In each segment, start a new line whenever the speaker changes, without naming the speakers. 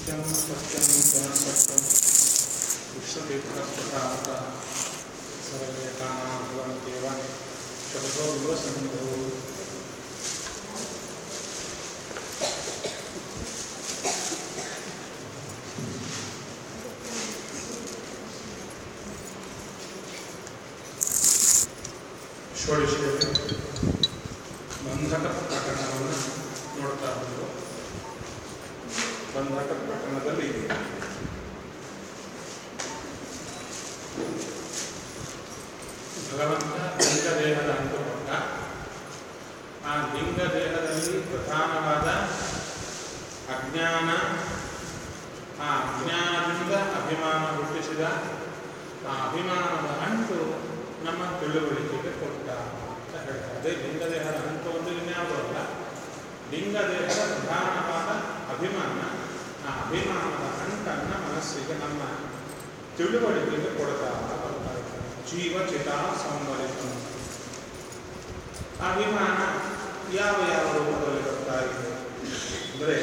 सत्यं सत्यं पुनः सत्यं विश्वतीर्थप्रसाद सर्वकानां भवन्त्येव शब्दो विवसन्तु ಷೋಡಶಿಯಲ್ಲಿ ಬಂಧಕ ಪ್ರಕರಣವನ್ನು ನೋಡ್ತಾ ಬಂದರು ಬಂಧಕ ಪ್ರಕರಣದಲ್ಲಿ ಭಗವಂತ ಲಿಂಗ ದೇಹದ ಅಂತಕೊಟ್ಟ ಆ ಲಿಂಗ ದೇಹದಲ್ಲಿ ಪ್ರಧಾನವಾದ ಅಜ್ಞಾನ ಆ ಅಜ್ಞಾನದಿಂದ ಅಭಿಮಾನ ಹುಟ್ಟಿಸಿದ ಆ ಅಭಿಮಾನದ ಅಂಟು ನಮ್ಮ ತಿಳುವಳಿಕೆಗೆ ಕೊಟ್ಟ ಅಂತ ಹೇಳ್ತಾರೆ ಅದೇ ಲಿಂಗದೇಹದ ಅಂಟು ಒಂದು ಇನ್ಯಾವುದೂ ಅಲ್ಲ ಲಿಂಗದೇಹದ ಪ್ರಧಾನವಾದ ಅಭಿಮಾನ ಆ ಅಭಿಮಾನದ ಅಂಟನ್ನು ಮನಸ್ಸಿಗೆ ನಮ್ಮ ತಿಳುವಳಿಕೆಗೆ ಕೊಡ್ತಾ ಬರ್ತಾ ಇದ್ದಾರೆ ಜೀವ ಚಿತ ಸಂವರಿತ ಅಭಿಮಾನ ಯಾವ ಯಾವ ರೂಪದಲ್ಲಿ ಬರ್ತಾ ಇದೆ ಅಂದರೆ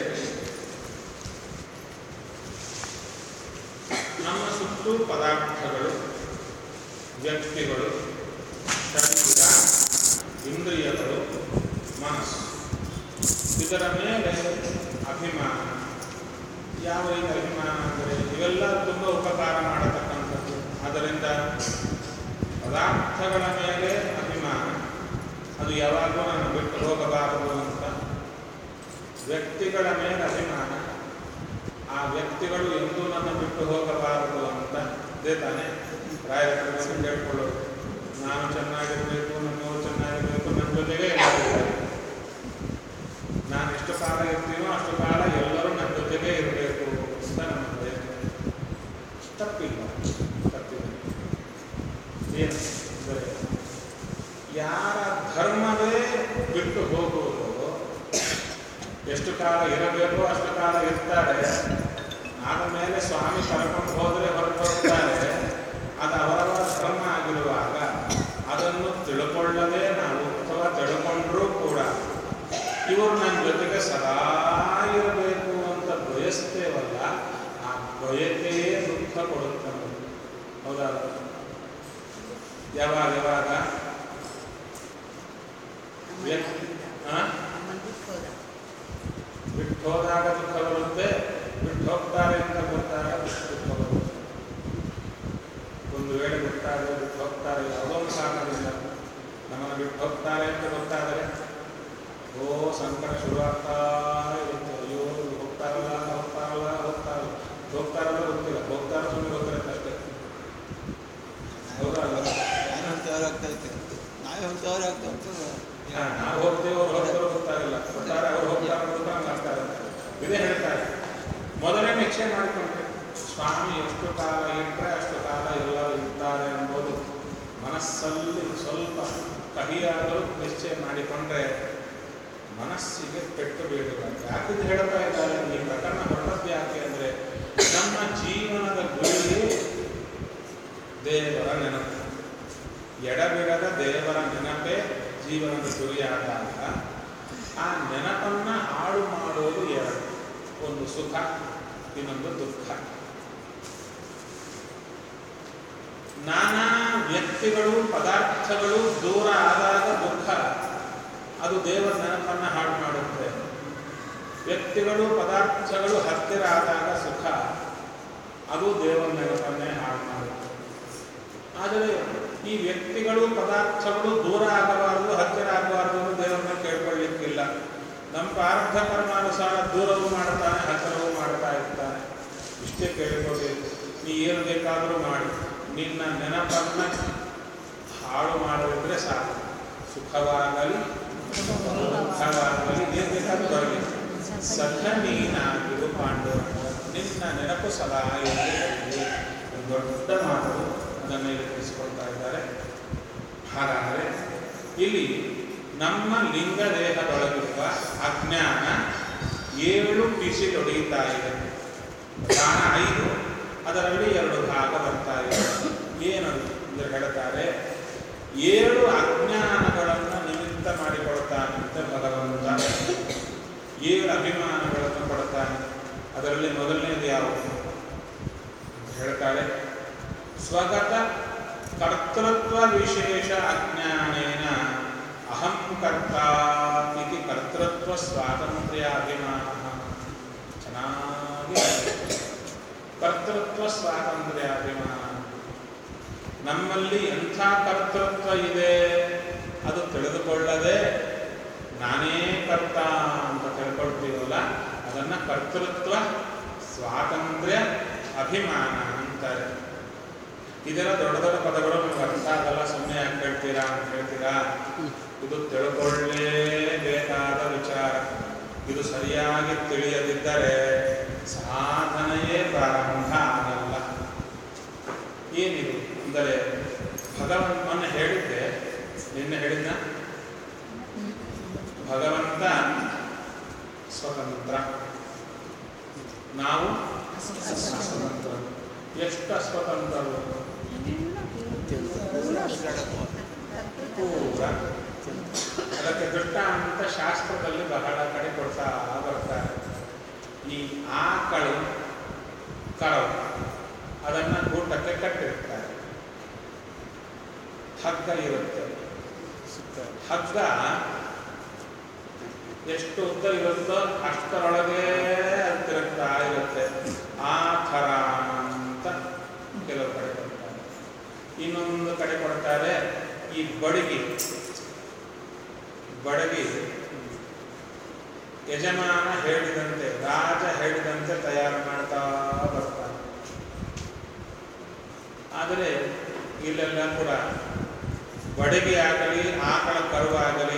ನಮ್ಮ ಸುತ್ತು ಪದಾರ್ಥಗಳು ವ್ಯಕ್ತಿಗಳು ಶರೀರ ಇಂದ್ರಿಯಗಳು ಮನಸ್ಸು ಇದರ ಮೇಲೆ ಅಭಿಮಾನ ಯಾವ ರೀತಿ ಅಭಿಮಾನ ಅಂದರೆ ಇವೆಲ್ಲ ತುಂಬ ಉಪಕಾರ ಮಾಡತಕ್ಕಂಥದ್ದು ಅದರಿಂದ ಪದಾರ್ಥಗಳ ಮೇಲೆ ಅಭಿಮಾನ ಅದು ಯಾವಾಗಲೂ ನಾನು ಬಿಟ್ಟು ಹೋಗಬಾರದು ಅಂತ ವ್ಯಕ್ತಿಗಳ ಮೇಲೆ ಅಭಿಮಾನ ಆ ವ್ಯಕ್ತಿಗಳು ಎಂದೂ ನನ್ನ ಬಿಟ್ಟು ಹೋಗಬಾರದು ಅಂತ ಇದೇ ತಾನೇ ರಾಯರ ಹೇಳ್ಕೊಳ್ಳೋದು ನಾನು ಚೆನ್ನಾಗಿರಬೇಕು ನನ್ನವರು ಚೆನ್ನಾಗಿರಬೇಕು ನನ್ನ ಜೊತೆಗೆ ಇರಬೇಕು ನಾನು ಎಷ್ಟು ಕಾಲ ಇರ್ತೀನೋ ಅಷ್ಟು ಕಾಲ ಎಲ್ಲರೂ ನನ್ನ ಜೊತೆಗೆ ಇರಬೇಕು ಅಂತ ನನ್ನ ಪ್ರಯತ್ನ ತಪ್ಪಿಲ್ಲ ತಪ್ಪಿಲ್ಲ ಏನು ಅಂದರೆ ಯಾರ ಧರ್ಮವೇ ಬಿಟ್ಟು ಹೋಗುವುದು ಎಷ್ಟು ಕಾಲ ಇರಬೇಕೋ ಅಷ್ಟು ಕಾಲ ಇರ್ತಾರೆ ಆದಮೇಲೆ ಸ್ವಾಮಿ ಕರ್ಕೊಂಡು ಹೋದರೆ ಹೊರಟು ಹೋಗ್ತಾರೆ ಅದು ಅವರವರ ಧರ್ಮ ಆಗಿರುವಾಗ ಅದನ್ನು ತಿಳ್ಕೊಳ್ಳದೆ ನಾವು ಅಥವಾ ತಿಳ್ಕೊಂಡ್ರೂ ಕೂಡ ಇವರು ನನ್ನ ಜೊತೆಗೆ ಸದಾ ಇರಬೇಕು ಅಂತ ಬಯಸ್ತೇವಲ್ಲ ಆ ಬಯಕೆಯೇ ದುಃಖ ಕೊಡುತ್ತೆ ನಮಗೆ ಹೌದಾ ಯಾವಾಗ ಯಾವಾಗ ವ್ಯಕ್ತಿ ಆ? ಬಿಟ್ಟು ಹೋದಾಗ ದುಃಖ ಬರುತ್ತೆ ಬಿಟ್ಟು ಹೋಗ್ತಾರೆ ಅಂತ ಗೊತ್ತಾಗ ದುಃಖ ಬರುತ್ತೆ ಒಂದು ವೇಳೆ ಗೊತ್ತಾದರೆ ಬಿಟ್ಟು ಹೋಗ್ತಾರೆ ಯಾವುದೋ ಒಂದು ಕಾರಣದಿಂದ ನಮ್ಮನ್ನು ಬಿಟ್ಟು ಹೋಗ್ತಾರೆ ಅಂತ ಗೊತ್ತಾದರೆ ಓ ಸಂಕಟ ಶುರುವಾಗ್ತಾ ಇರುತ್ತೆ ಅಯ್ಯೋ ಇವ್ರು ಹೋಗ್ತಾರಲ್ಲ ಹೋಗ್ತಾರಲ್ಲ ಹೋಗ್ತಾರಲ್ಲ ಹೋಗ್ತಾರಲ್ಲ ಗೊತ್ತಿಲ್ಲ ಹೋಗ್ತಾರ ಸುಮ್ಮನೆ ಗೊತ್ತಿರುತ್ತೆ ಅಷ್ಟೇ ಹೌದಾ ಅಲ್ವಾ?
ನಾನು ಹೊಂಟವ್ರು ಆಗ್ತಾ ಇತ್ತು ನಾವೇ ಹೊಂಟವ್ರು ಆಗ್ತಾ ಉಂಟು
ಹಾ, ನಾವು ಹೋಗ್ತೇವೆ ಅವ್ರು ಹೋಗ್ತಾರೋ ಗೊತ್ತಾಗಲ್ಲ ಗೊತ್ತಾರೆ ಅವ್ರು ಹೋಗ್ತಾರೆ ಅಂತ ಮಾಡ್ತಾರೆ ಇದೇ ಹೇಳ್ತಾರೆ ಮೊದಲೇ ನಿಶ್ಚಯ ಮಾಡಿಕೊಂಡ್ರೆ ಸ್ವಾಮಿ ಎಷ್ಟು ಕಾಲ ಇಟ್ಟರೆ ಅಷ್ಟು ಕಾಲ ಎಲ್ಲರೂ ಇರ್ತಾರೆ ಎಂಬುದು ಮನಸ್ಸಲ್ಲಿ ಸ್ವಲ್ಪ ಕಹಿಯಾದರೂ ನಿಶ್ಚಯ ಮಾಡಿಕೊಂಡ್ರೆ ಮನಸ್ಸಿಗೆ ಪೆಟ್ಟು ಬೀಳುವ ಯಾಕಿದು ಹೇಳ್ತಾ ಇದ್ದಾರೆ ಈ ಪ್ರಕರಣ ಹೊರಟದ್ದು ಯಾಕೆ ಅಂದರೆ ನಮ್ಮ ಜೀವನದ ಗುರಿಯೇ ದೇವರ ನೆನಪು ಎಡಬಿಡದ ದೇವರ ನೆನಪೇ ಜೀವನದ ಗುರಿಯಾದಾಗ ಆ ನೆನಪನ್ನ ಹಾಳು ಮಾಡೋದು ಎರಡು ಒಂದು ಸುಖ ಇನ್ನೊಂದು ದುಃಖ ನಾನಾ ವ್ಯಕ್ತಿಗಳು ಪದಾರ್ಥಗಳು ದೂರ ಆದಾಗ ದುಃಖ ಅದು ದೇವರ ನೆನಪನ್ನ ಹಾಳು ಮಾಡುತ್ತೆ ವ್ಯಕ್ತಿಗಳು ಪದಾರ್ಥಗಳು ಹತ್ತಿರ ಆದಾಗ ಸುಖ ಅದು ದೇವರ ನೆನಪನ್ನೇ ಹಾಳು ಮಾಡುತ್ತೆ ಆದರೆ ಈ ವ್ಯಕ್ತಿಗಳು ಪದಾರ್ಥಗಳು ದೂರ ಆಗಬಾರದು ಹತ್ತಿರ ಆಗಬಾರದು ಅಂತ ದೇವರನ್ನ ಕೇಳ್ಕೊಳ್ಳಿಕ್ಕಿಲ್ಲ ನಮ್ಮ ಪ್ರಾರಬ್ಧ ಕರ್ಮಾನುಸಾರ ದೂರವೂ ಮಾಡ್ತಾನೆ ಹತ್ತಿರವೂ ಮಾಡ್ತಾ ಇರ್ತಾನೆ ಇಷ್ಟೇ ಕೇಳಿಕೊಳ್ಬೇಕು ನೀ ಏನು ಬೇಕಾದರೂ ಮಾಡಿ ನಿನ್ನ ನೆನಪನ್ನ ಹಾಳು ಮಾಡದಿದ್ರೆ ಸಾಕು ಸುಖವಾಗಲಿ ದುಃಖವಾಗಲಿ ಏನು ಬೇಕಾದ್ರೂ ಬರಲಿ ಸದ್ಯ ನೀನಾಗಿರು ಪಾಂಡುರಂಗ ನಿನ್ನ ನೆನಪು ಸದಾ ಇರಲಿ ಒಂದು ದೊಡ್ಡ ಮಾತು ಅದನ್ನು ಇಲ್ಲಿ ತಿಳಿಸಿಕೊಳ್ತಾ ಇದ್ದಾರೆ ಹಾಗಾದರೆ ಇಲ್ಲಿ ನಮ್ಮ ಲಿಂಗ ದೇಹದೊಳಗಿರುವ ಅಜ್ಞಾನ ಏಳು ಪಿಸಿ ಹೊಡೆಯುತ್ತಾ ಇದೆ ಪ್ರಾಣ ಐದು ಅದರಲ್ಲಿ ಎರಡು ಭಾಗ ಬರ್ತಾ ಇದೆ ಏನದು ಅಂದರೆ ಹೇಳ್ತಾರೆ ಏಳು ಅಜ್ಞಾನಗಳನ್ನು ನಿಮಿತ್ತ ಮಾಡಿಕೊಳ್ತಾನಂತೆ ಭಗವಂತ ಏಳು ಅಭಿಮಾನಗಳನ್ನು ಕೊಡ್ತಾನೆ ಅದರಲ್ಲಿ ಮೊದಲನೇದು ಯಾವುದು ಹೇಳ್ತಾರೆ ಸ್ವಗತ ಕರ್ತೃತ್ವ ವಿಶೇಷ ಅಜ್ಞಾನೇನ ಅಹಂ ಕರ್ತ ಇತಿ ಕರ್ತೃತ್ವ ಸ್ವಾತಂತ್ರ್ಯಾಭಿಮಾನ ಚೆನ್ನಾಗಿ ಕರ್ತೃತ್ವ ಸ್ವಾತಂತ್ರ್ಯಾಭಿಮಾನ ನಮ್ಮಲ್ಲಿ ಎಂಥ ಕರ್ತೃತ್ವ ಇದೆ ಅದು ತಿಳಿದುಕೊಳ್ಳದೆ ನಾನೇ ಕರ್ತ ಅಂತ ತಿಳ್ಕೊಳ್ತೀವಲ್ಲ ಅದನ್ನ ಕರ್ತೃತ್ವ ಸ್ವಾತಂತ್ರ್ಯ ಅಭಿಮಾನ ಅಂತಾರೆ ಇದೆಲ್ಲ ದೊಡ್ಡ ದೊಡ್ಡ ಪದಗಳು ನಮ್ಗೆ ಅರ್ಥ ಆಗಲ್ಲ ಸುಮ್ಮನೆ ಯಾಕೆ ಕೇಳ್ತೀರಾ ಅಂತ ಹೇಳ್ತೀರಾ ಇದು ತಿಳ್ಕೊಳ್ಳೇಬೇಕಾದ ವಿಚಾರ ಇದು ಸರಿಯಾಗಿ ತಿಳಿಯದಿದ್ದರೆ ಸಾಧನೆಯೇ ಪ್ರಾರಂಭ ಆಗಲ್ಲ ಏನಿದು ಅಂದರೆ ಭಗವಂತನ ಹೇಳಿದ್ದೆ ನಿನ್ನೆ ಹೇಳಿದ್ನ ಭಗವಂತ ಸ್ವತಂತ್ರ ನಾವು ಅಸ್ವತಂತ್ರ ಎಷ್ಟು ಅಸ್ವತಂತ್ರರು ಪೂರ ಅದಕ್ಕೆ ದೃಷ್ಟಾಂತ ಶಾಸ್ತ್ರದಲ್ಲಿ ಬಹಳ ಕಡೆ ಕೊಡ್ತಾ ಬರ್ತಾರೆ ಈ ಆಕಳು ಕರವು ಅದನ್ನು ಗೂಟಕ್ಕೆ ಕಟ್ಟಿರ್ತಾರೆ ಹಗ್ಗ ಇರುತ್ತೆ ಹಗ್ಗ ಎಷ್ಟು ಉದ್ದ ಇರುತ್ತೋ ಅಷ್ಟರೊಳಗೆ ಅದು ತಿರುಗ್ತಾ ಇರುತ್ತೆ ಆ ಥರ ಅಂತ ಕೆಲವು ಕಡೆ ಕೊಡ್ತಾರೆ ಇನ್ನೊಂದು ಕಡೆ ಕೊಡ್ತಾರೆ ಈ ಬಡಗಿ ಬಡಗಿ ಯಜಮಾನ ಹೇಳಿದಂತೆ ರಾಜ ಹೇಳಿದಂತೆ ತಯಾರು ಮಾಡ್ತಾ ಬರ್ತಾರೆ ಆದರೆ ಇಲ್ಲೆಲ್ಲ ಕೂಡ ಬಡಗಿ ಆಗಲಿ ಆಕಳ ಕರುವಾಗಲಿ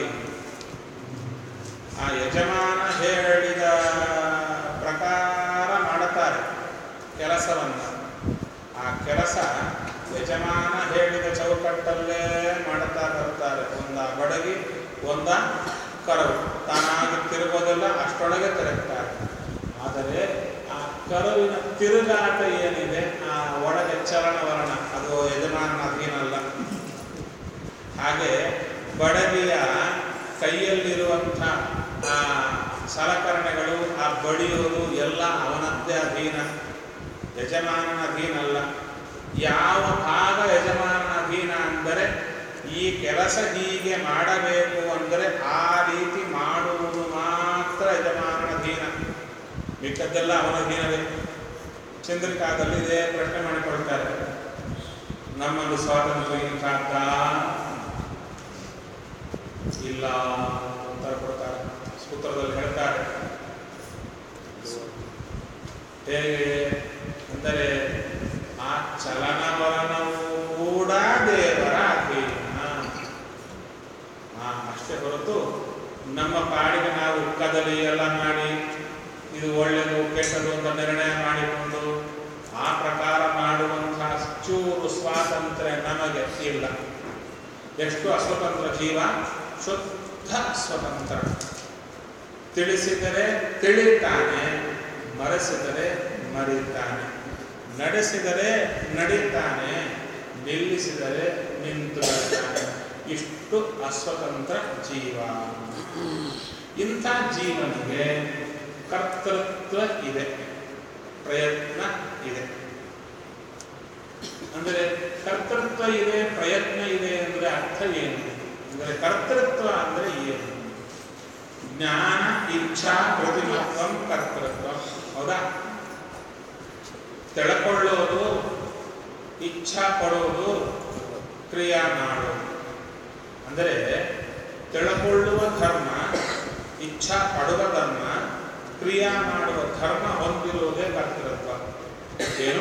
ಆ ಯಜಮಾನ ಹೇಳಿದ ಪ್ರಕಾರ ಮಾಡುತ್ತಾರೆ ಕೆಲಸವನ್ನು ಆ ಕೆಲಸ ಯಜಮಾನ ಹೇಳಿದ ಚೌಕಟ್ಟಲ್ಲೇ ಮಾಡುತ್ತಾ ಬರ್ತಾರೆ ಒಂದ ಬಡಗಿ ಒಂದ ಕರವು ತಾನಾಗಿ ತಿರುಗೋದೆಲ್ಲ ಅಷ್ಟೊಳಗೆ ತಿರುಗ್ತಾರೆ ಆದರೆ ಆ ಕರುವಿನ ತಿರುಗಾಟ ಏನಿದೆ ಆ ಒಳಗೆ ಚಲನವಲನ ಅದು ಯಜಮಾನನ ಅಧೀನ ಅಲ್ಲ ಹಾಗೆ ಬಡಗಿಯ ಕೈಯಲ್ಲಿರುವಂಥ ಆ ಸಲಕರಣೆಗಳು ಆ ಬಡಿಯೋದು ಎಲ್ಲ ಅವನದ್ದೇ ಅಧೀನ ಯಜಮಾನನ ಅಧೀನ ಅಲ್ಲ ಯಾವ ಭಾಗ ಯಜಮಾನನ ಅಧೀನ ಅಂದರೆ ಈ ಕೆಲಸ ಹೀಗೆ ಮಾಡಬೇಕು ಅಂದರೆ ಆ ರೀತಿ ಮಾಡುವುದು ಮಾತ್ರ ಯಜಮಾನನ ಅಧೀನ ಮಿಕ್ಕದ್ದೆಲ್ಲ ಅವನ ಅಧೀನವೇ ಚಂದ್ರಿಕಾದಲ್ಲಿ ಇದೇ ಪ್ರಶ್ನೆ ಮಾಡಿಕೊಳ್ತಾರೆ ನಮ್ಮಲ್ಲಿ ಸ್ವಾತಂತ್ರ್ಯ ಇಂಥದ್ದ ಇಲ್ಲ ಉತ್ತರ ಕೊಡ್ತಾರೆ ಸೂತ್ರದಲ್ಲಿ ಹೇಳ್ತಾರೆ ಹೇಗೆ ಅಂದರೆ ಆ ಚಲನವಲನವೂ ಕೂಡ ದೇವರ ಅಧೀನ ಆ, ಅಷ್ಟೇ ಹೊರತು ನಮ್ಮ ಪಾಡಿಗೆ ನಾವು ಕದಲಿ ಎಲ್ಲ ಮಾಡಿ ಇದು ಒಳ್ಳೆಯದು ಕೆಟ್ಟದು ಅಂತ ನಿರ್ಣಯ ಮಾಡಿಕೊಂಡು ಆ ಪ್ರಕಾರ ಮಾಡುವಂತಹ ಚೂರು ಸ್ವಾತಂತ್ರ್ಯ ನಮಗೆ ಇಲ್ಲ ಎಷ್ಟು ಅಸ್ವತಂತ್ರ ಜೀವ ಶುದ್ಧ ಸ್ವತಂತ್ರ ತಿಳಿಸಿದರೆ ತಿಳಿತಾನೆ ಮರೆಸಿದರೆ ಮರಿತಾನೆ ನಡೆಸಿದರೆ ನಡೀತಾನೆ ನಿಲ್ಲಿಸಿದರೆ ನಿಂತು ಬಿಡ್ತಾನೆ ಇಷ್ಟು ಅಸ್ವತಂತ್ರ ಜೀವ ಇಂಥ ಜೀವನಿಗೆ ಕರ್ತೃತ್ವ ಇದೆ ಪ್ರಯತ್ನ ಇದೆ ಅಂದರೆ ಕರ್ತೃತ್ವ ಇದೆ ಪ್ರಯತ್ನ ಇದೆ ಅಂದರೆ ಅರ್ಥ ಏನು ಅಂದರೆ ಕರ್ತೃತ್ವ ಅಂದರೆ ಏನು ಜ್ಞಾನ ಇಚ್ಛಾ ಪ್ರತಿಮತ್ವ ಕರ್ತೃತ್ವ ಹೌದಾ ತಿಳ್ಕೊಳ್ಳೋದು ಇಚ್ಛಾ ಪಡೋದು ಕ್ರಿಯಾ ಮಾಡೋದು ಅಂದರೆ ತಿಳ್ಕೊಳ್ಳುವ ಧರ್ಮ ಇಚ್ಛಾ ಪಡುವ ಧರ್ಮ ಕ್ರಿಯಾ ಮಾಡುವ ಧರ್ಮ ಹೊಂದಿರುವುದೇ ಕರ್ತೃತ್ವ ಏನು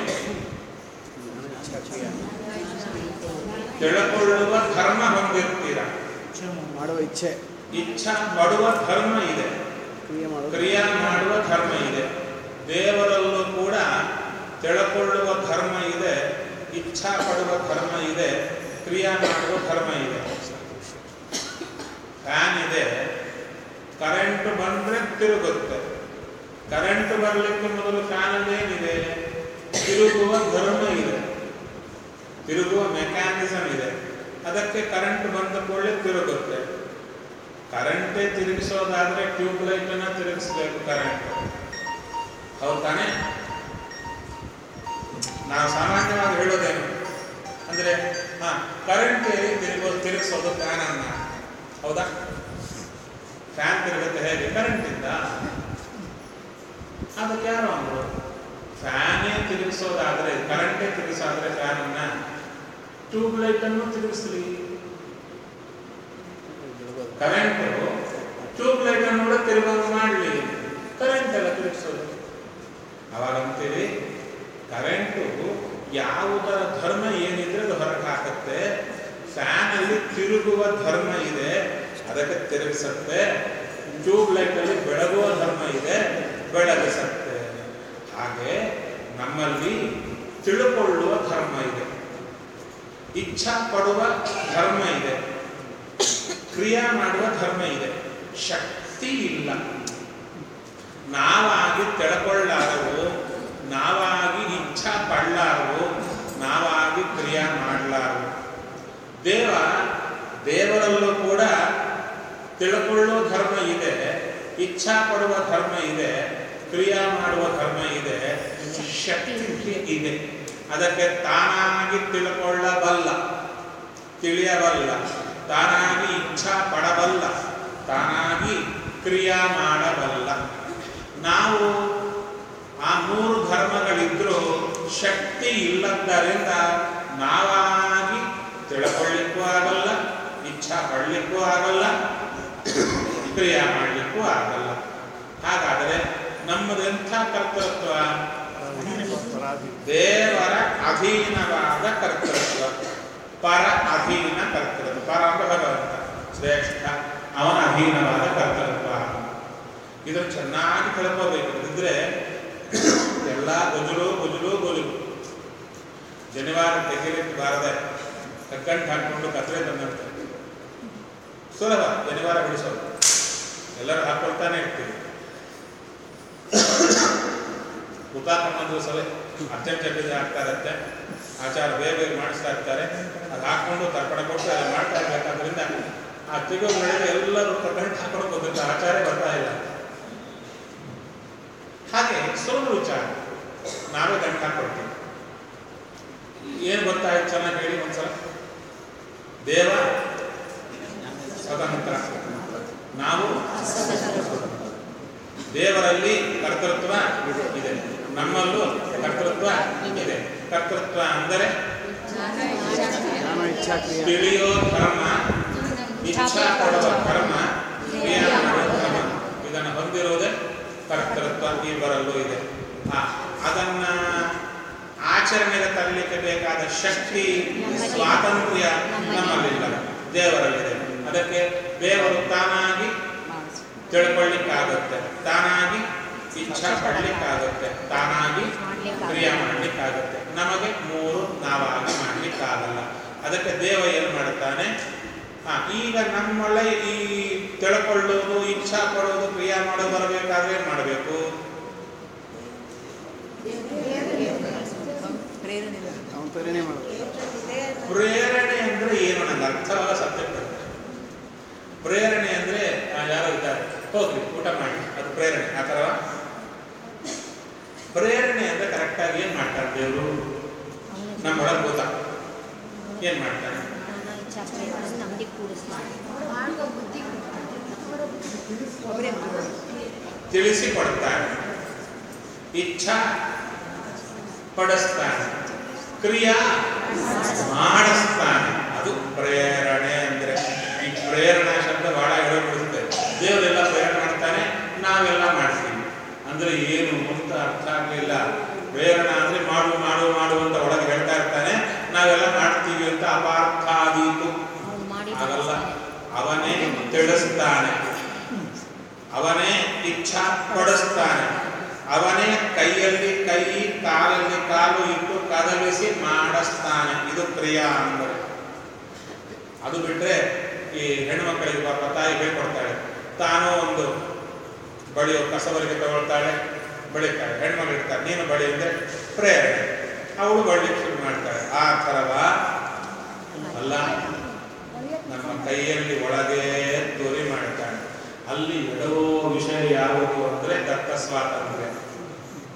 ತಿಳ್ಕೊಳ್ಳುವ ಧರ್ಮ ಹೊಂದಿರ್ತೀರ
ಮಾಡುವ ಇಚ್ಛೆ
ಇಚ್ಛಾ ಪಡುವ ಧರ್ಮ ಇದೆ
ಕ್ರಿಯೆ ಮಾಡೋದು
ಕ್ರಿಯಾ ಮಾಡುವ ಧರ್ಮ ಇದೆ ದೇವರಲ್ಲೂ ಕೂಡ ತಿಳ್ಕೊಳ್ಳುವ ಧರ್ಮ ಇದೆ ಇಚ್ಛಾ ಪಡುವ ಧರ್ಮ ಇದೆ ಕ್ರಿಯಾ ಮಾಡುವ ಧರ್ಮ ಇದೆ ಫ್ಯಾನ್ ಇದೆ ಕರೆಂಟ್ ಬಂದ್ರೆ ತಿರುಗುತ್ತೆ ಕರೆಂಟ್ ಬರಲಿಕ್ಕೆ ಮೊದಲು ಫ್ಯಾನ್ ಏನಿದೆ ತಿರುಗುವ ಧರ್ಮ ಇದೆ ತಿರುಗುವ ಮೆಕ್ಯಾನಿಸಮ್ ಇದೆ ಅದಕ್ಕೆ ಕರೆಂಟ್ ಬಂದ ಕೂಡಲೇ ತಿರುಗುತ್ತೆ ಕರೆಂಟೇ ತಿರುಗಿಸೋದಾದ್ರೆ ಟ್ಯೂಬ್ ಲೈಟನ್ನು ತಿರುಗಿಸ್ಬೇಕು ಕರೆಂಟ್ ಹೌದು ತಾನೇ ನಾವು ಸಾಮಾನ್ಯವಾಗಿ ಹೇಳೋದೇನು ಅಂದ್ರೆ ಹಾ ಕರೆಂಟ್ ತಿರುಗೋ ತಿರುಗಿಸೋದು ಫ್ಯಾನ್ ಅನ್ನ ಹೌದಾ ಫ್ಯಾನ್ ತಿರುಗುತ್ತೆ ಹೇಗೆ ಕರೆಂಟ್ ಇಂದ ಅದಕ್ಕೆ ಯಾರು ಅಂದ್ರು ಫ್ಯಾನೇ ತಿರುಗಿಸೋದಾದ್ರೆ ಕರೆಂಟೇ ತಿರುಗಿಸಾದ್ರೆ ಫ್ಯಾನ್ ಅನ್ನ ಟ್ಯೂಬ್ ಲೈಟ್ ಅನ್ನು ತಿರುಗಿಸ್ಲಿ ಕರೆಂಟ್ ಟ್ಯೂಬ್ ಲೈಟ್ ಅನ್ನು ಕೂಡ ತಿರುಗೋದು ಮಾಡಲಿ ಕರೆಂಟ್ ಎಲ್ಲ ತಿರುಗಿಸೋದು ಅವಾಗ ಅಂತೀವಿ ಕರೆಂಟು ಯಾವುದರ ಧರ್ಮ ಏನಿದ್ರೆ ಅದು ಹೊರಗೆ ಹಾಕುತ್ತೆ ಫ್ಯಾನ್ ಅಲ್ಲಿ ತಿರುಗುವ ಧರ್ಮ ಇದೆ ಅದಕ್ಕೆ ತಿರುಗಿಸುತ್ತೆ ಟ್ಯೂಬ್ ಲೈಟ್ ಅಲ್ಲಿ ಬೆಳಗುವ ಧರ್ಮ ಇದೆ ಬೆಳಗಿಸುತ್ತೆ ಹಾಗೆ ನಮ್ಮಲ್ಲಿ ತಿಳುಕೊಳ್ಳುವ ಧರ್ಮ ಇದೆ ಇಚ್ಛಾ ಪಡುವ ಧರ್ಮ ಇದೆ ಕ್ರಿಯಾ ಮಾಡುವ ಧರ್ಮ ಇದೆ ಶಕ್ತಿ ಇಲ್ಲ ನಾವಾಗಿ ತಿಳ್ಕೊಳ್ಳಾರವು ನಾವಾಗಿ ಇಚ್ಛಾ ಪಡಲಾರವು ನಾವಾಗಿ ಕ್ರಿಯಾ ಮಾಡಲಾರವು ದೇವ ದೇವರಲ್ಲೂ ಕೂಡ ತಿಳ್ಕೊಳ್ಳೋ ಧರ್ಮ ಇದೆ ಇಚ್ಛಾ ಪಡುವ ಧರ್ಮ ಇದೆ ಕ್ರಿಯಾ ಮಾಡುವ ಧರ್ಮ ಇದೆ ಶಕ್ತಿ ಇದೆ ಅದಕ್ಕೆ ತಾನಾಗಿ ತಿಳ್ಕೊಳ್ಳಬಲ್ಲ ತಿಳಿಯಬಲ್ಲ ತಾನಾಗಿ ಇಚ್ಛಾ ಪಡಬಲ್ಲ ತಾನಾಗಿ ಕ್ರಿಯಾ ಮಾಡಬಲ್ಲ ನಾವು ಆ ಮೂರು ಧರ್ಮಗಳಿದ್ರೂ ಶಕ್ತಿ ಇಲ್ಲದ್ದರಿಂದ ನಾವಾಗಿ ತಿಳ್ಕೊಳ್ಳಿಕ್ಕೂ ಆಗಲ್ಲ ಇಚ್ಛಾ ಪಡಲಿಕ್ಕೂ ಆಗಲ್ಲ ಕ್ರಿಯಾ ಮಾಡಲಿಕ್ಕೂ ಆಗಲ್ಲ ಹಾಗಾದರೆ ನಮ್ಮದೆಂಥ ಕರ್ತೃತ್ವ ದೇವರ ಅಧೀನವಾದ ಕರ್ತೃತ್ವ ಪರ ಅಧೀನ ಕರ್ತೃತ್ವ ಪರ ಅಂದ್ರೆ ಭಗವಂತ ಶ್ರೇಷ್ಠ ಅವನ ಅಧೀನವಾದ ಕರ್ತೃತ್ವ ಇದನ್ನು ಚೆನ್ನಾಗಿ ತಿಳ್ಕೋಬೇಕು ಇದ್ರೆ ಎಲ್ಲ ಗೊಜಲು ಗೊಜಲು ಗೊಜಲು ಜನಿವಾರ ತೆಗಿಲಿಕ್ಕೆ ಬಾರದೆ ಕಕ್ಕಂಡು ಹಾಕೊಂಡು ಕತ್ರೆ ತಂದಂತೆ ಸುಲಭ ಜನಿವಾರ ಬಿಡಿಸೋದು ಎಲ್ಲರೂ ಹಾಕೊಳ್ತಾನೆ ಇರ್ತೀವಿ ಹುತಾತ್ಮ ದಿವಸವೇ ಅತ್ಯಂತ ಚಕ್ಕಿಗೆ ಹಾಕ್ತಾ ಇರುತ್ತೆ ಆಚಾರ ಬೇಗ ಬೇಗ ಮಾಡಿಸ್ತಾ ಇರ್ತಾರೆ ಅದು ಹಾಕೊಂಡು ತರ್ಪಣ ಕೊಟ್ಟು ಎಲ್ಲ ಮಾಡ್ತಾ ಇರ್ಬೇಕಾದ್ರಿಂದ ಆ ತೆಗೋ ನಡೆದು ಎಲ್ಲರೂ ಕರೆಂಟ್ ಹಾಕೊಂಡು ಹೋಗುತ್ತೆ ಆಚಾರ ಬರ್ತಾ ಇಲ್ಲ ಹಾಗೆ ಸುಲಭ ವಿಚಾರ ನಾವೇ ಗಂಟು ಹಾಕೊಡ್ತೀವಿ ಏನು ಗೊತ್ತಾಯ್ತು ಚೆನ್ನಾಗಿ ಹೇಳಿ ಒಂದ್ಸಲ ದೇವ ಸ್ವತಂತ್ರ ನಾವು ದೇವರಲ್ಲಿ ಕರ್ತೃತ್ವ ಇದೆ ನಮ್ಮಲ್ಲೂ ಕರ್ತೃತ್ವ ಇದೆ ಕರ್ತೃತ್ವ ಅಂದರೆ
ಜ್ಞಾನ ಇಚ್ಛಾ ಕ್ರಿಯೆ
ತಿಳಿಯೋ ಧರ್ಮ ಇಚ್ಛಾ ಪಡುವ ಧರ್ಮ ಕ್ರಿಯೆ ಮಾಡುವ ಧರ್ಮ ಇದನ್ನು ಹೊಂದಿರುವುದೇ ಕರ್ತೃತ್ವ ಇಬ್ಬರಲ್ಲೂ ಇದೆ ಆ, ಅದನ್ನ ಆಚರಣೆಗೆ ತರಲಿಕ್ಕೆ ಬೇಕಾದ ಶಕ್ತಿ ಸ್ವಾತಂತ್ರ್ಯ ನಮ್ಮಲ್ಲಿಲ್ಲ ದೇವರಲ್ಲಿದೆ ಅದಕ್ಕೆ ದೇವರು ತಾನಾಗಿ ತಿಳ್ಕೊಳ್ಳಿಕ್ಕಾಗುತ್ತೆ ತಾನಾಗಿ ಇಚ್ಛಾ ಪಡ್ಲಿಕ್ಕಾಗುತ್ತೆ ತಾನಾಗಿ ಕ್ರಿಯೆ ಮಾಡ್ಲಿಕ್ಕಾಗುತ್ತೆ ನಮಗೆ ಮೂರು ನಾವಾಗಿ ಮಾಡ್ಲಿಕ್ಕಾಗಲ್ಲ ಅದಕ್ಕೆ ದೇವ ಏನು ಮಾಡುತ್ತಾನೆ ಹಾ ಈಗ ನಮ್ಮೊಳ್ಳೆ ಈ ತಿಳ್ಕೊಳ್ಳೋದು ಇಚ್ಛಾ ಪಡೋದು ಕ್ರಿಯೆ ಮಾಡೋದು ಬರಬೇಕಾದ್ರೆ ಏನು ಮಾಡಬೇಕು
ಅವನ ಪ್ರೇರಣೆ ಮಾಡೋದು
ಪ್ರೇರಣೆ ಅಂದ್ರೆ ಏನು ನನಗೆ ಅರ್ಥವಾದ ಸಬ್ಜೆಕ್ಟ್ ಪ್ರೇರಣೆ ಅಂದ್ರೆ ಆ, ಯಾರೋ ಇದ್ದಾರೆ ಹೋಗ್ರಿ ಊಟ ಮಾಡಿ ಅದು ಪ್ರೇರಣೆ ಆ ಥರವ ಪ್ರೇರಣೆ ಅಂದ್ರೆ ಕರೆಕ್ಟಾಗಿ ಏನು ಮಾಡ್ತಾರೆ ದೇವರು ನಮ್ಮೊಳಗೆ ಭೂತ ಏನು ಮಾಡ್ತಾನೆ
ನಮಗೆ ಕೂಡಿಸ್ತಾರೆ
ತಿಳಿಸಿ ಕೊಡ್ತಾನೆ ಇಚ್ಛಾ ಪಡಿಸ್ತಾನೆ ಕ್ರಿಯಾ ಮಾಡಿಸ್ತಾನೆ ಅದು ಪ್ರೇರಣೆ ಅಂದ್ರೆ ಈ ಪ್ರೇರಣಾ ಶಬ್ದ ಬಹಳ ಹೇಳಬಿಡುತ್ತೆ ದೇವರೆಲ್ಲ ಪ್ರೇರಣೆ ಮಾಡ್ತಾನೆ ನಾವೆಲ್ಲ ಮಾಡ್ತೀವಿ ಅಂದ್ರೆ ಏನು ಅಂತ ಅರ್ಥ ಆಗಲಿಲ್ಲ ಪ್ರೇರಣಾ ಅಂದ್ರೆ ಮಾಡು ಮಾಡು ಮಾಡು ಅಂತ ಒಳಗೆ ಹೇಳ್ತಾ ಇರ್ತಾನೆ ನಾವೆಲ್ಲ ಮಾಡ್ತೀವಿ ಅಂತ ಅಪಾರ್ಥ ಆದೀತು
ಅವ್ನು ಮಾಡಿ
ಆಗಲ್ಲ ಅವನೇ ತಿಳಿಸ್ತಾನೆ ಅವನೇ ಇಚ್ಛಾ ಪಡಿಸ್ತಾನೆ ಅವನೇ ಕೈಯಲ್ಲಿ ಕೈ ಕಾಲಲ್ಲಿ ಕಾಲು ಇಟ್ಟು ಕದಲಿಸಿ ಮಾಡಿಸ್ತಾನೆ ಇದು ಕ್ರಿಯಾ ಅಂದರೆ ಅದು ಬಿಟ್ರೆ ಈ ಹೆಣ್ಮಕ್ಕಳಿಗೆ ಪಾಪ ತಾಯಿ ಹೇಳ್ಕೊಡ್ತಾಳೆ ತಾನು ಒಂದು ಬಳಿಯೋ ಕಸವರಿಗೆ ತಗೊಳ್ತಾಳೆ ಬಳಿತಾಳೆ ಹೆಣ್ಮಗಳು ಇರ್ತಾಳೆ ನೀನು ಬಳಿ ಅಂದ್ರೆ ಪ್ರೇರಣೆ ಅವಳು ಬಳಿಲಿಕ್ಕೆ ಶುರು ಮಾಡ್ತಾಳೆ ಆ ಥರವ ಅಲ್ಲ ನಮ್ಮ ಕೈಯಲ್ಲಿ ಒಳಗೆ ತೋರಿ ಮಾಡ್ತಾನೆ ಅಲ್ಲಿ ಎಡವೋ ವಿಷಯ ಯಾವುದು ಅಂದರೆ ದತ್ತ ಸ್ವಾತಂತ್ರ್ಯ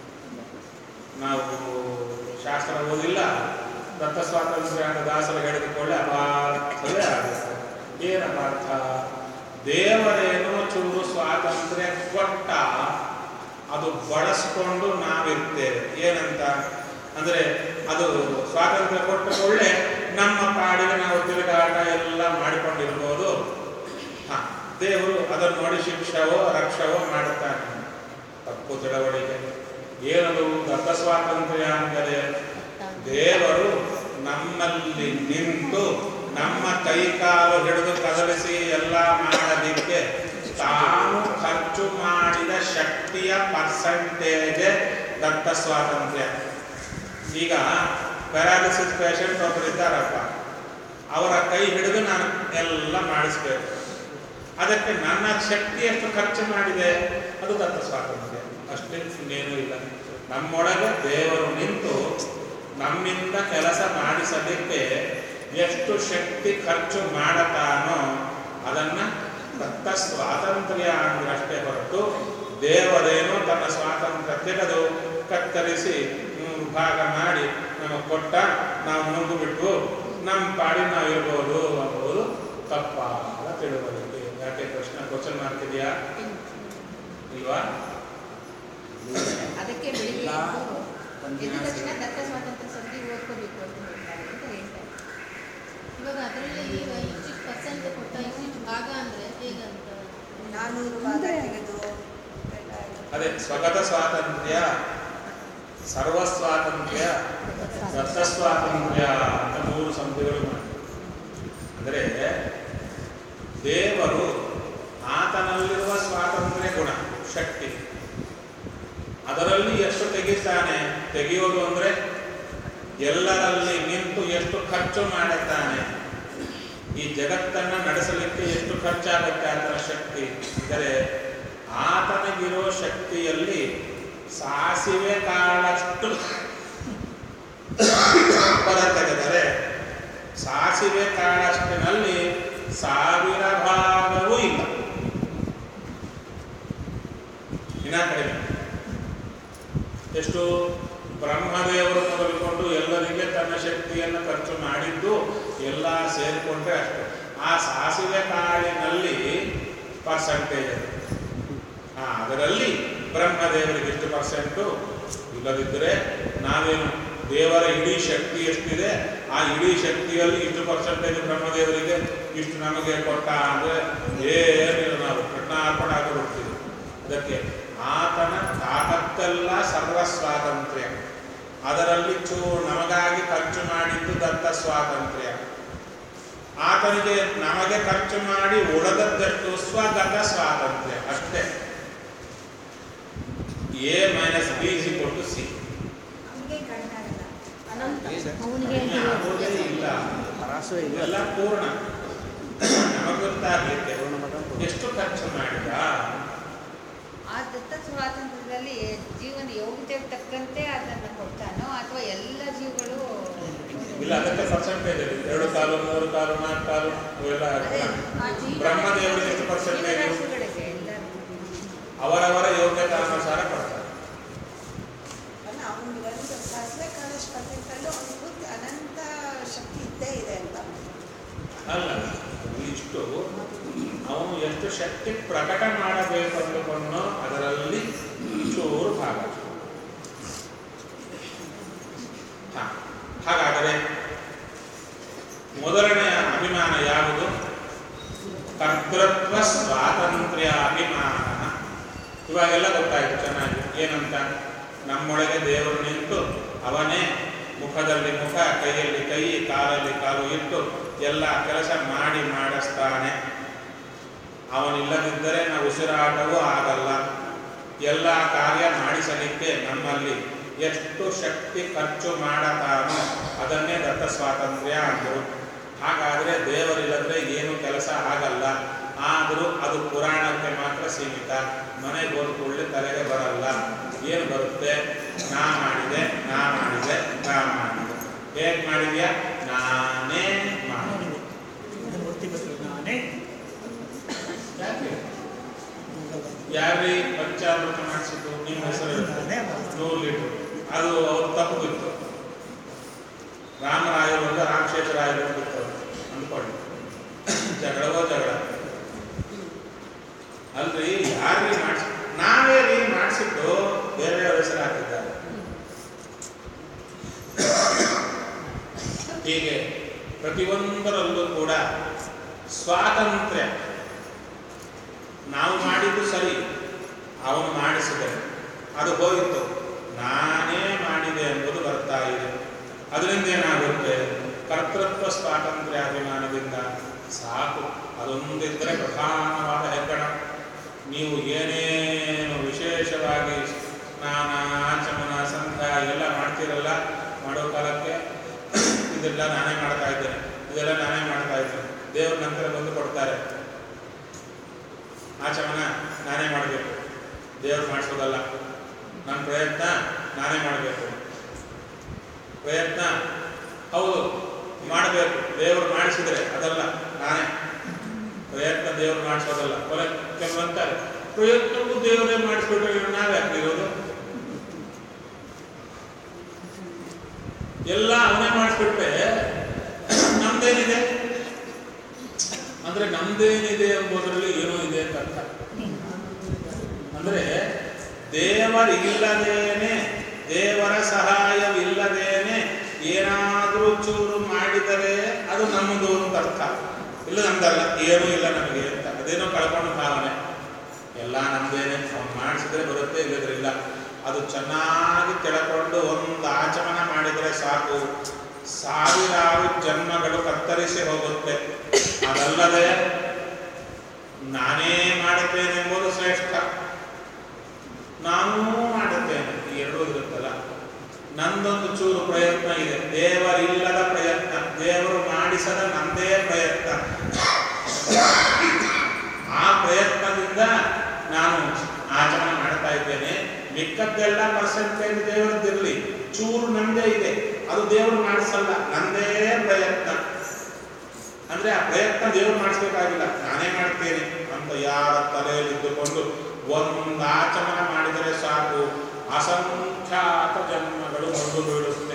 ನಾವು ಶಾಸ್ತ್ರ ಓದಿಲ್ಲ ದತ್ತ ಸ್ವಾತಂತ್ರ್ಯ ಅಂತ ದಾಸರು ಹೇಳಿದುಕೊಳ್ಳೆ ಅಪಾರ್ಥವೇ ಆಗುತ್ತೆ ಏನಪ್ಪ ಅರ್ಥ ದೇವರೇನೋ ಚೂರು ಸ್ವಾತಂತ್ರ್ಯ ಕೊಟ್ಟ ಅದು ಬಳಸ್ಕೊಂಡು ನಾವಿರ್ತೇವೆ ಏನಂತ ಅಂದ್ರೆ ಅದು ಸ್ವಾತಂತ್ರ್ಯ ಕೊಟ್ಟ ಕೊಳ್ಳೆ ನಮ್ಮ ಪಾಡಿಗೆ ನಾವು ತಿರುಗಾಟ ಎಲ್ಲ ಮಾಡಿಕೊಂಡಿರ್ಬೋದು ಹ ದೇವರು ಅದನ್ನು ನೋಡಿ ಶಿಕ್ಷವೋ ರಕ್ಷವೋ ಮಾಡುತ್ತಾನೆ ತಪ್ಪು ತಿಳುವಳಿಕೆ ಏನದು ದತ್ತ ಸ್ವಾತಂತ್ರ್ಯ ಅಂದರೆ ದೇವರು ನಮ್ಮಲ್ಲಿ ನಿಂತು ನಮ್ಮ ಕೈ ಕಾಲು ಹಿಡಿದು ಕದಲಿಸಿ ಎಲ್ಲ ಮಾಡಲಿಕ್ಕೆ ತಾನು ಖರ್ಚು ಮಾಡಿದ ಶಕ್ತಿಯ ಪರ್ಸಂಟೇಜ್ ದತ್ತ ಸ್ವಾತಂತ್ರ್ಯ ಈಗ ಪ್ಯಾರಾಲಿಸಿಸ್ ಪೇಷಂಟ್ ಒಬ್ಬರು ಇದ್ದಾರಪ್ಪ ಅವರ ಕೈ ಹಿಡಿದು ನಾನು ಎಲ್ಲ ಮಾಡಿಸ್ಬೇಕು ಅದಕ್ಕೆ ನನ್ನ ಶಕ್ತಿ ಎಷ್ಟು ಖರ್ಚು ಮಾಡಿದೆ ಅದು ದತ್ತ ಸ್ವಾತಂತ್ರ್ಯ ಅಷ್ಟೇ ಇನ್ನೇನೂ ಇಲ್ಲ ನಮ್ಮೊಳಗೆ ದೇವರು ನಿಂತು ನಮ್ಮಿಂದ ಕೆಲಸ ಮಾಡಿಸಲಿಕ್ಕೆ ಎಷ್ಟು ಶಕ್ತಿ ಖರ್ಚು ಮಾಡತಾನೋ ಅದನ್ನ ದತ್ತ ಸ್ವಾತಂತ್ರ್ಯ ಅಂದ್ರೆ ಅಷ್ಟೇ ಹೊರತು ದೇವರೇನೋ ತನ್ನ ಸ್ವಾತಂತ್ರ್ಯ ತೆಗೆದು ಕತ್ತರಿಸಿ ಮೂರು ಭಾಗ ಮಾಡಿ ನಮಗೆ ಕೊಟ್ಟ ನಾವು ನುಂಗು ಬಿಟ್ಟು ನಮ್ಮ ಪಾಡಿ ನಾವು ಇರ್ಬೋದು ಅನ್ನೋದು ತಪ್ಪಾದ ತಿಳುವಳಿಕೆ ಯಾಕೆ ಪ್ರಶ್ನೆ ಕ್ವಶನ್ ಮಾರ್ಕ್ ಇದೆಯಾ ಇಲ್ವಾ
ಅದಕ್ಕೆ ಬೆಳಿಗ್ಗೆ
ಇಲ್ಲ.
ಎದ್ದು ಎದ್ದ ತಕ್ಷಣ ದತ್ತ ಸ್ವಾತಂತ್ರ್ಯ ಸಂಧಿ ಓದ್ಕೋಬೇಕು ಅಂತ ಹೇಳ್ತಾರೆ ಅಂತ ಹೇಳ್ತಾರೆ ಇವಾಗ ಅದರಲ್ಲಿ ಈಗ ಇಷ್ಟಿಷ್ಟು ಪರ್ಸೆಂಟ್ ಕೊಟ್ಟ ಇಷ್ಟಿಷ್ಟು ಭಾಗ ಅಂದ್ರೆ ಹೇಗಂತ
ನಾನೂರು ಭಾಗ ತೆಗೆದು ಎಲ್ಲ
ಅದೇ ಸ್ವಗತ ಸ್ವಾತಂತ್ರ್ಯ ಸರ್ವ ಸ್ವಾತಂತ್ರ್ಯ ದತ್ತ ಸ್ವಾತಂತ್ರ್ಯ ಅಂತ ಮೂರು ಸಂಧಿಗಳು ಮಾಡಿ ಅಂದರೆ ದೇವರು ಆತನಲ್ಲಿರುವ ಸ್ವಾತಂತ್ರ್ಯ ಗುಣ ಶಕ್ತಿ ಅದರಲ್ಲಿ ಎಷ್ಟು ತೆಗಿತಾನೆ ತೆಗೆಯೋದು ಅಂದ್ರೆ ಎಲ್ಲರಲ್ಲಿ ನಿಂತು ಎಷ್ಟು ಖರ್ಚು ಮಾಡುತ್ತಾನೆ ಈ ಜಗತ್ತನ್ನ ನಡೆಸಲಿಕ್ಕೆ ಎಷ್ಟು ಖರ್ಚಾಗುತ್ತೆ ಆತನ ಶಕ್ತಿ ಅಂದರೆ ಆತನಿಗಿರೋ ಶಕ್ತಿಯಲ್ಲಿ ಸಾಸಿವೆ ಕಾಳಷ್ಟು ಪದ ತೆಗೆದರೆ ಸಾಸಿವೆ ಕಾಳಷ್ಟಿನಲ್ಲಿ ಸಾವಿರ ಭಾಗವೂ ಇಲ್ಲ ಇನ್ನ ಕಡಿಮೆ ಎಷ್ಟು ಬ್ರಹ್ಮದೇವರು ಮೊದಲುಕೊಂಡು ಎಲ್ಲರಿಗೆ ತನ್ನ ಶಕ್ತಿಯನ್ನು ಖರ್ಚು ಮಾಡಿದ್ದು ಎಲ್ಲ ಸೇರಿಕೊಂಡ್ರೆ ಅಷ್ಟು ಆ ಸಾಸಿವೆ ಕಾಳಿನಲ್ಲಿ ಪರ್ಸಂಟೇಜ್ ಅದು ಆ, ಅದರಲ್ಲಿ ಬ್ರಹ್ಮದೇವರಿಗೆ ಎಷ್ಟು ಪರ್ಸೆಂಟು ಇಲ್ಲದಿದ್ದರೆ ನಾವೇನು ದೇವರ ಇಡೀ ಶಕ್ತಿ ಎಷ್ಟಿದೆ ಆ ಇಡೀ ಶಕ್ತಿಯಲ್ಲಿ ಇಷ್ಟು ಪರ್ಸೆಂಟೇಜ್ ಬ್ರಹ್ಮದೇವರಿಗೆ ಇಷ್ಟು ನಮಗೆ ಕೊಟ್ಟ ಅಂದರೆ ಏನಿಲ್ಲ ನಾವು ಕೃಷ್ಣಾರ್ಪಣ ಆಗಿಬಿಡ್ತೀವಿ ಅದಕ್ಕೆ ಆತನ ತಾಕತ್ತೆಲ್ಲ ಸರ್ವ ಸ್ವಾತಂತ್ರ್ಯ ಅದರಲ್ಲಿ ಚೂ ನಮಗಾಗಿ ಖರ್ಚು ಮಾಡಿದ್ದು ದತ್ತ ಸ್ವಾತಂತ್ರ್ಯ ಆತನಿಗೆ ನಮಗೆ ಖರ್ಚು ಮಾಡಿ ಉಳಿದದ್ದಷ್ಟು ಸ್ವಗತ ಸ್ವಾತಂತ್ರ್ಯ ಅಷ್ಟೇ A minus B is equal to C
ನಮಗೆ ಕಣ್ಣಾಗಲ್ಲ
ಅನಂತ
ಅವನಿಗೆ
ಆಗೋದೇ ಇಲ್ಲ
ಹರಾಸು ಇಲ್ಲ
ಇವೆಲ್ಲ ಪೂರ್ಣ ನಮಗೆ ಗೊತ್ತಾಗ್ಲಿಕ್ಕೆ
ಪೂರ್ಣ ಮತ ಪೂರ್ಣ.
ಎಷ್ಟು ಖರ್ಚು ಮಾಡಿದ
ಆ ದತ್ತ ಸ್ವಾತಂತ್ರ್ಯದಲ್ಲಿ ಜೀವನ ಯೋಗ್ಯತೆಗೆ ತಕ್ಕಂತೆ ಅದನ್ನು ಕೊಡ್ತಾನೋ ಅಥವಾ ಎಲ್ಲ ಜೀವಗಳು
ಇಲ್ಲ ಅದಕ್ಕೆ ಪರ್ಸೆಂಟೇಜ್ ಇದೆ ಎರಡು ಕಾಲು ಮೂರು ಕಾಲು ನಾಲ್ಕು ಕಾಲು ಇವೆಲ್ಲ
ಅದೇ ಆ ಜೀವ-
ಬ್ರಹ್ಮದೇವರಿಗೆ ಎಷ್ಟು ಪರ್ಸೆಂಟೇಜ್
ಜೀವರಾಶಿಗಳಿಗೆ ಎಲ್ಲರಿಗೂ.
ಅವರವರ ಯೋಗ್ಯತಾನುಸಾರ ಕೊಡ್ತಾರೆ
ಅಲ್ಲ ಅವನಿಗೆ ಒಂದು ಸಾಸಿವೆ ಕಾಳಷ್ಟು ಪರ್ಸೆಂಟಲ್ಲೂ ಅವನಿಗೂ ಅನಂತ ಶಕ್ತಿ ಇದ್ದೇ ಇದೆ ಅಂತ
ಅಲ್ಲ ಇಷ್ಟು ಅವನು ಎಷ್ಟು ಶಕ್ತಿ ಪ್ರಕಟ ಮಾಡಬೇಕು ಅಂದುಕೊಂಡೋ ಅದರಲ್ಲಿ ಚೂರು ಭಾಗ ಹ, ಹಾಗಾದರೆ ಮೊದಲನೆಯ ಅಭಿಮಾನ ಯಾವುದು ಕರ್ತೃತ್ವ ಸ್ವಾತಂತ್ರ್ಯ ಅಭಿಮಾನ ಇವಾಗೆಲ್ಲ ಗೊತ್ತಾಯ್ತು ಚೆನ್ನಾಗಿ ಏನಂತ ನಮ್ಮೊಳಗೆ ದೇವರು ನಿಂತು ಅವನೇ ಮುಖದಲ್ಲಿ ಮುಖ ಕೈಯಲ್ಲಿ ಕೈ ಕಾಲಲ್ಲಿ ಕಾಲು ಇಟ್ಟು ಎಲ್ಲ ಕೆಲಸ ಮಾಡಿ ಮಾಡಿಸ್ತಾನೆ ಅವನಿಲ್ಲದಿದ್ದರೆ ನಾವು ಉಸಿರಾಟವೂ ಆಗಲ್ಲ ಎಲ್ಲ ಕಾರ್ಯ ಮಾಡಿಸಲಿಕ್ಕೆ ನಮ್ಮಲ್ಲಿ ಎಷ್ಟು ಶಕ್ತಿ ಖರ್ಚು ಮಾಡತಾನೋ ಅದನ್ನೇ ದತ್ತ ಸ್ವಾತಂತ್ರ್ಯ ಅಂದರು ಹಾಗಾದರೆ ದೇವರಿಲ್ಲದ್ರೆ ಏನು ಕೆಲಸ ಆಗಲ್ಲ ಆದರೂ ಅದು ಪುರಾಣಕ್ಕೆ ಮಾತ್ರ ಸೀಮಿತ ಮನೆಗೆ ಹೋದ ಕೂಡಲೇ ತಲೆಗೆ ಬರಲ್ಲ ಏನು ಬರುತ್ತೆ ನಾ ಮಾಡಿದೆ ನಾ ಮಾಡಿದೆ ನಾ ಮಾಡಿದೆ ಹೇಗೆ ಮಾಡಿದ್ಯಾ ನಾನೇ ಮಾಡಿದೆ ಯಾಕೆ ಯಾರೀ ಪಂಚಾಮೃತ ಮಾಡಿಸಿದ್ದು ನಿಮ್ಮ ಹೆಸರು ನೂರು ಲೀಟರ್ ಅದು ಅವ್ರ ತಪ್ಪು ಬಿತ್ತು ರಾಮರಾಯರು ಅಂತ ರಾಮಶೇಷರಾಯರು ಬಿತ್ತು ಅಂದ್ಕೊಂಡು ಜಗಳವೋ ಜಗಳ ಅಲ್ರಿ ಯಾರಿಗೆ ಮಾಡಿಸ್ ನಾವೇ ರೀ ಮಾಡಿಸಿದ್ದು ಬೇರೆಯವ್ರ ಹೆಸರು ಹಾಕಿದ್ದಾರೆ ಹೀಗೆ ಪ್ರತಿಯೊಂದರಲ್ಲೂ ಕೂಡ ಸ್ವಾತಂತ್ರ್ಯ ನಾವು ಮಾಡಿದ್ದು ಸರಿ ಅವನು ಮಾಡಿಸಿದೆ ಅದು ಹೋಯಿತು ನಾನೇ ಮಾಡಿದೆ ಎಂಬುದು ಬರ್ತಾ ಇದೆ ಅದರಿಂದ ಏನಾಗುತ್ತೆ ಕರ್ತೃತ್ವ ಸ್ವಾತಂತ್ರ್ಯ ಅಭಿಮಾನದಿಂದ ಸಾಕು ಅದೊಂದಿದ್ದರೆ ಪ್ರಧಾನವಾದ ಹೆಗ್ಗಣ ನೀವು ಏನೇನು ವಿಶೇಷವಾಗಿ ಸ್ನಾನ ಆಚಮನ ಸಂಧ್ಯ ಎಲ್ಲ ಮಾಡ್ತೀರಲ್ಲ ಮಾಡೋ ಕಾಲಕ್ಕೆ ಇದೆಲ್ಲ ನಾನೇ ಮಾಡ್ತಾ ಇದ್ದೇನೆ ಇದೆಲ್ಲ ನಾನೇ ಮಾಡ್ತಾ ಇದ್ದೇನೆ ದೇವ್ರ ನಂತರ ಬಂದು ಕೊಡ್ತಾರೆ ಆಚಮನ ನಾನೇ ಮಾಡಬೇಕು ದೇವ್ರು ಮಾಡಿಸೋದಲ್ಲ ನನ್ನ ಪ್ರಯತ್ನ ನಾನೇ ಮಾಡಬೇಕು ಪ್ರಯತ್ನ ಹೌದು ಮಾಡಬೇಕು ದೇವರು ಮಾಡಿಸಿದರೆ ಅದಲ್ಲ ನಾನೇ ಪ್ರಯತ್ನ ದೇವರು ಮಾಡಿಸೋದಲ್ಲ ಕೊಲೆ ಕೆಲವು ಅಂತಾರೆ ಪ್ರಯತ್ನಕ್ಕೂ ದೇವರೇ ಮಾಡಿಸ್ಬಿಟ್ರೆ ಇನ್ನು ನಾವೇ ಆಗ್ತಿರೋದು ಎಲ್ಲ ಅವನೇ ಮಾಡಿಸ್ಬಿಟ್ರೆ ನಮ್ದೇನಿದೆ ಅಂದ್ರೆ ನಮ್ದೇನಿದೆ ಎಂಬುದರಲ್ಲಿ ಏನೋ ಇದೆ ಅಂತ ಅರ್ಥ ಅಂದ್ರೆ ದೇವರಿಲ್ಲದೇನೆ ದೇವರ ಸಹಾಯವಿಲ್ಲದೇನೆ ಏನಾದರೂ ಚೂರು ಮಾಡಿದರೆ ಅದು ನಮ್ಮದು ಅಂತ ಅರ್ಥ ಇಲ್ಲ ನಮ್ದಲ್ಲ ಏನೂ ಇಲ್ಲ ನಮಗೆ ಅಂತ ಅದೇನೋ ಕಳ್ಕೊಂಡು ಭಾವನೆ ಎಲ್ಲ ನಮ್ದೇನೆ ಅವ್ನು ಮಾಡಿಸಿದ್ರೆ ಬರುತ್ತೆ ಇಲ್ಲದ್ರಿಲ್ಲ ಅದು ಚೆನ್ನಾಗಿ ತಿಳ್ಕೊಂಡು ಒಂದು ಆಚಮನ ಮಾಡಿದರೆ ಸಾಕು ಸಾವಿರಾರು ಜನ್ಮಗಳು ಕತ್ತರಿಸಿ ಹೋಗುತ್ತೆ ಅದಲ್ಲದೆ ನಾನೇ ಮಾಡುತ್ತೇನೆ ಎಂಬುದು ಶ್ರೇಷ್ಠ ನಾನೂ ಮಾಡುತ್ತೇನೆ ಈ ಎರಡೂ ಇರುತ್ತಲ್ಲ ನಂದೊಂದು ಚೂರು ಪ್ರಯತ್ನ ಇದೆ ದೇವರಿಲ್ಲದ ಪ್ರಯತ್ನ ದೇವರು ಮಾಡಿಸದ ನಂದೇ ಪ್ರಯತ್ನ ಆ ಪ್ರಯತ್ನದಿಂದ ನಾನು ಆಚರಣೆ ಮಾಡ್ತಾ ಇದ್ದೇನೆ ಮಿಕ್ಕದ್ದೆಲ್ಲ ಪರ್ಸೆಂಟೇಜ್ ದೇವರದ್ದಿರಲಿ ಚೂರು ನಂದೇ ಇದೆ ಅದು ದೇವರು ಮಾಡಿಸಲ್ಲ ನಂದೇ ಪ್ರಯತ್ನ ಅಂದ್ರೆ ಆ ಪ್ರಯತ್ನ ದೇವರು ಮಾಡಿಸ್ಬೇಕಾಗಿಲ್ಲ ನಾನೇ ಮಾಡ್ತೇನೆ ಅಂತ ಯಾರ ತಲೆಯಲ್ಲಿದ್ದುಕೊಂಡು ಒಂದು ಆಚಮನ ಮಾಡಿದರೆ ಸಾಕು ಅಸಂಖ್ಯಾತ ಜನ್ಮಗಳು ಬಂದು ಬೀಳುತ್ತೆ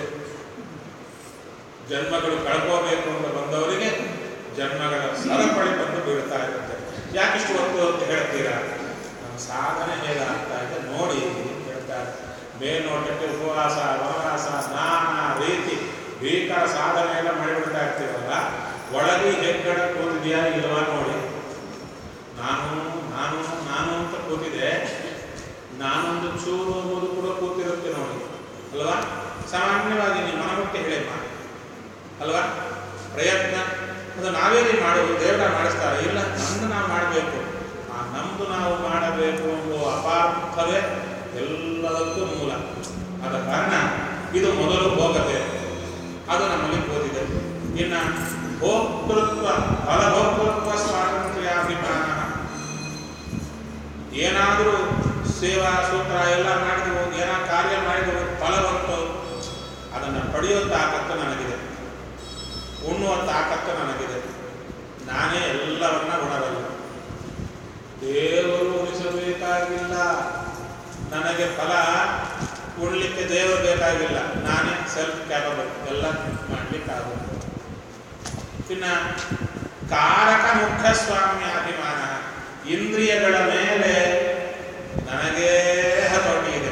ಜನ್ಮಗಳು ಕಳ್ಕೋಬೇಕು ಅಂತ ಬಂದವರಿಗೆ ಜನ್ಮಗಳ ಸರಪಳಿ ಬಂದು ಬೀಳ್ತಾ ಇರುತ್ತೆ ಯಾಕಿಷ್ಟು ಹೊತ್ತು ಅಂತ ಹೇಳ್ತೀರಾ ನಮ್ಮ ಸಾಧನೆ ಹೇಗಾಗ್ತಾ ಇದೆ ನೋಡಿ ಅಂತ ಹೇಳ್ತಾರೆ ಮೇಲ್ನೋಟಕ್ಕೆ ಉಪವಾಸ ವನವಾಸ ನಾನಾ ರೀತಿ ಭೀಕರ ಸಾಧನೆ ಎಲ್ಲ ಮಾಡಿಬಿಡ್ತಾ ಇರ್ತೀವಲ್ಲ ಒಳಗೆ ಹೆಗ್ಗಡ ಕೂತಿದೆಯಾ ಇಲ್ವಾ ನೋಡಿ ನಾನು ನಾನು ನಾನು ಅಂತ ಕೂತಿದೆ ನಾನೊಂದು ಚೂರು ಅನ್ನೋದು ಕೂಡ ಕೂತಿರುತ್ತೆ ನೋಡಿ ಅಲ್ವಾ ಸಾಮಾನ್ಯವಾಗಿ ನೀವು ಮನಮುಟ್ಟಿ ಹೇಳಮ್ಮ ಅಲ್ವಾ ಪ್ರಯತ್ನ ಅದು ನಾವೇನೇ ಮಾಡೋದು ದೇವರ ಮಾಡಿಸ್ತಾರೆ ಇಲ್ಲ ನಮ್ದು ನಾವು ಮಾಡಬೇಕು ಆ ನಮ್ದು ನಾವು ಮಾಡಬೇಕು ಎಂಬ ಅಪಾರ್ಥವೇ ಎಲ್ಲದಕ್ಕೂ ಮೂಲ ಆದ ಕಾರಣ ಇದು ಮೊದಲು ಹೋಗದೆ ಅದು ನಮ್ಮಲ್ಲಿ ಓದಿದೆ ಇನ್ನು ಭೋಕ್ತೃತ್ವ ಫಲಭೋಕ್ತೃತ್ವ ಸ್ವಾತಂತ್ರ್ಯಾಭಿಮಾನ ಏನಾದರೂ ಸೇವಾ ಸೂತ್ರ ಎಲ್ಲ ಮಾಡಿದವು ಏನೋ ಕಾರ್ಯ ಮಾಡಿದವು ಫಲ ಬಂತು ಅದನ್ನು ಪಡೆಯೋ ತಾಕತ್ತು ನನಗಿದೆ ಉಣ್ಣುವ ತಾಕತ್ತು ನನಗಿದೆ ನಾನೇ ಎಲ್ಲವನ್ನ ಉಣಬಲ್ಲ ದೇವರು ಉಳಿಸಬೇಕಾಗಿಲ್ಲ ನನಗೆ ಫಲ ಉಣ್ಲಿಕ್ಕೆ ದೇವರು ಬೇಕಾಗಿಲ್ಲ ನಾನೇ ಸೆಲ್ಫ್ ಕ್ಯಾಪಬಲ್ ಎಲ್ಲ ಮಾಡ್ಲಿಕ್ಕಾಗುತ್ತೆ ಇನ್ನ ಕಾರಕ ಮುಖ್ಯ ಸ್ವಾಮ್ಯಾಭಿಮಾನ ಇಂದ್ರಿಯಗಳ ಮೇಲೆ ನನಗೇ ಹತೋಟಿ ಇದೆ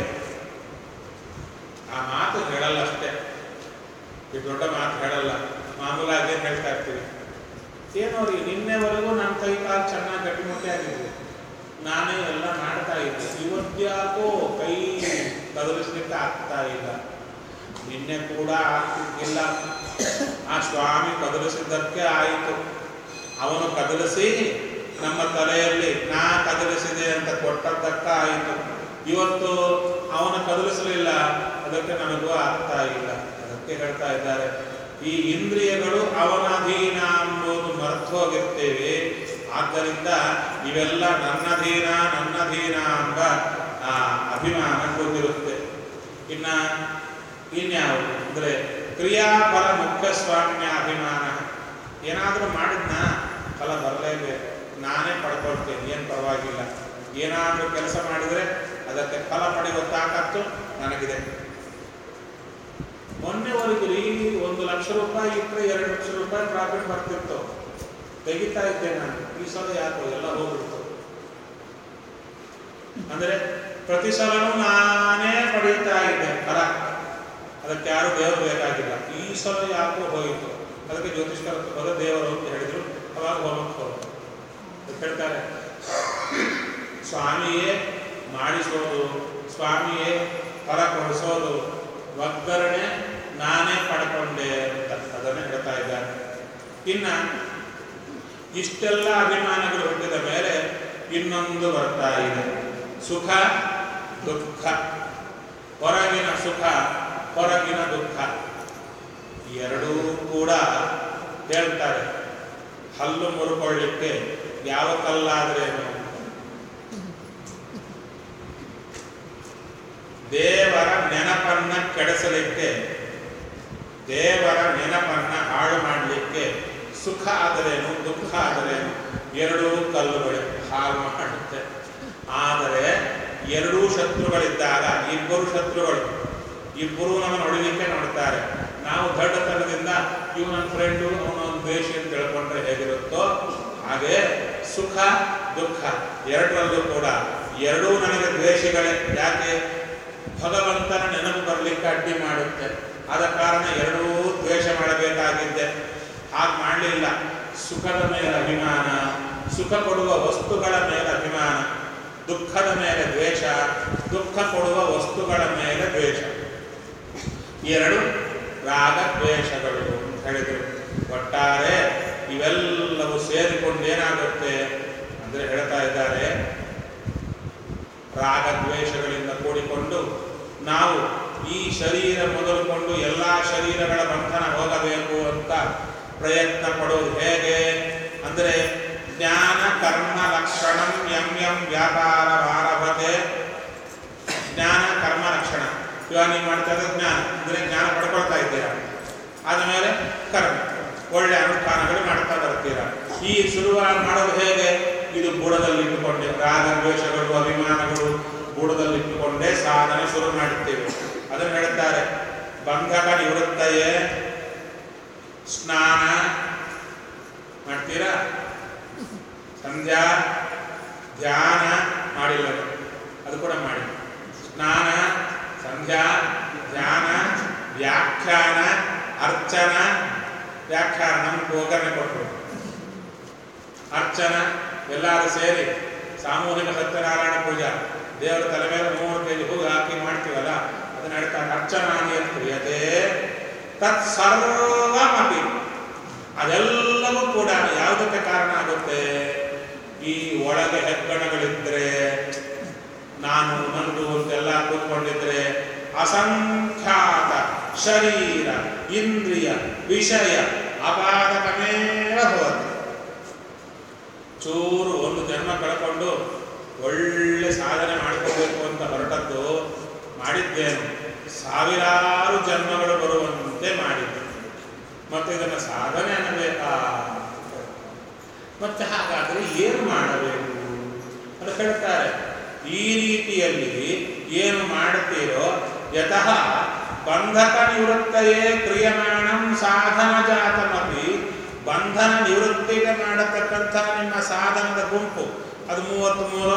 ಆ ಮಾತು ಹೇಳಲ್ಲ ಅಷ್ಟೇ ಈ ದೊಡ್ಡ ಮಾತು ಹೇಳಲ್ಲ ಮಾಮೂಲಾಗಿ ಏನ್ ಹೇಳ್ತಾ ಇರ್ತೀವಿ ಏನೋ ರೀ ನಿನ್ನೆವರೆಗೂ ನನ್ನ ಕೈ ಕಾಲು ಚೆನ್ನಾಗಿ ಗಟ್ಟಿಮುಟ್ಟಿಯಾಗಿದೆ ನಾನೇ ಎಲ್ಲ ಮಾಡ್ತಾ ಇದ್ದೆ ಇವತ್ತ್ಯಾಕೋ ಕೈ ಬದಲಿಸ್ಲಿಕ್ಕೆ ಆಗ್ತಾ ಇಲ್ಲ ನಿನ್ನೆ ಕೂಡ ಆಗ್ತಿದ್ದಿಲ್ಲ ಆ ಸ್ವಾಮಿ ಕದಲಿಸಿದ್ದಕ್ಕೆ ಆಯಿತು ಅವನು ಕದಲಿಸಿ ನಮ್ಮ ತಲೆಯಲ್ಲಿ ನಾ ಕದಲಿಸಿದೆ ಅಂತ ಕೊಟ್ಟದ್ದಕ್ಕ ಆಯಿತು ಇವತ್ತು ಅವನ ಕದಲಿಸಲಿಲ್ಲ ಅದಕ್ಕೆ ನನಗೂ ಆಗ್ತಾ ಇಲ್ಲ ಅದಕ್ಕೆ ಹೇಳ್ತಾ ಇದ್ದಾರೆ ಈ ಇಂದ್ರಿಯಗಳು ಅವನ ಅಧೀನ ಎಂಬುದು ಮರ್ತು ಹೋಗಿರ್ತೇವೆ ಆದ್ದರಿಂದ ಇವೆಲ್ಲ ನನ್ನಧೀನ ನನ್ನಧೀನ ಎಂಬ ಆ ಅಭಿಮಾನ ಗೊತ್ತಿರುತ್ತೆ ಇನ್ನ ಇನ್ಯಾವುದು ಅಂದ್ರೆ ಕ್ರಿಯಾಫಲ ಮುಖ್ಯ ಸ್ವಾಮ್ಯ ಅಭಿಮಾನ ಏನಾದರೂ ಮಾಡಿದ್ನ ಫಲ ಬರಲೇಬೇಕು ನಾನೇ ಪಡ್ಕೊಳ್ತೇನೆ ಏನು ಪರವಾಗಿಲ್ಲ ಏನಾದರೂ ಕೆಲಸ ಮಾಡಿದರೆ ಅದಕ್ಕೆ ಫಲ ಪಡೆಯುವ ತಾಕತ್ತು ನನಗಿದೆ ರೂಪಾಯಿ ಇಟ್ಟರೆ ಎರಡು ಲಕ್ಷ ರೂಪಾಯಿ ಪ್ರಾಫಿಟ್ ಬರ್ತಿತ್ತು ತೆಗಿತಾ ಇದ್ದೆ ನಾನು ಈ ಸಲ ಯಾಕೋ ಎಲ್ಲ ಹೋಗ್ಬಿಡ್ತು ಅಂದ್ರೆ ಪ್ರತಿ ಸಲನೂ ನಾನೇ ಪಡೀತಾ ಇದ್ದೆ ಫಲ ಅದಕ್ಕೆ ಯಾರು ದೇವರು ಬೇಕಾಗಿಲ್ಲ ಈ ಸಲ ಯಾಕೋ ಹೋಯಿತು ಅದಕ್ಕೆ ಜ್ಯೋತಿಷ್ಕರ ಹೋದ ದೇವರು ಅಂತ ಹೇಳಿದ್ರು ಅವಾಗ ಹೋಗಕ್ಕೆ ಹೋದ ಅದಕ್ಕೆ ಹೇಳ್ತಾರೆ ಸ್ವಾಮಿಯೇ ಮಾಡಿಸೋದು ಸ್ವಾಮಿಯೇ ಫಲ ಕೊಡಿಸೋದು ಒಗ್ಗರಣೆ ನಾನೇ ಪಡ್ಕೊಂಡೆ ಅಂತ ಅದನ್ನೇ ಹೇಳ್ತಾ ಇದ್ದಾರೆ ಇನ್ನ ಇಷ್ಟೆಲ್ಲ ಅಭಿಮಾನಗಳು ಹುಟ್ಟಿದ ಮೇಲೆ ಇನ್ನೊಂದು ಬರ್ತಾ ಇದೆ ಸುಖ ದುಃಖ ಹೊರಗಿನ ಸುಖ ಹೊರಗಿನ ದುಃಖ ಎರಡೂ ಕೂಡ ಹೇಳ್ತಾರೆ ಹಲ್ಲು ಮುರುಕೊಳ್ಳಿಕ್ಕೆ ಯಾವ ಕಲ್ಲಾದ್ರೇನು ದೇವರ ನೆನಪನ್ನ ಕೆಡಿಸಲಿಕ್ಕೆ ದೇವರ ನೆನಪನ್ನ ಹಾಳು ಮಾಡಲಿಕ್ಕೆ ಸುಖ ಆದರೇನು ದುಃಖ ಆದರೇನು ಎರಡೂ ಕಲ್ಲುಗಳು ಹಾಳು ಮಾಡುತ್ತೆ ಆದರೆ ಎರಡೂ ಶತ್ರುಗಳಿದ್ದಾಗ ಇಬ್ಬರು ಶತ್ರುಗಳು ಇಬ್ಬರು ನಮ್ಮ ಹೊಡಿಲಿಕ್ಕೆ ನೋಡ್ತಾರೆ ನಾವು ದಡ್ಡತನದಿಂದ ಇವ್ ನನ್ನ ಫ್ರೆಂಡು ಅವನೊಂದು ದ್ವೇಷಿ ಅಂತ ತಿಳ್ಕೊಂಡ್ರೆ ಹೇಗಿರುತ್ತೋ ಹಾಗೆ ಸುಖ ದುಃಖ ಎರಡರಲ್ಲೂ ಕೂಡ ಎರಡೂ ನನಗೆ ದ್ವೇಷಗಳೇ ಯಾಕೆ ಭಗವಂತನ ನೆನಪು ಬರಲಿಕ್ಕೆ ಅಡ್ಡಿ ಮಾಡುತ್ತೆ ಆದ ಕಾರಣ ಎರಡೂ ದ್ವೇಷ ಮಾಡಬೇಕಾಗಿದ್ದೆ ಹಾಗೆ ಮಾಡಲಿಲ್ಲ ಸುಖದ ಮೇಲೆ ಅಭಿಮಾನ ಸುಖ ಕೊಡುವ ವಸ್ತುಗಳ ಮೇಲೆ ಅಭಿಮಾನ ದುಃಖದ ಮೇಲೆ ದ್ವೇಷ ದುಃಖ ಕೊಡುವ ವಸ್ತುಗಳ ಮೇಲೆ ದ್ವೇಷ ಎರಡು ರಾಗ ದ್ವೇಷಗಳು ಅಂತ ಹೇಳಿದರು ಒಟ್ಟಾರೆ ಇವೆಲ್ಲವೂ ಸೇರಿಕೊಂಡು ಏನಾಗುತ್ತೆ ಅಂದ್ರೆ ಹೇಳ್ತಾ ಇದ್ದಾರೆ ರಾಗ ದ್ವೇಷಗಳಿಂದ ಕೂಡಿಕೊಂಡು ನಾವು ಈ ಶರೀರ ಮೊದಲುಕೊಂಡು ಎಲ್ಲ ಶರೀರಗಳ ಬಂಧನ ಹೋಗಬೇಕು ಅಂತ ಪ್ರಯತ್ನ ಪಡೋದು ಹೇಗೆ ಅಂದರೆ ಜ್ಞಾನ ಕರ್ಮ ಲಕ್ಷಣಂ ಯಂ ಯಂ ವ್ಯಾಪಾರ ಆರಭತೆ ಜ್ಞಾನ ಕರ್ಮ ಲಕ್ಷಣ ಇವಾಗ ನೀವು ಮಾಡ್ತಾ ಇರೋದು ಜ್ಞಾನ ಅಂದರೆ ಜ್ಞಾನ ಪಡ್ಕೊಳ್ತಾ ಇದ್ದೀರಾ ಆದಮೇಲೆ ಕರ್ಮ ಒಳ್ಳೆ ಅನುಷ್ಠಾನಗಳು ಮಾಡ್ತಾ ಬರ್ತೀರಾ ಈ ಶುರುವಾಗಿ ಮಾಡೋದು ಹೇಗೆ ಇದು ಬುಡದಲ್ಲಿ ಇಟ್ಟುಕೊಂಡೆ ರಾಗ ದ್ವೇಷಗಳು ಅಭಿಮಾನಗಳು ಬುಡದಲ್ಲಿ ಇಟ್ಟುಕೊಂಡೇ ಸಾಧನೆ ಶುರು ಮಾಡುತ್ತೇವೆ ಅದನ್ನು ಹೇಳ್ತಾರೆ ಬಂಧಕ ನಿವೃತ್ತಯೇ ಸ್ನಾನ ಮಾಡ್ತೀರಾ ಸಂಧ್ಯಾ ಧ್ಯಾನ ಮಾಡಿಲ್ಲ ಅದು. ಅದು ಕೂಡ ಮಾಡಿ ಸ್ನಾನ ಸಂಧ್ಯಾ ಧ್ಯಾನ ವ್ಯಾಖ್ಯಾನ ಅರ್ಚನ ವ್ಯಾಖ್ಯಾನ ನಮ್ಗೆ ಒಗ್ಗರಣೆ ಕೊಟ್ಟರು ಅರ್ಚನ ಎಲ್ಲರೂ ಸೇರಿ ಸಾಮೂಹಿಕ ಸತ್ಯನಾರಾಯಣ ಪೂಜಾ ದೇವರ ತಲೆ ಮೇಲೆ ಮೂರು ಕೆ ಜಿ ಹೂವು ಹಾಕಿ ಮಾಡ್ತೀವಲ್ಲ ಅದನ್ನ ಹೇಳ್ತಾರೆ ಅರ್ಚನಾನಿ ಅಂತ ಕ್ರಿಯತೆ ತತ್ ಸರ್ವಮಪಿ ಅದೆಲ್ಲವೂ ಕೂಡ ಯಾವುದಕ್ಕೆ ಕಾರಣ ಆಗುತ್ತೆ ಈ ಒಳಗೆ ಹೆಗ್ಗಣಗಳಿದ್ರೆ ನಾನು ನಂದು ಅಂತೆಲ್ಲ ಕೂತ್ಕೊಂಡಿದ್ರೆ ಅಸಂಖ್ಯಾತ ಶರೀರ ಇಂದ್ರಿಯ ವಿಷಯ ಅಪಾದಕಮೇವ ಹೋಗುತ್ತೆ ಚೂರು ಒಂದು ಜನ್ಮ ಕಳ್ಕೊಂಡು ಒಳ್ಳೆ ಸಾಧನೆ ಮಾಡ್ಕೋಬೇಕು ಅಂತ ಹೊರಟದ್ದು ಮಾಡಿದ್ದೇನು ಸಾವಿರಾರು ಜನ್ಮಗಳು ಬರುವಂತೆ ಮಾಡಿದ್ದೆ ಮತ್ತೆ ಇದನ್ನು ಸಾಧನೆ ಅನ್ನಬೇಕಾ ಮತ್ತೆ ಹಾಗಾದರೆ ಏನು ಮಾಡಬೇಕು ಅಂತ ಹೇಳ್ತಾರೆ ಈ ರೀತಿಯಲ್ಲಿ ಏನು ಮಾಡುತ್ತೀರೋ ಯತಃ ಬಂಧಕ ನಿವೃತ್ತಯೇ ಕ್ರಿಯಮಾಣಂ ಸಾಧನ ಜಾತಮಪಿ ಬಂಧನ ನಿವೃತ್ತಿಗೆ ಮಾಡತಕ್ಕಂಥ ನಿಮ್ಮ ಸಾಧನದ ಗುಂಪು ಅದು ಮೂವತ್ತ್ ಮೂರು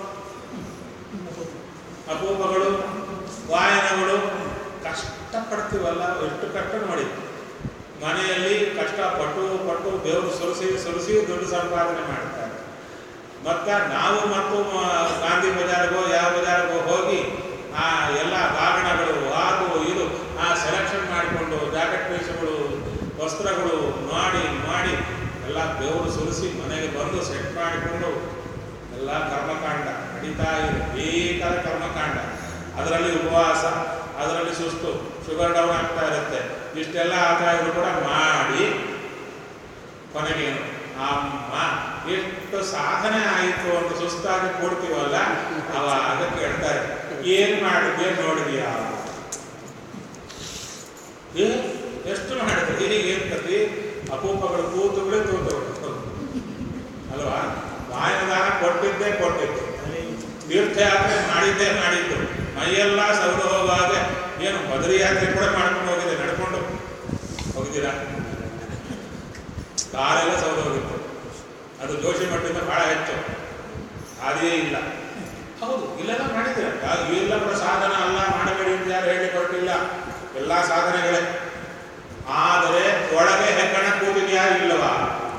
ಅಪೂಪಗಳು ವಾಯನಗಳು ಕಷ್ಟಪಡ್ತೀವಲ್ಲ ಎಷ್ಟು ಕಷ್ಟ ನೋಡಿ ಮನೆಯಲ್ಲಿ ಕಷ್ಟಪಟ್ಟು ಪಟ್ಟು ಬೆವರು ಸುರಿಸಿ ಸುರಿಸಿ ದುಡ್ಡು ಸಂಪಾದನೆ ಮಾಡ್ತಾರೆ ಮತ್ತು ನಾವು ಮತ್ತು ಮ- ಗಾಂಧಿ ಬಜಾರ್ಗೋ ಯಾವ ಬಜಾರ್ಗೋ ಹೋಗಿ ಆ ಎಲ್ಲ ಬಾಗಣಗಳು ಅದು ಇದು ಆ ಸೆಲೆಕ್ಷನ್ ಮಾಡಿಕೊಂಡು ಜಾಕೆಟ್ ಪೀಸ್ಗಳು ವಸ್ತ್ರಗಳು ಮಾಡಿ ಮಾಡಿ ಎಲ್ಲ ಬೆವರು ಸುರಿಸಿ ಮನೆಗೆ ಬಂದು ಸೆಟ್ ಮಾಡಿಕೊಂಡು ಎಲ್ಲ ಕರ್ಮಕಾಂಡ ನಡೀತಾ ಇದೆ ಬೇಕಾದ ಕರ್ಮಕಾಂಡ ಅದರಲ್ಲಿ ಉಪವಾಸ ಅದರಲ್ಲಿ ಸುಸ್ತು ಶುಗರ್ ಡೌನ್ ಆಗ್ತಾ ಇರುತ್ತೆ ಇಷ್ಟೆಲ್ಲ ಆಗ್ತಾ ಇದ್ರು ಕೂಡ ಮಾಡಿ ಕೊನೆಗೇನು ಅಮ್ಮ ಎಷ್ಟು ಸಾಧನೆ ಆಯಿತು ಅಂತ ಸುಸ್ತಾಗಿ ಕೊಡ್ತೀವಲ್ಲ ಅವಾಗ ಕೇಳ್ತಾರೆ ಏನ್ ಮಾಡಿದ್ದೆ ನೋಡಿದ್ಯಾ ಏ ಎಷ್ಟು ಮಾಡಿದ್ರೆ ಹೀಗೆ ಏನ್ ಕತಿ ಅಪೂಪಗಳು ಕೂತುಗಳೇ ತೂತುಗಳು ಅಲ್ವಾ ವಾಯನದಾನ ಕೊಟ್ಟಿದ್ದೇ ಕೊಟ್ಟಿದ್ದು ತೀರ್ಥಯಾತ್ರೆ ಮಾಡಿದ್ದೇ ಮಾಡಿದ್ದು ಮೈಯೆಲ್ಲ ಸೌದು ಹೋಗುವಾಗ ಏನು ಬದರಿ ಯಾತ್ರೆ ಕೂಡ ಮಾಡ್ಕೊಂಡು ಹೋಗಿದೆ ನಡ್ಕೊಂಡು ಹೋಗಿದ್ದೀರಾ ಗೊತ್ತೀರಾ ಕಾಲೆಲ್ಲ ಸೌದೋಗಿತ್ತು ಅದು ಜೋಶಿ ಮಟ್ಟದಿಂದ ಬಹಳ ಹೆಚ್ಚು ಅದೇ ಇಲ್ಲ ಹೌದು ಇಲ್ಲೆಲ್ಲ ಮಾಡಿದ್ದೀರ ಇವೆಲ್ಲ ಕೂಡ ಸಾಧನ ಅಲ್ಲ ಮಾಡಬೇಡಿ ಅಂತ ಯಾರು ಹೇಳಿ ಕೊಟ್ಟಿಲ್ಲ ಎಲ್ಲ ಸಾಧನೆಗಳೇ ಆದರೆ ಒಳಗೆ ಹೆಗ್ಗಣ ಕೂತಿದೆಯಾ ಇಲ್ಲವಾ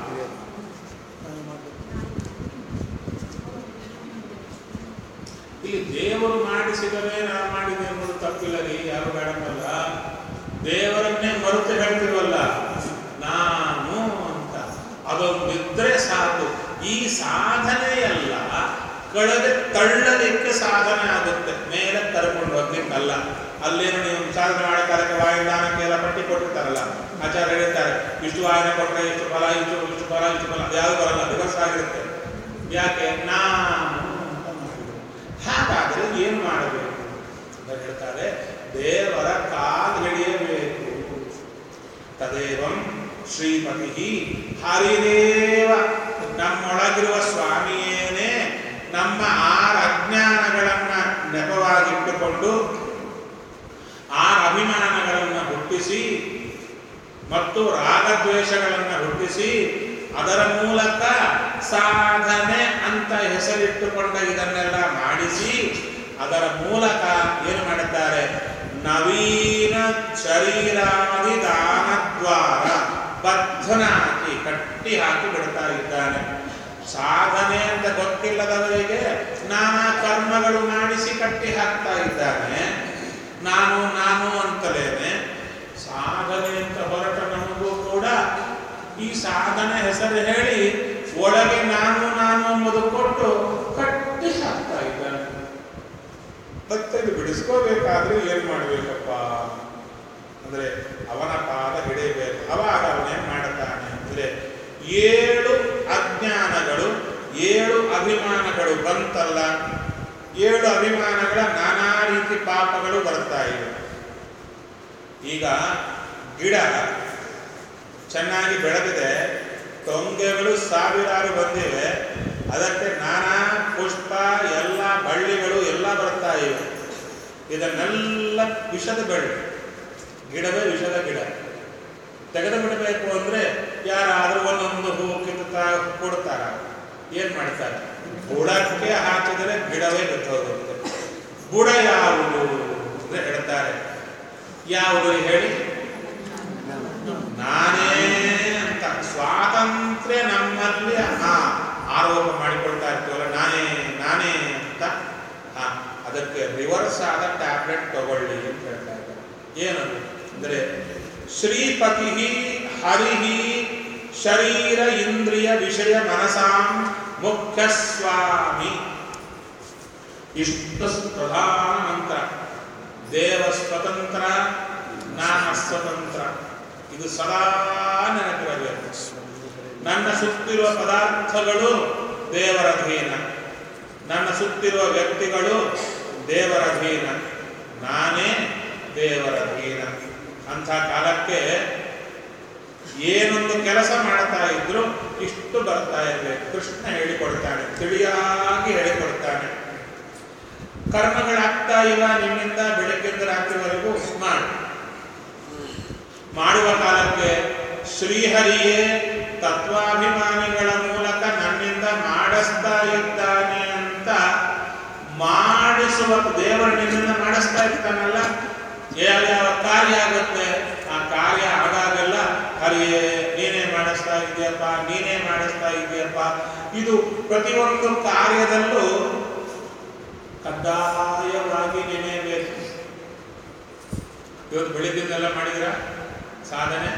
ಇಲ್ಲಿ ದೇವರು ಮಾಡಿಸಿದರೆ ನಾವು ಮಾಡಿದೆ ಎಂಬುದು ತಪ್ಪಿಲ್ಲ ರೀ ಯಾರು ಬೇಡಕ್ಕಲ್ಲ ದೇವರನ್ನೇ ಮರೆತು ಹೇಳ್ತೀವಲ್ಲ ನಾನು ಅಂತ ಅದೊಂದು ಇದ್ರೆ ಸಾಕು ಈ ಸಾಧನೆಯಲ್ಲ ಕೆಳಗೆ ತಳ್ಳಲಿಕ್ಕೆ ಸಾಧನೆ ಆಗುತ್ತೆ ಮೇಲೆ ಕರ್ಕೊಂಡು ಹೋಗ್ಲಿಕ್ಕಲ್ಲ ಅಲ್ಲೇನು ನೀವು ಸಾಧನೆ ಮಾಡೋ ಕಾಲಕ್ಕೆ ವಾಯುದಾನಕ್ಕೆ ಎಲ್ಲ ಪಟ್ಟಿ ಕೊಟ್ಟಿರ್ತಾರಲ್ಲ ಆಚಾರ್ಯ ಹೇಳ್ತಾರೆ ಇಷ್ಟು ವಾಯನ ಕೊಟ್ಟರೆ ಇಷ್ಟು ಫಲ ಇಷ್ಟು ಇಷ್ಟು ಫಲ ಇಷ್ಟು ಫಲ ಯಾವುದು ಬರಲ್ಲ ರಿವರ್ಸ್ ಆಗಿರುತ್ತೆ ಯಾಕೆ ನಾನು ಅಂತ ಮಾಡಿದ್ರು ಹಾಗಾದ್ರೆ ಏನು ಮಾಡಬೇಕು ಅಂತ ಹೇಳ್ತಾರೆ ದೇವರ ಕಾಲು ಹಿಡಿಯಬೇಕು ತದೇವಂ ಶ್ರೀಪತಿ ಹರಿದೇವ ನಮ್ಮೊಳಗಿರುವ ಸ್ವಾಮಿಯೇನೇ ನಮ್ಮ ಆರು ಅಜ್ಞಾನಗಳನ್ನ ನೆಪವಾಗಿಟ್ಟುಕೊಂಡು ಆರು ಅಭಿಮಾನಗಳನ್ನು ಹುಟ್ಟಿಸಿ ಮತ್ತು ರಾಗದ್ವೇಷಗಳನ್ನು ಹುಟ್ಟಿಸಿ ಅದರ ಮೂಲಕ ಸಾಧನೆ ಅಂತ ಹೆಸರಿಟ್ಟುಕೊಂಡ ಇದನ್ನೆಲ್ಲ ಮಾಡಿಸಿ ಅದರ ಮೂಲಕ ಏನು ಮಾಡುತ್ತಾರೆ ನವೀನ ಶರೀರಾದಿ ದಾನದ್ವಾರ ಬದ್ಧನಾಗಿ ಕಟ್ಟಿ ಹಾಕಿ ಬಿಡ್ತಾ ಇದ್ದಾನೆ ಸಾಧನೆ ಅಂತ ಗೊತ್ತಿಲ್ಲದವರಿಗೆ ನಾನಾ ಕರ್ಮಗಳು ಮಾಡಿಸಿ ಕಟ್ಟಿ ಹಾಕ್ತಾ ಇದ್ದಾನೆ ನಾನು ನಾನು ಅಂತಲೇನೆ ಸಾಧನೆ ಅಂತ ಹೊರಟ ನಮಗೂ ಕೂಡ ಈ ಸಾಧನೆ ಹೆಸರು ಹೇಳಿ ಒಳಗೆ ನಾನು ನಾನು ಎಂಬುದು ಕೊಟ್ಟು ಕಟ್ಟಿ ಹಾಕ್ತಾ ಇದ್ದಾನೆ ಮತ್ತೆ ಇದು ಬಿಡಿಸ್ಕೋಬೇಕಾದ್ರೆ ಏನ್ ಮಾಡ್ಬೇಕಪ್ಪ ಅಂದ್ರೆ ಅವನ ಪಾದ ಹಿಡಿಯಬೇಕು ಅವಾಗ ಅವನೇನ್ ಮಾಡುತ್ತಾನೆ ಅಂದ್ರೆ ಏಳು ಅಜ್ಞಾನಗಳು ಏಳು ಅಭಿಮಾನಗಳು ಬಂತಲ್ಲ ಏಳು ಅಭಿಮಾನಗಳ ನಾನಾ ರೀತಿ ಪಾಪಗಳು ಬರ್ತಾ ಇವೆ ಈಗ ಗಿಡ ಚೆನ್ನಾಗಿ ಬೆಳೆದಿದೆ ತೊಂಗೆಗಳು ಸಾವಿರಾರು ಬಂದಿವೆ ಅದಕ್ಕೆ ನಾನಾ ಪುಷ್ಪ ಎಲ್ಲ ಬಳ್ಳಿಗಳು ಎಲ್ಲ ಬರ್ತಾ ಇವೆ ಇದನ್ನೆಲ್ಲ ವಿಷದ ಬಳ್ಳಿ ಗಿಡವೇ ವಿಷದ ಗಿಡ ತೆಗೆದು ಬಿಡಬೇಕು ಅಂದ್ರೆ ಯಾರಾದ್ರೂ ಒಂದೊಂದು ಹೂ ಕಿತ್ತಾ ಕೊಡ್ತಾರ ಏನ್ ಮಾಡ್ತಾರೆ ಬುಡಕ್ಕೆ ಹಾಕಿದರೆ ಗಿಡವೇ ಬಿಟ್ಟೋಗುತ್ತೆ ಬುಡ ಯಾವುದು ಅಂತ ಹೇಳ್ತಾರೆ ಯಾವುದು ಹೇಳಿ ನಾನೇ ಅಂತ ಸ್ವಾತಂತ್ರ್ಯ ನಮ್ಮಲ್ಲಿ ಹಾ ಆರೋಪ ಮಾಡಿಕೊಳ್ತಾ ಇರ್ತೀವಲ್ಲ ನಾನೇ ನಾನೇ ಅಂತ ಹಾ ಅದಕ್ಕೆ ರಿವರ್ಸ್ ಆದ ಟ್ಯಾಬ್ಲೆಟ್ ತಗೊಳ್ಳಿ ಅಂತ ಹೇಳ್ತಾ ಇದ್ದಾರೆ ಏನದು ಅಂದ್ರೆ ಶ್ರೀಪತಿ ಹರಿ ಶರೀರ ಇಂದ್ರಿಯ ವಿಷಯ ಮನಸಾಂ ಮುಖ್ಯ ಸ್ವಾಮಿ ಇಷ್ಟು ಪ್ರಧಾನ ಮಂತ್ರ ದೇವ ಸ್ವತಂತ್ರ ನಾಮ ಸ್ವತಂತ್ರ ಇದು ಸದಾ ನೆನಪಿರಬೇಕು ನನ್ನ ಸುತ್ತಿರುವ ಪದಾರ್ಥಗಳು ದೇವರ ಅಧೀನ ನನ್ನ ಸುತ್ತಿರುವ ವ್ಯಕ್ತಿಗಳು ದೇವರ ಅಧೀನ ನಾನೇ ದೇವರ ಅಧೀನ ಅಂಥ ಕಾಲಕ್ಕೆ ಏನೊಂದು ಕೆಲಸ ಮಾಡ್ತಾ ಇದ್ರು ಇಷ್ಟು ಬರ್ತಾ ಇರಬೇಕು ಕೃಷ್ಣ ಹೇಳಿಕೊಡ್ತಾನೆ ತಿಳಿಯಾಗಿ ಹೇಳಿಕೊಡ್ತಾನೆ ಕರ್ಮಗಳಾಗ್ತಾ ಇಲ್ಲ ನಿಮ್ಮಿಂದ ಬೆಳಗ್ಗೆಯಿಂದ ರಾತ್ರಿವರೆಗೂ ಮಾಡಿ ಮಾಡುವ ಕಾಲಕ್ಕೆ ಶ್ರೀಹರಿಯೇ ತತ್ವಾಭಿಮಾನಿಗಳ ಮೂಲಕ ನನ್ನಿಂದ ಮಾಡಿಸ್ತಾ ಇದ್ದಾನೆ ಅಂತ ಮಾಡಿಸುವ ದೇವರ ನಿನ್ನಿಂದ ಮಾಡಿಸ್ತಾ ಇರ್ತಾನಲ್ಲ ಯಾವ್ಯಾವ ಕಾರ್ಯ ಆಗುತ್ತೆ ಆ ಕಾರ್ಯ ಆಗಾಗೆಲ್ಲ ಹರಿಯೇ ನೀನೇ ಮಾಡಿಸ್ತಾ ಇದೆಯಪ್ಪ ನೀನೇ ಮಾಡಿಸ್ತಾ ಇದೆಯಪ್ಪ ಇದು ಪ್ರತಿಯೊಂದು ಕಾರ್ಯದಲ್ಲೂ ಕಡ್ಡಾಯವಾಗಿ ನೆನೆಯಬೇಕು ಇವತ್ತು ಬೆಳಿಗ್ಗೆಲ್ಲ ಮಾಡಿದ್ರ ಸಾಧನೆ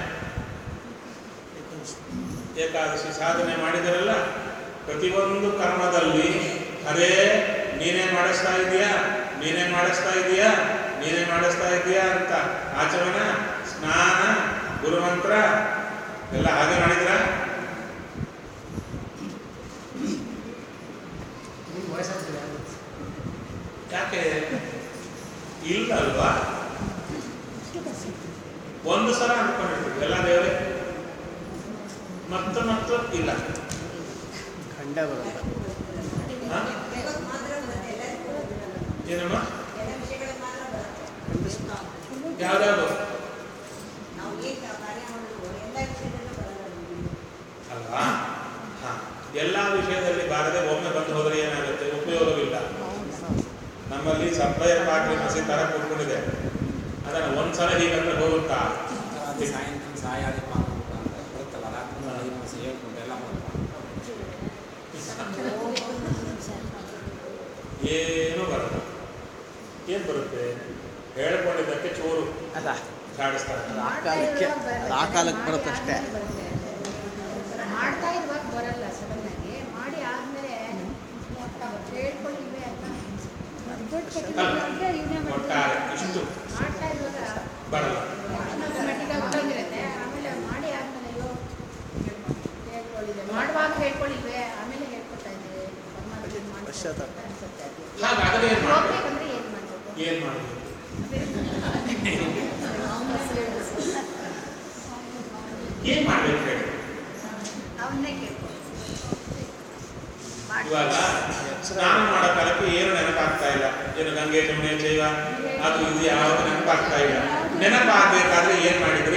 ಏಕಾದಶಿ ಸಾಧನೆ ಮಾಡಿದರಲ್ಲ ಪ್ರತಿಯೊಂದು ಕರ್ಮದಲ್ಲಿ ಅರೇ ನೀನೇ ಮಾಡಿಸ್ತಾ ಇದೀಯಾ ನೀನೇ ಮಾಡಿಸ್ತಾ ಇದೀಯಾ ನೀನೇ ಮಾಡಿಸ್ತಾ ಇದೀಯಾ ಅಂತ ಆಚಮನ ಸ್ನಾನ ಗುರುಮಂತ್ರ ಎಲ್ಲ ಹಾಗೆ ಮಾಡಿದ್ರ ಯಾಕೆ ಇಲ್ಲ ಅಲ್ವಾ ಒಂದು ಸಲ ಅನ್ಕೊಂಡಿರ್ತೀವಿ ಎಲ್ಲ ದೇವರೇ ಮತ್ತು ಮತ್ತು ಇಲ್ಲ
ಖಂಡ ಬರುತ್ತೆ
ಹ? ಏನಮ್ಮ ಯಾವ್ದಾದ್ರು ಎಲ್ಲ ವಿಷಯದಲ್ಲಿ ಬಾರದೆ ಒಮ್ಮೆ ಬಂದು ಹೋದರೆ ಏನಾಗುತ್ತೆ ಉಪಯೋಗವಿಲ್ಲ ನಮ್ಮಲ್ಲಿ ಸಪ್ಲೈಯರ್ ಪಾಟ್ರಿ ಮಸಿ ತರ ಕೂತ್ಕೊಂಡಿದೆ ಅದನ್ನು ಒಂದ್ಸಲ ಹೀಗಂದ್ರೆ ಹೋಗುತ್ತಾ
ಅದು ಸಾಯಂಕಾಲ ಸಾಯಾದ ಪಾಪ ಅಂತ ಬರುತ್ತಲ್ಲ ರಾತ್ರಿ ಐದು ನಿಮಿಷ ಹೇಳ್ಕೊಂಡು ಎಲ್ಲ ಮಾಡ್ಕೊಂಡು
ಏನೂ ಬರಲ್ಲ ಏನು ಬರುತ್ತೆ ಹೇಳ್ಕೊಂಡಿದ್ದಕ್ಕೆ ಚೂರು
ಅಲ್ಲ
ಕಾಡಿಸ್ತಾರೆ
ಅದು ಆ ಕಾಲಕ್ಕೆ ಅದು ಆ ಕಾಲಕ್ಕೆ ಬರುತ್ತಷ್ಟೇ
ಮಾಡ್ತಾ ಇರುವಾಗ ಬರಲ್ಲ ಸಡನ್ ಆಗಿ ಮಾಡಿ ಆದ್ಮೇಲೆ ಹೇಳ್ಕೊಂಡಿದ್ವಿ ಅಂತ
ಒಟ್ಟಾರೆ ಇಷ್ಟು
ಮಾಡ್ತಾ ಇರುವಾಗ
ಬರಲ್ಲ
ಆಟೋಮೆಟಿಕ್ ಆಗಿ ಬಂದಿರುತ್ತೆ ಆಮೇಲೆ ಮಾಡಿ ಆದ್ಮೇಲೆ ಅಯ್ಯೋ ಹೇಳ್ಕೊಳ್ಳಿದ್ದೆ ಮಾಡುವಾಗ ಹೇಳ್ಕೊಳ್ಳಿದ್ವಿ ಆಮೇಲೆ ಹೇಳ್ಕೊತಾ ಇದ್ದೀವಿ ಪರಮಾತ್ಮ ಇದು ಮಾಡ್ಕೊಡ್ತಾರೆ
ಪಶ್ಚಾತ್ತಾಪ.
ಅನ್ಸುತ್ತೆ ಅದು.
ಹಾಗಾದ್ರೆ ಏನು ಮಾಡ್ಬೇಕು
ಹೋಗ್ಬೇಕಂದ್ರೆ ಏನ್ ಮಾಡ್ಬೇಕು
ಏನು ಮಾಡಬೇಕು ಏನು ಮಾಡ್ಬೇಕು ಹೇಳಿ
ಅವನ್ನೇ ಕೇಳ್ಕೊಂಡು
ಇವಾಗ ಸ್ನಾನ ಮಾಡೋ ಕಾಲಕ್ಕೆ ಏನು ನೆನಪಾಗ್ತಾ ಇಲ್ಲ ಏನು ಗಂಗೆ ಜಮುನೆ ಚೈವ ಅದು ಇದು ಯಾವುದು ನೆನಪಾಗ್ತಾ ಇಲ್ಲ ನೆನಪಾಗಬೇಕಾದ್ರೆ ಏನು ಮಾಡಿದ್ರಿ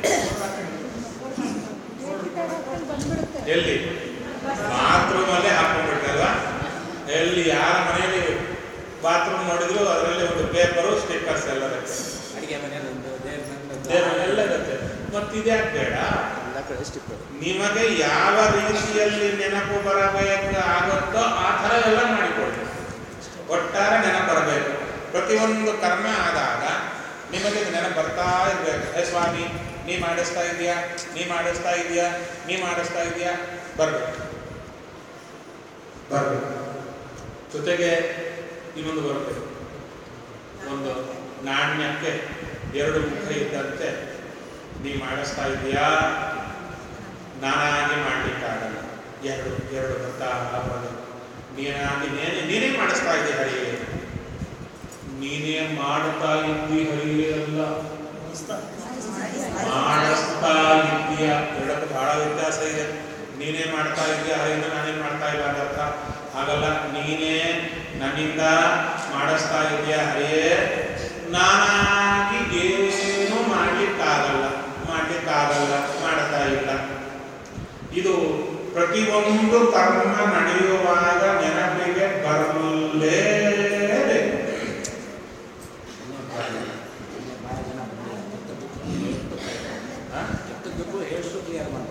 ಎಲ್ಲಿ ಬಾತ್ರೂಮ್ ಅಲ್ಲೇ ಹಾಕೊಂಡ್ಬಿಟ್ರಲ್ವಾ ಎಲ್ಲಿ ಯಾರ ಮನೆಯಲ್ಲಿ ಬಾತ್ರೂಮ್ ನೋಡಿದ್ರು ಅದರಲ್ಲಿ ಒಂದು ಪೇಪರು ಸ್ಟಿಕ್ಕರ್ಸ್ ಎಲ್ಲ ಇರುತ್ತೆ
ಅಡಿಗೆ ಮನೆಯಲ್ಲಿ ಒಂದು ದೇವ್ರ
ದೇವ್ರ ಮನೆಯೆಲ್ಲ ಇರುತ್ತೆ ಮತ್ತಿದ್ಯಾಕೆ ಬೇಡ
ಎಲ್ಲ ಕಡೆ ಸ್ಟಿಕ್ಕರ್
ನಿಮಗೆ ಯಾವ ರೀತಿಯಲ್ಲಿ ನೆನಪು ಬರಬೇಕು ಆಗುತ್ತೋ ಆ ಥರ ಎಲ್ಲ ಮಾಡಿಕೊಳ್ಳಿ ಒಟ್ಟಾರೆ ನೆನಪು ಬರಬೇಕು ಪ್ರತಿಯೊಂದು ಕರ್ಮ ಆದಾಗ ನಿಮಗೆ ನೆನಪು ಬರ್ತಾ ಇರ್ಬೇಕು ಹೇ ಸ್ವಾಮಿ ನೀ ಮಾಡಿಸ್ತಾ ಇದೀಯಾ ನೀ ಮಾಡಿಸ್ತಾ ಇದೀಯಾ ನೀ ಮಾಡಿಸ್ತಾ ಇದೀಯಾ ಬರ್ಬೇಕು ಬರ್ಬೇಕು ಜೊತೆಗೆ ಇನ್ನೊಂದು ಬರುತ್ತೆ ಒಂದು ನಾಣ್ಯಕ್ಕೆ ಎರಡು ಮುಖ ಇದ್ದಂತೆ ನೀ ಮಾಡಿಸ್ತಾ ಇದೀಯಾ ನಾನಾಗಿ ಮಾಡ್ಲಿಕ್ಕಾಗಲ್ಲ ಎರಡು ಎರಡು ಬರ್ತಾ ಬರೋದು ನೀನಾಗಿ ನೇನೆ ನೀನೇ ಮಾಡಿಸ್ತಾ ಇದ್ದೆ ಹರಿಯೇ ನೀನೇ ಮಾಡುತ್ತಾ ಇದ್ದಿ ಹರಿಯೇ ಅಲ್ಲ ಮಾಡಿಸ್ತಾ ಇದ್ದೀಯ ಎರಡಕ್ಕೂ ಬಹಳ ವ್ಯತ್ಯಾಸ ಇದೆ ನೀನೇ ಮಾಡ್ತಾ ಇದ್ದೀಯ ಹರಿಯಿಂದ ನಾನೇನ್ ಮಾಡ್ತಾ ಇಲ್ಲ ಅಂತ ಅರ್ಥ ಹಾಗಲ್ಲ ನೀನೇ ನನ್ನಿಂದ ಮಾಡಿಸ್ತಾ ಇದೀಯ ಹರಿಯೇ ನಾನಾಗಿ ಏನೂ ಮಾಡ್ಲಿಕ್ಕಾಗಲ್ಲ ಮಾಡ್ಲಿಕ್ಕಾಗಲ್ಲ ಮಾಡ್ತಾ ಇಲ್ಲ ಇದು ಪ್ರತಿಯೊಂದು ಕರ್ಮ ನಡೆಯುವಾಗ ನೆನಪಿಗೆ ಬರಲೇಬೇಕು
ಭಾಳ ಜನ
ಹ?
ಎಷ್ಟೊತ್ತಿಗೂ ಎಷ್ಟು ಕ್ಲಿಯರ್ ಮಾಡ್ತಾರೆ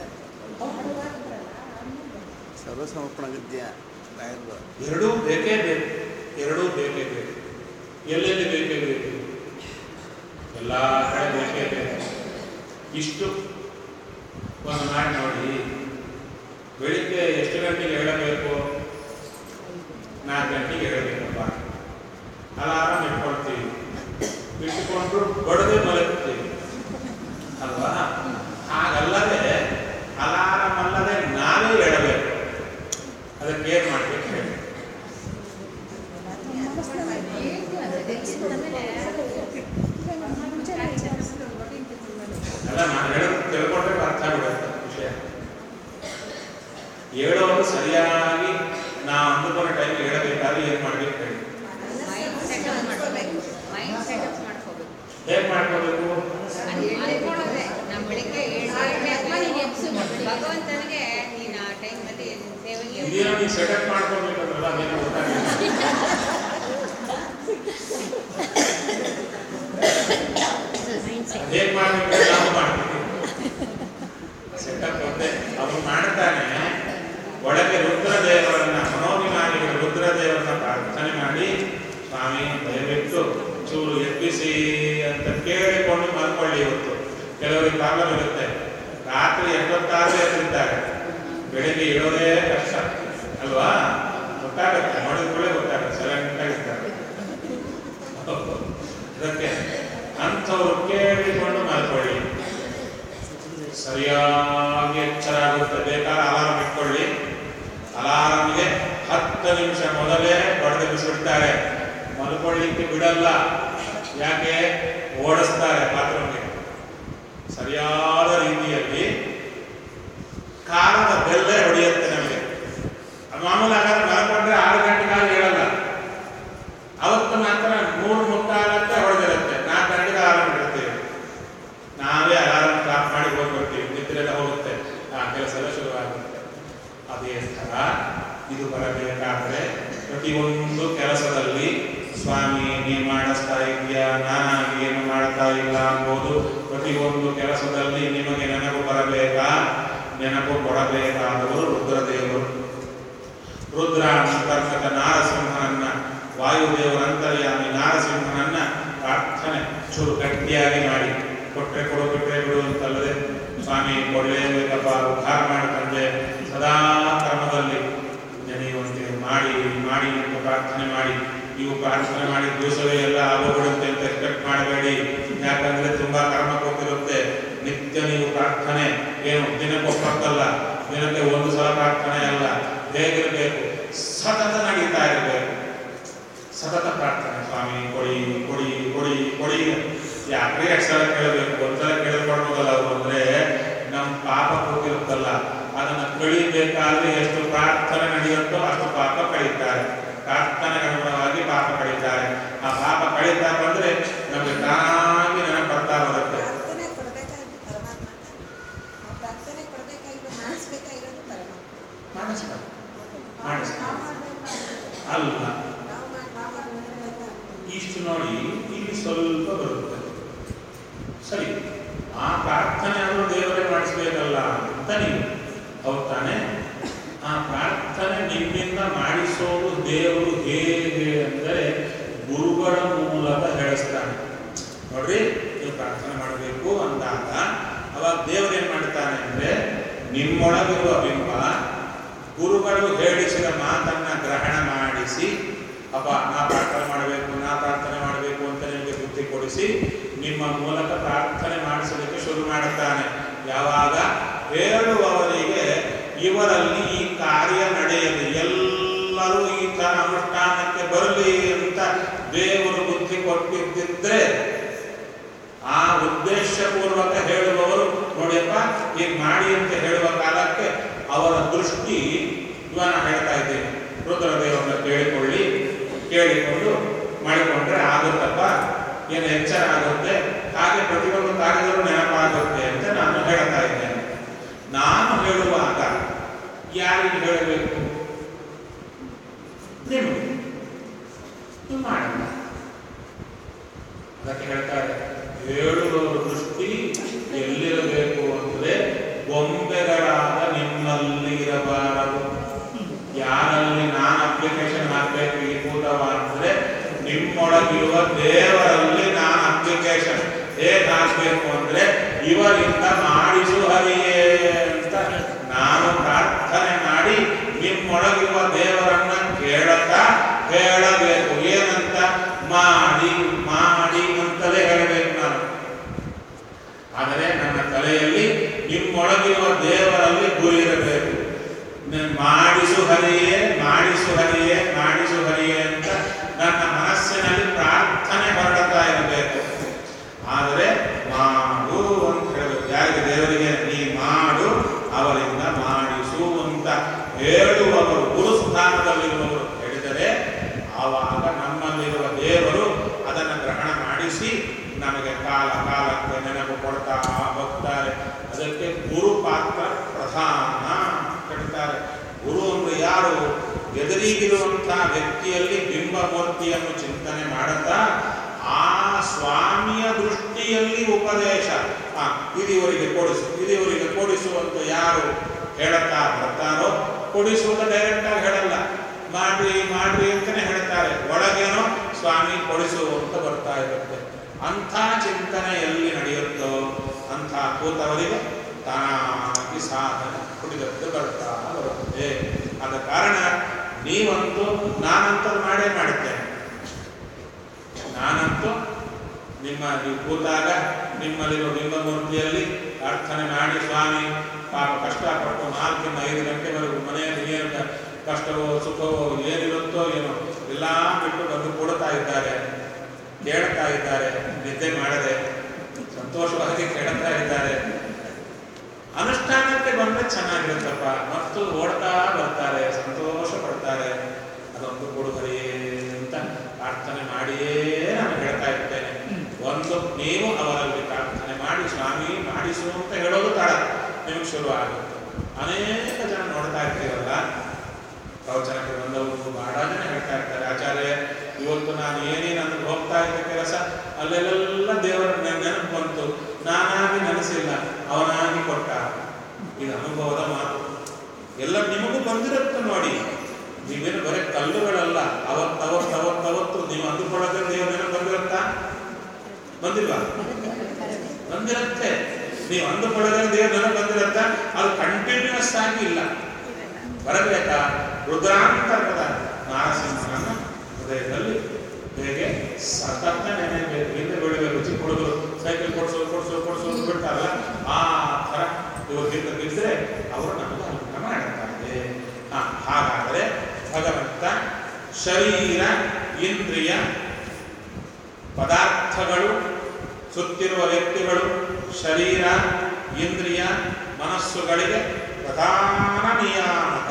ಸರ್ವಸಮರ್ಪಣ ಗದ್ಯ ರಾಯರು
ಎರಡೂ ಬೇಕೇ ಬೇಕು ಎರಡೂ ಬೇಕೇ ಬೇಕು ಎಲ್ಲೆಲ್ಲಿ ಬೇಕೇ ಬೇಕು ಎಲ್ಲ ಕಡೆ ಬೇಕೇ ಬೇಕು ಇಷ್ಟು ಒಂದು ಮಾಡಿ ನೋಡಿ ಬೆಳಿಗ್ಗೆ ಎಷ್ಟು ಗಂಟೆಗೆ ಹೇಳಬೇಕು ನಾಲ್ಕು ಗಂಟೆಗೆ ಹೇಳಬೇಕಪ್ಪ ಅಲಾರಾಮ್ ಇಟ್ಕೊಳ್ತೀವಿ ಇಟ್ಟುಕೊಂಡು ಬಡದೆ ಮಲಗ್ತೀವಿ ಅಲ್ವಾ ಹಾಗಲ್ಲದೆ ಅಲಾರಾಮ್ ಅಲ್ಲದೆ ನಾವೇ ಹೇಳಬೇಕು ಅದಕ್ಕೆ ಏನು ಮಾಡ್ಬೇಕು ಹೇಳಿ ಅಲ್ಲ ನಾನು ಹೇಳೋದು ತಿಳ್ಕೊಂಡ್ರೆ ಅರ್ಥ ಬಿಡುತ್ತೆ ವಿಷಯ ಹೇಳೋದು ಸರಿಯಾಗಿ ನಾವು ಅಂದುಕೊಂಡ ಟೈಮ್ ಹೇಳಬೇಕಾದ್ರೆ ಏನು ಮಾಡ್ಬೇಕು ಹೇಳಿ
ಮೈಂಡ್ ಸೆಟಪ್ ಮಾಡ್ಕೋಬೇಕು ಮೈಂಡ್ ಸೆಟಪ್ ಮಾಡ್ಕೋಬೇಕು
ಹೇಗೆ ಮಾಡ್ಕೋಬೇಕು
ಅದು ಹೇಳ್ಕೊಳ್ಳೋದೆ ನಾವು ಬೆಳಿಗ್ಗೆ ಏಳು ಭಗವಂತನಿಗೆ ನೀನು ಆ ಟೈಮಲ್ಲಿ ಸೇವೆಗೆ
ಇದೇನೋ ನೀವು ಸೆಟಪ್ ಮಾಡ್ಕೋಬೇಕಂದ್ರಲ್ಲ ಅದೇನೋ ಗೊತ್ತಾಗಿಲ್ಲ ಹೇಗೆ ಮಾಡ್ಬೇಕು ನಾವು ಮಾಡ್ತೀವಿ ಸೆಟಪ್ ಒಂದೇ ಅವನು ಮಾಡ್ತಾನೆ ಒಳಗೆ ರುದ್ರದೇವರನ್ನ ಮನೋಭಿಮಾನಿಗಳು ರುದ್ರದೇವರನ್ನ ಪ್ರಾರ್ಥನೆ ಮಾಡಿ ಸ್ವಾಮಿ ದಯವಿಟ್ಟು ಚೂರು ಎಬ್ಬಿಸಿ ಅಂತ ಕೇಳಿಕೊಂಡು ಮಲ್ಕೊಳ್ಳಿ ಇವತ್ತು ಕೆಲವರಿಗೆ ಪ್ರಾಬ್ಲಮ್ ಇರುತ್ತೆ ರಾತ್ರಿ ಎಪ್ಪತ್ತಾರು ಎದ್ದಿರ್ತಾರೆ ಬೆಳಿಗ್ಗೆ ಇಡೋದೇ ಕಷ್ಟ ಅಲ್ವಾ ಗೊತ್ತಾಗುತ್ತೆ ನೋಡಿದ ಕೂಡ ಗೊತ್ತಾಗುತ್ತೆ ಸೈಲೆಂಟ್ ಆಗಿರ್ತಾರೆ ಅದಕ್ಕೆ ಅಂಥವ್ರು ಕೇಳಿಕೊಂಡು ಮಲ್ಕೊಳ್ಳಿ ಸರಿಯಾಗಿ ಎಚ್ಚರ ಆಗುತ್ತೆ ಬೇಕಾದ್ರೆ ಅಲಾರಾಮ್ ಇಟ್ಕೊಳ್ಳಿ ಅಲಾರಾಮ್ಗೆ ಹತ್ತು ನಿಮಿಷ ಮೊದಲೇ ಬಡಿದೆಬ್ಬಿಸ್ಬಿಡ್ತಾರೆ ಮಲ್ಕೊಳ್ಳಿಕ್ಕೆ ಬಿಡಲ್ಲ ಯಾಕೆ ಓಡಿಸ್ತಾರೆ ಬಾತ್ರೂಮ್ಗೆ ಸರಿಯಾದ ರೀತಿಯಲ್ಲಿ ಕಾಲದ ಬೆಲ್ಲೇ ಹೊಡೆಯುತ್ತೆ ನಮಗೆ ಮಾಮೂಲಿ ಹಾಗಾದ್ರೆ ಮಲ್ಕೊಂಡ್ರೆ ಆರು ಗಂಟೆಗಾಲ ಹೇಳಲ್ಲ ಅವತ್ತು ಮಾತ್ರ ಮೂರು ಮುಕ್ಕಾಲಕ್ಕೆ ಹೊಡೆದಿರುತ್ತೆ ನಾಲ್ಕು ಗಂಟೆಗೆ ಅಲಾರಾಮ್ ಇಡ್ತೀವಿ ನಾವೇ ಅಲಾರಾಮ್ ಸ್ಟಾಪ್ ಮಾಡಿ ಹೋಗ್ಬಿಡ್ತೀವಿ ನಿದ್ರೆಲ್ಲ ಹೋಗುತ್ತೆ ಆ ಕೆಲಸ ಎಲ್ಲ ಶುರುವಾಗುತ್ತೆ ಅದು ಪ್ರತಿಯೊಂದು ಕೆಲಸದಲ್ಲಿ ಸ್ವಾಮಿ ನೀ ಮಾಡಿಸ್ತಾ ಇದೆಯಾ ನಾನಾಗಿ ಏನು ಮಾಡ್ತಾ ಇಲ್ಲ ಅಂಬೋದು ಪ್ರತಿಯೊಂದು ಕೆಲಸದಲ್ಲಿ ನಿಮಗೆ ನೆನಪು ಬರಬೇಕಾ ನೆನಪು ಕೊಡಬೇಕಾದವರು ರುದ್ರದೇವರು ರುದ್ರ ಅಂತರ್ಗತ ನಾರಸಿಂಹನನ್ನ ವಾಯುದೇವರ ಅಂತರ್ಯಾಮಿ ನಾರಸಿಂಹನನ್ನ ಪ್ರಾರ್ಥನೆ ಚೂರು ಗಟ್ಟಿಯಾಗಿ ಮಾಡಿ ಕೊಟ್ರೆ ಕೊಡು ಬಿಟ್ರೆ ಬಿಡು ಅಂತಲ್ಲದೆ ಸ್ವಾಮಿ ಕೊಡಲೇಬೇಕಪ್ಪ ಉದ್ಧಾರ ಮಾಡಿ ತಂದೆ ಸದಾ ಕ್ರಮದಲ್ಲಿ ನೆನೆಯುವಂತೆ ಮಾಡಿ ಮಾಡಿ ಅಂತ ಪ್ರಾರ್ಥನೆ ಮಾಡಿ ನೀವು ಪ್ರಾರ್ಥನೆ ಮಾಡಿ ದಿವಸವೇ ಎಲ್ಲ ಆಗೋಬಿಡುತ್ತೆ ಅಂತ ಎಕ್ಸ್ಪೆಕ್ಟ್ ಮಾಡಬೇಡಿ ಯಾಕಂದ್ರೆ ತುಂಬಾ ಕರ್ಮ ಕೊಟ್ಟಿರುತ್ತೆ ನಿತ್ಯ ನೀವು ಪ್ರಾರ್ಥನೆ ಏನು ದಿನಕ್ಕೊಪ್ಪತ್ತಲ್ಲ ದಿನಕ್ಕೆ ಒಂದು ಸಲ ಪ್ರಾರ್ಥನೆ ಅಲ್ಲ ಹೇಗಿರಬೇಕು ಸತತ ನಡೀತಾ ಇರಬೇಕು ಸತತ ಪ್ರಾರ್ಥನೆ ಸ್ವಾಮಿ ಕೊಡಿ ಕೊಡಿ ಕೊಡಿ ಕೊಡಿ ಯಾಕ್ರಿ ಎರಡು ಸಲ ಕೇಳಬೇಕು ಒಂದ್ಸಲ ಕೇಳಿಕೊಡ್ಬೋದಲ್ಲ ಅವರು ಅಂದ್ರೆ ನಮ್ಮ ಪಾಪ ಕೂತಿರುತ್ತಲ್ಲ ಅದನ್ನ ಕಳಿಬೇಕಾದ್ರೆ ಎಷ್ಟು ಪ್ರಾರ್ಥನೆ ನಡೆಯುತ್ತೋ ಅಷ್ಟು ಪಾಪ ಕಳೀತಾರೆ ಪ್ರಾರ್ಥನೆಗೆ ಅನುಗುಣವಾಗಿ ಪಾಪ ಕಳೀತಾರೆ ಆ ಪಾಪ ಕಳೀತಾ ಬಂದ್ರೆ ನಮಗೆ ತಾನಾಗಿ ನೆನಪು ಬರ್ತಾ ಬರುತ್ತೆ
ಪ್ರಾರ್ಥನೆ ಕೊಡಬೇಕಾಗಿದ್ದು ಪರಮಾತ್ಮ ಆ ಪ್ರಾರ್ಥನೆ ಕೊಡಬೇಕಾಗಿದ್ದು ಮಾಡಿಸ್ಬೇಕಾಗಿರೋದು ಪರಮಾತ್ಮ
ಮಾಡಿಸ್ತಾರೆ ಮಾಡಿಸ್ತಾರೆ
ನಾವು ಮಾಡ್ಬೇಕಾಗಿರೋದು
ಅಲ್ಲ
ನಾವು ಮಾಡಿ ನಾವು ಮಾಡ್ಬೇಕಾಗಿರೋದು
ಇಷ್ಟು ನೋಡಿ ಇಲ್ಲಿ ಸ್ವಲ್ಪ ಬರುತ್ತೆ ಸರಿ ಆ ಪ್ರಾರ್ಥನೆ ಆದರೂ ದೇವರೇ ಮಾಡಿಸ್ಬೇಕಲ್ಲ ಅಂತ ನೀವು ಹೌದ್ ತಾನೆ ಆ ಪ್ರಾರ್ಥನೆ ನಿಮ್ಮಿಂದ ಮಾಡಿಸೋದು ದೇವರು ಹೇಗೆ ಅಂದರೆ ಗುರುಗಳ ಮೂಲಕ ಹೇಳಿಸ್ತಾನೆ ನೋಡ್ರಿ ನೀವು ಪ್ರಾರ್ಥನೆ ಮಾಡಬೇಕು ಅಂದಾಗ ಅವಾಗ ದೇವರು ಏನ್ ಮಾಡ್ತಾನೆ ಅಂದ್ರೆ ನಿಮ್ಮೊಳಗಿರುವ ಬಿಂಬ ಗುರುಗಳು ಹೇಳಿಸಿದ ಮಾತನ್ನ ಗ್ರಹಣ ಮಾಡಿಸಿ ಅಪ್ಪ ನಾ ಪ್ರಾರ್ಥನೆ ಮಾಡಬೇಕು ನಾ ಪ್ರಾರ್ಥನೆ ಮಾಡಬೇಕು ಅಂತ ನಿಮಗೆ ಬುದ್ಧಿ ಕೊಡಿಸಿ ನಿಮ್ಮ ಮೂಲಕ ಪ್ರಾರ್ಥನೆ ಮಾಡಿಸಲಿಕ್ಕೆ ಶುರು ಮಾಡುತ್ತಾನೆ ಯಾವಾಗ ಹೇಳುವವರಿಗೆ ಇವರಲ್ಲಿ ಈ ಕಾರ್ಯ ನಡೆಯಲಿ ಎಲ್ಲರೂ ಈ ತರ ಅನುಷ್ಠಾನಕ್ಕೆ ಬರಲಿ ಅಂತ ದೇವರು ಬುದ್ಧಿ ಕೊಟ್ಟಿದ್ದಿದ್ರೆ ಆ ಉದ್ದೇಶಪೂರ್ವಕ ಹೇಳುವವರು ನೋಡಿಯಪ್ಪ ಈಗ ಮಾಡಿ ಅಂತ ಹೇಳುವ ಕಾಲಕ್ಕೆ ಅವರ ದೃಷ್ಟಿ ಇವನ ಹೇಳ್ತಾ ಇದ್ದೇನೆ ರುದ್ರದೇವರನ್ನ ಕೇಳಿಕೊಳ್ಳಿ ಕೇಳಿಕೊಂಡು ಮಾಡಿಕೊಂಡ್ರೆ ಆಗುತ್ತಪ್ಪ ಏನು ಎಚ್ಚರ ಆಗುತ್ತೆ ಹಾಗೆ ಪ್ರತಿಯೊಂದು ಕಾರ್ಯಗಳು ನೆನಪಾಗುತ್ತೆ ಅಂತ ನಾನು ಹೇಳ್ತಾ ಇದ್ದೇನೆ ನಾನು ಹೇಳುವಾಗ ಯಾರಿಗೆ ಹೇಳಬೇಕು ನಿಮಗೆ ನೀವು ಮಾಡಲ್ಲ ಅದಕ್ಕೆ ಹೇಳ್ತಾರೆ ಹೇಳುವವರ ದೃಷ್ಟಿ ಎಲ್ಲಿರಬೇಕು ಅಂದ್ರೆ ಗೊಂಬೆಗಳಾದ ನಿಮ್ಮಲ್ಲಿ ಇರಬಾರದು ಯಾರಲ್ಲಿ ನಾನು ಅಪ್ಲಿಕೇಶನ್ ಹಾಕ್ಬೇಕು ಈ ಕೂಟವ ಅಂದ್ರೆ ನಿಮ್ಮೊಳಗಿರುವ ದೇವರಲ್ಲಿ ನಾನು ಅಪ್ಲಿಕೇಶನ್ ಹೇಗೆ ಹಾಕ್ಬೇಕು ಅಂದ್ರೆ ಇವರಿಂದ ಮಾಡಿಸು ಹರಿಯೇ ಅಂತ ನಾನು ಪ್ರಾರ್ಥನೆ ಮಾಡಿ ನಿಮ್ಮೊಳಗಿರುವ ದೇವರನ್ನ ಕೇಳತಾ ಹೇಳಬೇಕು ಏನಂತ ಮಾಡಿ ಮಾಡಿ ಅಂತಲೇ ಹೇಳಬೇಕು ನಾನು ಆದರೆ ನನ್ನ ತಲೆಯಲ್ಲಿ ನಿಮ್ಮೊಳಗಿರುವ ದೇವರಲ್ಲಿ ಗುರಿ ಇರಬೇಕು ನ- ಮಾಡಿಸು ಹರಿಯೇ ಮಾಡಿಸು ಹರಿಯೇ ಮಾಡಿಸು ಹರಿಯೇ ಅಂತ ನನ್ನ ಮನಸ್ಸಿನಲ್ಲಿ ಪ್ರಾರ್ಥನೆ ಹೊರಡ್ತಾ ಇರಬೇಕು ಆದರೆ ಮಾಡು ಅಂತ ಹೇಳಬೇಕು ಯಾರಿಗೆ ದೇವರಿಗೆ ನೀ ಮಾಡು ಅವರಿಂದ ಮಾಡಿಸು ಅಂತ ಹೇಳುವವರು ಗುರು ಸ್ಥಾನದಲ್ಲಿರುವವರು ಹೇಳಿದರೆ ಆವಾಗ ನಮ್ಮಲ್ಲಿರುವ ದೇವರು ಅದನ್ನು ಗ್ರಹಣ ಮಾಡಿಸಿ ನಮಗೆ ಕಾಲ ಕಾಲಕ್ಕೆ ನೆನಪು ಕೊಡ್ತಾ ಹೋಗ್ತಾರೆ ಅದಕ್ಕೆ ಗುರು ಪಾತ್ರ ಪ್ರಧಾನ ಅಂತ ಹೇಳ್ತಾರೆ ಗುರು ಅಂದ್ರೆ ಯಾರು ಎದುರಿಗಿರುವಂತಹ ವ್ಯಕ್ತಿಯಲ್ಲಿ ಬಿಂಬ ಮೂರ್ತಿಯನ್ನು ಚಿಂತನೆ ಮಾಡುತ್ತಾ ಆ ಸ್ವಾಮಿಯ ದೃಷ್ಟಿಯಲ್ಲಿ ಉಪದೇಶ ಆ, ಇದಿವರಿಗೆ ಕೊಡಿಸು ಇದಿವರಿಗೆ ಕೊಡಿಸು ಅಂತ ಯಾರು ಹೇಳುತ್ತಾ ಬರ್ತಾರೋ ಕೊಡಿಸುವುದು ಡೈರೆಕ್ಟ್ ಆಗಿ ಹೇಳಲ್ಲ ಮಾಡ್ರಿ ಮಾಡ್ರಿ ಅಂತಾನೆ ಹೇಳ್ತಾರೆ ಒಳಗೇನೋ ಸ್ವಾಮಿ ಕೊಡಿಸು ಅಂತ ಬರ್ತಾ ಇರುತ್ತೆ ಅಂಥ ಚಿಂತನೆ ಎಲ್ಲಿ ನಡೆಯುತ್ತೋ ಅಂಥ ಕೂತವರಿಗೆ ತಾನಾಗಿ ಸಾಧನೆ ಕುಡಿದದ್ದು ಬರ್ತಾ ಬರುತ್ತೆ ಆದ ಕಾರಣ ನೀವಂತೂ ನಾನಂತೂ ಮಾಡೇ ಮಾಡುತ್ತೇನೆ ನಾನಂತೂ ನಿಮ್ಮ ನೀವು ಕೂತಾಗ ನಿಮ್ಮಲ್ಲಿರುವ ಬಿಂಬಮೂರ್ತಿಯಲ್ಲಿ ಪ್ರಾರ್ಥನೆ ಮಾಡಿ ಸ್ವಾಮಿ ಪಾಪ ಕಷ್ಟಪಟ್ಟು ನಾಲ್ಕಿಂದ ಐದು ಗಂಟೆವರೆಗೂ ಮನೆಯಲ್ಲಿ ಏನು ಕ- ಕಷ್ಟವೋ ಸುಖವೋ ಏನಿರುತ್ತೋ ಏನೋ ಎಲ್ಲ ಬಿಟ್ಟು ಬಂದು ಕೊಡ್ತಾ ಇದ್ದಾರೆ ಕೇಳ್ತಾ ಇದ್ದಾರೆ ನಿದ್ದೆ ಮಾಡದೆ ಸಂತೋಷವಾಗಿ ಕೇಳ್ತಾ ಇದ್ದಾರೆ ಅನುಷ್ಠಾನಕ್ಕೆ ಬಂದ್ರೆ ಚೆನ್ನಾಗಿರುತ್ತಪ್ಪ ಮತ್ತು ಓಡ್ತಾ ಬರ್ತಾರೆ ಸಂತೋಷ ಪಡ್ತಾರೆ ಅದೊಂದು ಕೊಡುಗರಿಯೇ ಅಂತ ಪ್ರಾರ್ಥನೆ ಮಾಡಿಯೇ ನಾನು ಹೇಳ್ತಾ ಇರ್ತೇನೆ ಒಂದು ನೀವು ಅವರಲ್ಲಿ ಪ್ರಾರ್ಥನೆ ಮಾಡಿ ಸ್ವಾಮಿ ಮಾಡಿಸು ಅಂತ ಹೇಳೋದು ತಡ ನಿಮಗೆ ಶುರು ಆಗುತ್ತೆ ಅನೇಕ ಜನ ನೋಡ್ತಾ ಇರ್ತೀರಲ್ಲ ಪ್ರವಚನಕ್ಕೆ ಬಂದವರು ಬಹಳ ಜನ ಹೇಳ್ತಾ ಇರ್ತಾರೆ ಆಚಾರ್ಯ ಇವತ್ತು ನಾನು ಏನೇನು ಅಂದ್ರೆ ಹೋಗ್ತಾ ಇದ್ದ ಕೆಲಸ ಅಲ್ಲೆಲ್ಲ ದೇವರ ನೆನ್- ನೆನಪು ಬಂತು ನಾನಾಗಿ ನೆನೆಸಿಲ್ಲ ಅವನಾಗಿ ಕೊಟ್ಟ ಇದು ಅನುಭವದ ಮಾತು ಎಲ್ಲ ನಿಮಗೂ ಬಂದಿರುತ್ತೆ ನೋಡಿ ನೀವೇನು ಬರೀ ಕಲ್ಲುಗಳಲ್ಲ ಅವತ್ತು ಅವತ್ತು ಅವತ್ತು ಅವತ್ತು ನೀವು ಅಂದುಕೊಳ್ಳೋದ್ರೆ ದೇವರ ನೆನಪು ಬಂದಿರುತ್ತಾ ಬಂದಿಲ್ವಾ ಬಂದಿರುತ್ತೆ ನೀವು ಅಂದುಕೊಳ್ಳೋದ್ರೆ ದೇವ್ರ ನೆನಪು ಬಂದಿರುತ್ತಾ ಅದು ಕಂಟಿನ್ಯೂಸ್ ಆಗಿ ಇಲ್ಲ ಬರಬೇಕಾ ರುದ್ರಾಂತರ್ಗದ ನಾರಸಿಂಹನನ್ನ ಹೃದಯದಲ್ಲಿ ಹೇಗೆ ಸತತ ನೆನೆಯಬೇಕು ಹಿಂದೆ ಬೆಳಿಬೇಕು ಚಿಕ್ಕ ಹುಡುಗರು ಸೈಕಲ್ ಕೊಡ್ಸೋದು ಕೊಡ್ಸೋದು ಕೊಡ್ಸೋದು ಬಿಡ್ತಾರಲ್ಲ ಆ ಥರ ಇವರು ಹಿಂದೆ ಬಿದ್ದರೆ ಅವರು ನಮಗೆ ಅನುಗ್ರಹ ಮಾಡ್ತಾರೆ ಹಾ ಹಾಗಾದರೆ ಭಗವಂತ ಶರೀರ ಇಂದ್ರಿಯ ಪದಾರ್ಥಗಳು ಸುತ್ತಿರುವ ವ್ಯಕ್ತಿಗಳು ಶರೀರ ಇಂದ್ರಿಯ ಮನಸ್ಸುಗಳಿಗೆ ಪ್ರಧಾನ ನಿಯಾಮಕ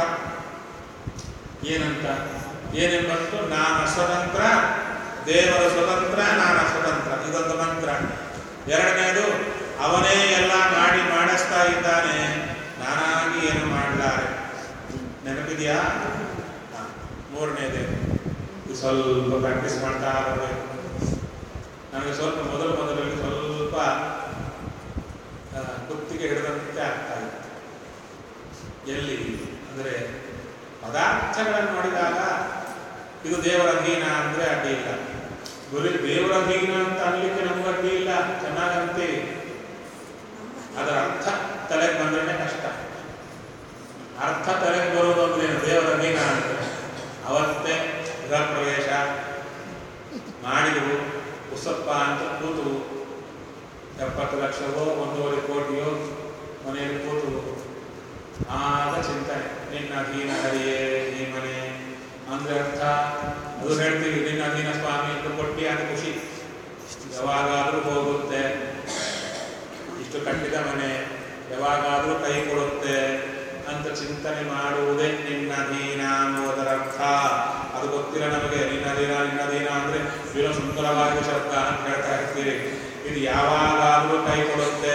ಏನಂತ ಏನೆಂಬಂತು ನಾನು ಸ್ವತಂತ್ರ ದೇವರ ಸ್ವತಂತ್ರ ನಾನು ಸ್ವತಂತ್ರ ಇದೊಂದು ಮಂತ್ರ ಎರಡನೇದು ಅವನೇ ಎಲ್ಲ ಮಾಡಿ ಮಾಡಿಸ್ತಾ ಇದ್ದಾನೆ ನಾನಾಗಿ ಏನು ಮಾಡಲಾರೆ ನೆನಪಿದೆಯಾ ಹಾ. ಮೂರನೇದೇ ಇದು ಸ್ವಲ್ಪ ಪ್ರಾಕ್ಟೀಸ್ ಮಾಡ್ತಾ ಬರಬೇಕು ನನಗೆ ಸ್ವಲ್ಪ ಮೊದಲು ಮೊದಲಲ್ಲಿ ಸ್ವಲ್ಪ ಆ, ಕುತ್ತಿಗೆ ಹಿಡಿದಂತೆ ಆಗ್ತಾ ಇತ್ತು ಎಲ್ಲಿ ಅಂದರೆ ಪದಾರ್ಥಗಳನ್ನು ನೋಡಿದಾಗ ಇದು ದೇವರ ಅಧೀನ ಅಂದರೆ ಅಡ್ಡಿ ಇಲ್ಲ ಗುರಿ ದೇವರ ಅಧೀನ ಅಂತ ಅನ್ಲಿಕ್ಕೆ ನಮ್ಗೆ ಅಡ್ಡಿ ಇಲ್ಲ ಚೆನ್ನಾಗಂತೀವಿ ಅದರ ಅರ್ಥ ತಲೆಗೆ ಬಂದ್ರೆ ಕಷ್ಟ ಅರ್ಥ ತಲೆಗೆ ಬರೋದು ಅಂದ್ರೇನು ದೇವರ ಅಧೀನ ಅಂತ ಅವತ್ತೇ ಗೃಹ ಪ್ರವೇಶ ಮಾಡಿದವು ಉಸಪ್ಪ ಅಂತ ಕೂತು ಎಪ್ಪತ್ತು ಲಕ್ಷವೋ ಒಂದೂವರೆ ಕೋಟಿಯೋ ಮನೆಯಲ್ಲಿ ಕೂತು ಆಗ ಚಿಂತನೆ ನಿನ್ನ ಅಧೀನ ಹರಿಯೇ ಈ ಮನೆ ಅಂದ್ರೆ ಅರ್ಥ ಅದು ಹೇಳ್ತೀವಿ ನಿನ್ನ ಅಧೀನ ಸ್ವಾಮಿ ಅಂತ ಕೊಟ್ಟಿ ಅದು ಖುಷಿ ಯಾವಾಗಾದ್ರೂ ಹೋಗುತ್ತೆ ಇಷ್ಟು ಕಟ್ಟಿದ ಮನೆ ಯಾವಾಗಾದ್ರೂ ಕೈ ಕೊಡುತ್ತೆ ಅಂತ ಚಿಂತನೆ ಮಾಡುವುದೇ ನಿನ್ನ ಅಧೀನ ಅನ್ನುವುದರ ಅರ್ಥ ಅದು ಗೊತ್ತಿಲ್ಲ ನಮಗೆ ನಿನ್ನ ಅಧೀನ ನಿನ್ನ ಅಧೀನ ಅಂದ್ರೆ ಏನೋ ಸುಂದರವಾದ ಶಬ್ದ ಅಂತ ಹೇಳ್ತಾ ಇರ್ತೀರಿ ಇದು ಯಾವಾಗಾದ್ರೂ ಕೈ ಕೊಡುತ್ತೆ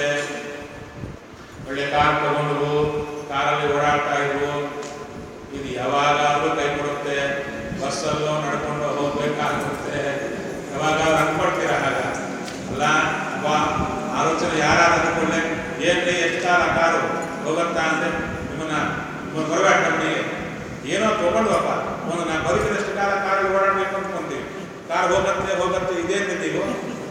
ಒಳ್ಳೆ ಕಾರ್ ತಗೊಂಡು ಕಾರಲ್ಲಿ ಓಡಾಡ್ತಾ ಇದ್ವು ಇದು ಯಾವಾಗಾದ್ರೂ ಕೈ ಕೊಡುತ್ತೆ ಬಸ್ಸಲ್ಲೋ ನಡ್ಕೊಂಡು ಹೋಗ್ಬೇಕಾಗುತ್ತೆ ಯಾವಾಗಾದ್ರೂ ಅನ್ಕೊಳ್ತೀರ ಹಾಗ ಅಲ್ಲ ವಾ ಆಲೋಚನೆ ಯಾರಾದ್ರೂ ಅಂದ್ಕೊಂಡೆ ಏನ್ರಿ ಎಷ್ಟು ಕಾಲ ಕಾರು ಹೋಗುತ್ತಾ ಅಂದ್ರೆ ನಿಮ್ಮನ್ನ ನಿಮ್ಮನ್ನ ಬರಬೇಡ ನಮಗೆ ಏನೋ ತಗೊಂಡ್ವಪ್ಪ ಒಂದು ನಾ ಬದುಕಿದಷ್ಟು ಕಾಲ ಕಾರಲ್ಲಿ ಓಡಾಡ್ಬೇಕು ಅನ್ಕೊಂತೀವಿ ಕಾರ್ ಹೋಗತ್ತೆ ಹೋಗತ್ತೆ ಇದೇನು ನೀವು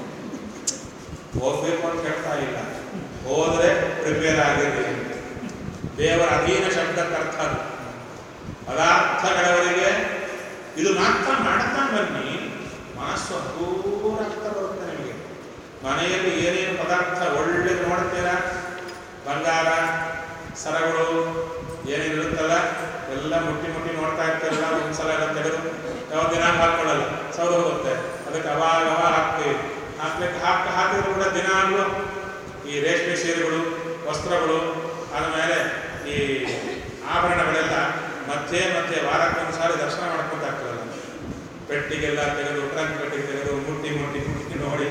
ಹೋಗ್ಬೇಕು ಅಂತ ಹೇಳ್ತಾ ಇಲ್ಲ ಹೋದ್ರೆ ಪ್ರಿಪೇರ್ ಆಗಿರ್ಲಿ ದೇವರ ಅಧೀನ ಶಬ್ದಕ್ಕೆ ಅರ್ಥ ಅದು ಪದಾರ್ಥಗಳವರಿಗೆ ಇದು ಮಾತ್ರ ಮಾಡ್ತಾ ಬನ್ನಿ ಮನಸ್ಸು ದೂರ ಆಗ್ತಾ ಬರುತ್ತೆ ನಿಮಗೆ ಮನೆಯಲ್ಲಿ ಏನೇನು ಪದಾರ್ಥ ಒಳ್ಳೇದು ನೋಡ್ತೀರಾ ಬಂಗಾರ ಸರಗಳು ಏನೇನು ಇರುತ್ತಲ್ಲ ಎಲ್ಲ ಮುಟ್ಟಿ ಮುಟ್ಟಿ ನೋಡ್ತಾ ಇರ್ತೀರಲ್ಲ ಒಂದ್ಸಲ ಎಲ್ಲ ತೆಗೆದು ಯಾವ ದಿನ ಹಾಕೊಳ್ಳಲ್ಲ ಸೌರ ಹೋಗುತ್ತೆ ಅದಕ್ಕೆ ಅವಾಗ ಅವಾಗ ಹಾಕ್ತೀವಿ ಹಾಕ್ಲಿಕ್ಕೆ ಹಾಕ ಹಾಕಿದ್ರು ಕೂಡ ದಿನಾಗ್ಲೂ ಈ ರೇಷ್ಮೆ ಸೀರೆಗಳು ವಸ್ತ್ರಗಳು ಆದಮೇಲೆ ಈ ಆಭರಣಗಳೆಲ್ಲ ಮಧ್ಯೆ ಮಧ್ಯೆ ವಾರಕ್ಕೊಂದು ಸಾರಿ ದರ್ಶನ ಮಾಡ್ಕೊಂತ ಆಗ್ತದಲ್ಲ ಪೆಟ್ಟಿಗೆಲ್ಲ ತೆಗೆದು ಟ್ರಂಕ್ ಪೆಟ್ಟಿಗೆ ತೆಗೆದು ಮುಟ್ಟಿ ಮುಟ್ಟಿ ಮುಟ್ಟಿ ನೋಡಿ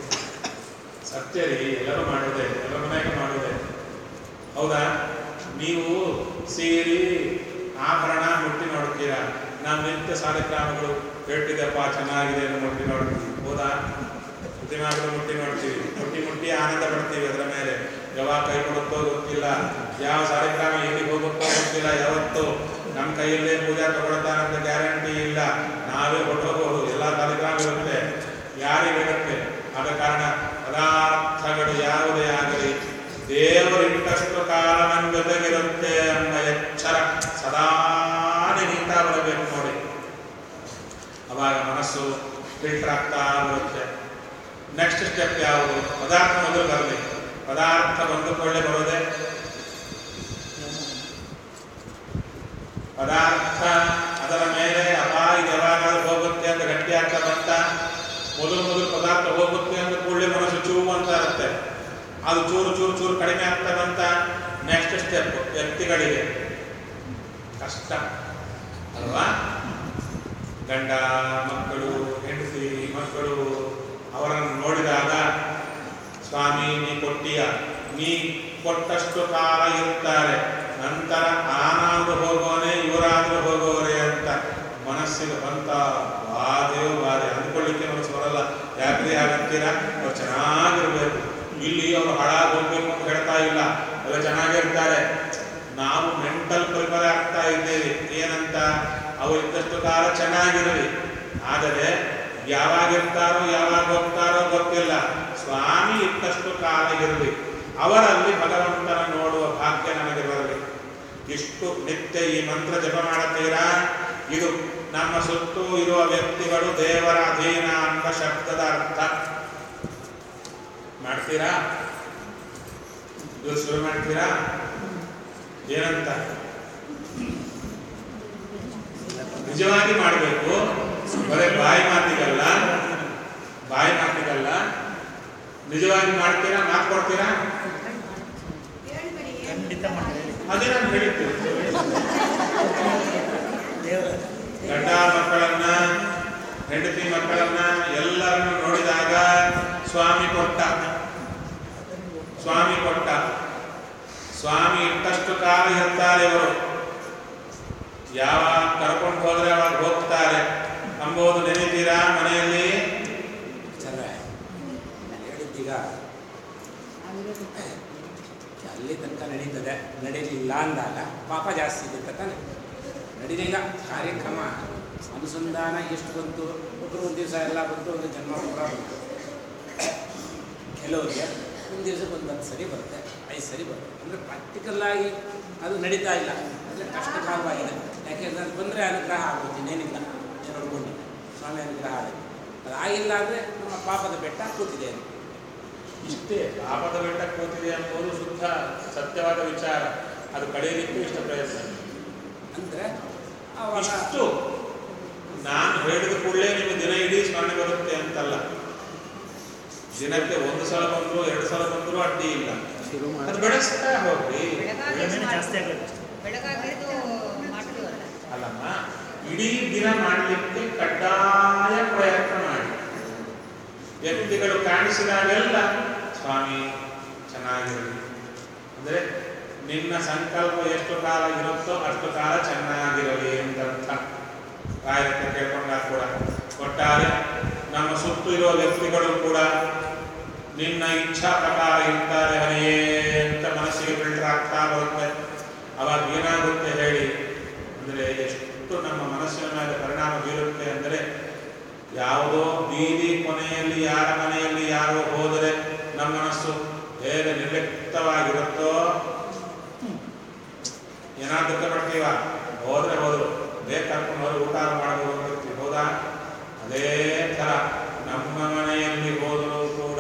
ಸತ್ಯ ರೀ ಎಲ್ಲರೂ ಮಾಡೋದೆ ಎಲ್ಲರ ಮನೆಗೆ ಮಾಡೋದೆ ಹೌದಾ ನೀವು ಸೀರೆ ಆಭರಣ ಮುಟ್ಟಿ ನೋಡ್ತೀರಾ ನಾವು ನಿತ್ಯ ಸಾಲಿಗ್ರಾಮಗಳು ಹೇಳ್ತಿದ್ದೆಪ್ಪ ಚೆನ್ನಾಗಿದೆ ಅಂತ ಮುಟ್ಟಿ ನೋಡ್ತೀವಿ ಹೌದಾ ಪ್ರತಿಮಾಗಳು ಮುಟ್ಟಿ ನೋಡ್ತೀವಿ ಮುಟ್ಟಿ ಮುಟ್ಟಿ ಆನಂದ ಪಡ್ತೀವಿ ಅದರ ಮೇಲೆ ಯಾವಾಗ ಕೈ ಕೊಡುತ್ತೋ ಗೊತ್ತಿಲ್ಲ ಯಾವ ಸಾಲಿಗ್ರಾಮ ಎಲ್ಲಿಗೆ ಹೋಗುತ್ತೋ ಗೊತ್ತಿಲ್ಲ ಯಾವತ್ತು ನಮ್ಮ ಕೈಯಲ್ಲೇ ಪೂಜಾ ತಗೊಳ್ತಾನಂತ ಗ್ಯಾರಂಟಿ ಇಲ್ಲ ನಾವೇ ಹೊಟ್ಟೋಗ್ಬೋದು ಎಲ್ಲ ಸಾಲಿಗ್ರಾಮ ಇರುತ್ತೆ ಯಾರಿಗಿರುತ್ತೆ ಆದ ಕಾರಣ ಪದಾರ್ಥಗಳು ಯಾವುದೇ ಆಗಲಿ ದೇವರಿಟ್ಟಷ್ಟು ಕಾಲ ನನ್ನ ಜೊತೆಗಿರುತ್ತೆ ಎಂಬ ಎಚ್ಚರ ಸದಾ ನಿಂತಾ ಬರಬೇಕು ನೋಡಿ ಅವಾಗ ಮನಸ್ಸು ಫಿಲ್ಟರ್ ಆಗ್ತಾ ಬರುತ್ತೆ ನೆಕ್ಸ್ಟ್ ಸ್ಟೆಪ್ ಯಾವುದು ಪದಾರ್ಥ ಮೊದಲು ಬರಲಿ ಪದಾರ್ಥ ಬಂದುಕೊಳ್ಳೆ ಬರೋದೆ ಪದಾರ್ಥ ಅದರ ಮೇಲೆ ಅಪಾಯ ಯಾವಾಗಾದ್ರೂ ಹೋಗುತ್ತೆ ಅಂತ ಗಟ್ಟಿ ಆಗ್ತಾ ಬಂತ ಮೊದಲು ಮೊದಲು ಪದಾರ್ಥ ಹೋಗುತ್ತೆ ಅಂತ ಕೂಡಲೇ ಮನಸ್ಸು ಚೂ ಅಂತ ಇರುತ್ತೆ ಅದು ಚೂರು ಚೂರು ಚೂರು ಕಡಿಮೆ ಆಗ್ತಾ ಬಂತ ನೆಕ್ಸ್ಟ್ ಸ್ಟೆಪ್ ವ್ಯಕ್ತಿಗಳಿಗೆ ಕಷ್ಟ ಅಲ್ವಾ ಗಂಡ ಮಕ್ಕಳು ಹೆಂಡತಿ ಮಕ್ಕಳು ಅವರನ್ನು ನೋಡಿದಾಗ ಸ್ವಾಮಿ ನೀ ಕೊಟ್ಟಿಯ ನೀ ಕೊಟ್ಟಷ್ಟು ಕಾಲ ಇರ್ತಾರೆ ನಂತರ ಆನಾದ್ರೂ ಹೋಗೋನೆ ಇವರಾದ್ರೂ ಹೋಗೋರೆ ಯಾಕ್ರಿ ಹಾಗಂತೀರಾ ಅವ್ರು ಚೆನ್ನಾಗಿರ್ಬೇಕು ಇಲ್ಲಿ ಅವರು ಹಾಳಾಗಿ ಹೋಗ್ಬೇಕು ಅಂತ ಹೇಳ್ತಾ ಇಲ್ಲ ಎಲ್ಲ ಚೆನ್ನಾಗಿರ್ತಾರೆ ನಾವು ಮೆಂಟಲ್ ಪ್ರಿಪೇರ್ ಆಗ್ತಾ ಇದ್ದೇವೆ ಏನಂತ ಅವ್ರು ಇದ್ದಷ್ಟು ಕಾಲ ಚೆನ್ನಾಗಿರಲಿ ಆದರೆ ಯಾವಾಗ ಇರ್ತಾರೋ ಯಾವಾಗ ಹೋಗ್ತಾರೋ ಗೊತ್ತಿಲ್ಲ ಸ್ವಾಮಿ ಇದ್ದಷ್ಟು ಕಾಲ ಇರಲಿ ಅವರಲ್ಲಿ ಭಗವಂತನ ನೋಡುವ ಭಾಗ್ಯ ನಮಗೆ ಬರಲಿ ಇಷ್ಟು ನಿತ್ಯ ಈ ಮಂತ್ರ ಜಪ ಮಾಡುತ್ತೀರಾ ಇದು ನಮ್ಮ ಸುತ್ತೂ ಇರುವ ವ್ಯಕ್ತಿಗಳು ದೇವರ ಅಧೀನ ಅಂತ ಶಬ್ದದ ಅರ್ಥ ಮಾಡ್ತೀರಾ ಇದು ಶುರು ಮಾಡ್ತೀರಾ ಏನಂತ ನಿಜವಾಗಿ ಮಾಡಬೇಕು ಬರೀ ಬಾಯಿ ಮಾತಿಗಲ್ಲ ಬಾಯಿ ಮಾತಿಗಲ್ಲ ನಿಜವಾಗಿ ಮಾಡ್ತೀರಾ ಮಾತು ಕೊಡ್ತೀರಾ
ಹೇಳ್ಬಿಡಿ
ಅದೇ ನಾನು ಹೇಳಿದ್ದು ಗಂಡ ಮಕ್ಕಳನ್ನ ಹೆಂಡತಿ ಮಕ್ಕಳನ್ನ ಎಲ್ಲರನ್ನು ನೋಡಿದಾಗ ಸ್ವಾಮಿ ಕೊಟ್ಟ ಸ್ವಾಮಿ ಕೊಟ್ಟ ಸ್ವಾಮಿ ಇಟ್ಟಷ್ಟು ಕಾಲ ಇರ್ತಾರೆ ಇವರು ಯಾವಾಗ ಕರ್ಕೊಂಡು ಹೋದ್ರೆ ಅವಾಗ ಹೋಗ್ತಾರೆ ಅಂಬೋದು ನೆನೀತೀರಾ ಮನೆಯಲ್ಲಿ
ಚಂದ್ರ ಹೇಳಿದ್ದೀಗ ಅಲ್ಲಿ ತನಕ ನಡೀತದೆ ನಡೀಲಿಲ್ಲ ಅಂದಾಗ ಪಾಪ ಜಾಸ್ತಿ ಇದೆ ತಾನೆ ನಡೀಲಿಲ್ಲ ಕಾರ್ಯಕ್ರಮ ಅನುಸಂಧಾನ ಎಷ್ಟು ಬಂತು ಒಬ್ಬರು ಒಂದು ದಿವಸ ಎಲ್ಲ ಬಂತು ಒಂದು ಜನ್ಮ ಪುರ ಬಂತು ಕೆಲವರಿಗೆ ಒಂದು ದಿವಸ ಒಂದು ಹತ್ತು ಸರಿ ಬರುತ್ತೆ ಐದು ಸರಿ ಬರುತ್ತೆ ಅಂದರೆ ಪ್ರಾಕ್ಟಿಕಲ್ ಆಗಿ ಅದು ನಡೀತಾ ಇಲ್ಲ ಅಂದರೆ ಕಷ್ಟಕರವಾಗಿದೆ ಯಾಕೆಂದ್ರೆ ಅದು ಬಂದರೆ ಅನುಗ್ರಹ ಆಗುತ್ತೆ ಇನ್ನೇನಿಲ್ಲ ಏನು ನೋಡ್ಕೊಂಡಿಲ್ಲ ಸ್ವಾಮಿ ಅನುಗ್ರಹ ಆಗುತ್ತೆ ಅದು ಆಗಿಲ್ಲ ಅಂದರೆ ನಮ್ಮ ಪಾಪದ ಬೆಟ್ಟ ಕೂತಿದೆ ಅಂತ
ಇಷ್ಟೇ ಪಾಪದ ಬೆಟ್ಟ ಕೂತಿದೆ ಎಂಬುದು ಶುದ್ಧ ಸತ್ಯವಾದ ವಿಚಾರ ಅದು ಕಳೆಯಲಿಕ್ಕೂ ಇಷ್ಟ ಪ್ರಯತ್ನ
ಅಂದರೆ ಆವಾಗ
ಇಷ್ಟು ನಾನು ಹೇಳಿದ ಕೂಡಲೇ ನಿಮಗೆ ದಿನ ಇಡೀ ಸ್ಮರಣೆ ಬರುತ್ತೆ ಅಂತಲ್ಲ ದಿನಕ್ಕೆ ಒಂದು ಸಲ ಬಂದ್ರು ಎರಡು ಸಲ ಬಂದ್ರು ಅಡ್ಡಿ ಇಲ್ಲ
ಶುರು
ಅದು
ಮಾಡಿ
ಬೆಳೆಸ್ತಾ ಹೋಗ್ರಿ
ಬೆಳಗಾಗಿ ಬೆಳಗಾಗಿದ್ದು ಮಾಡ್ತೀವಲ್ಲ
ಅಲ್ಲಮ್ಮ ಇಡೀ ದಿನ ಮಾಡಲಿಕ್ಕೆ ಕಡ್ಡಾಯ ಪ್ರಯತ್ನ ಮಾಡಿ ವ್ಯಕ್ತಿಗಳು ಕಾಣಿಸಿದಾಗೆಲ್ಲ ಸ್ವಾಮಿ ಚೆನ್ನಾಗಿರಲಿ ಅಂದ್ರೆ ನಿನ್ನ ಸಂಕಲ್ಪ ಎಷ್ಟು ಕಾಲ ಇರುತ್ತೋ ಅಷ್ಟು ಕಾಲ ಚೆನ್ನಾಗಿರಲಿ ಅಂತ ಅರ್ಥ ರಾಯರತ್ತ ಕೇಳ್ಕೊಂಡಾಗ ಕೂಡ ಒಟ್ಟಾರೆ ನಮ್ಮ ಸುತ್ತು ಇರುವ ವ್ಯಕ್ತಿಗಳು ಕೂಡ ನಿನ್ನ ಇಚ್ಛಾ ಪ್ರಕಾರ ಇರ್ತಾರೆ ಹರಿಯೇ ಅಂತ ಮನಸ್ಸಿಗೆ ಫಿಲ್ಟರ್ ಆಗ್ತಾ ಬರುತ್ತೆ ಅವಾಗ ಏನಾಗುತ್ತೆ ಹೇಳಿ ಅಂದರೆ ಎಷ್ಟು ನಮ್ಮ ಮನಸ್ಸಿನ ಮೇಲೆ ಪರಿಣಾಮ ಬೀರುತ್ತೆ ಅಂದರೆ ಯಾವುದೋ ಬೀದಿ ಕೊನೆಯಲ್ಲಿ ಯಾರ ಮನೆಯಲ್ಲಿ ಯಾರೋ ಹೋದರೆ ನಮ್ಮ ಮನಸ್ಸು ಹೇಗೆ ನಿರ್ಲಿಪ್ತವಾಗಿರುತ್ತೋ ಏನಾದ್ರು ದುಃಖ ಪಡ್ತೀವ ಹೋದ್ರೆ ಹೋದ್ರು ಬೇಗ ಕರ್ಕೊಂಡು ಹೋದ್ರೆ ಊಟ ಮಾಡಬಹುದು ಅಂತಿರ್ತೀವಿ ಹೌದಾ ಅದೇ ಥರ ನಮ್ಮ ಮನೆಯಲ್ಲಿ ಹೋದರೂ ಕೂಡ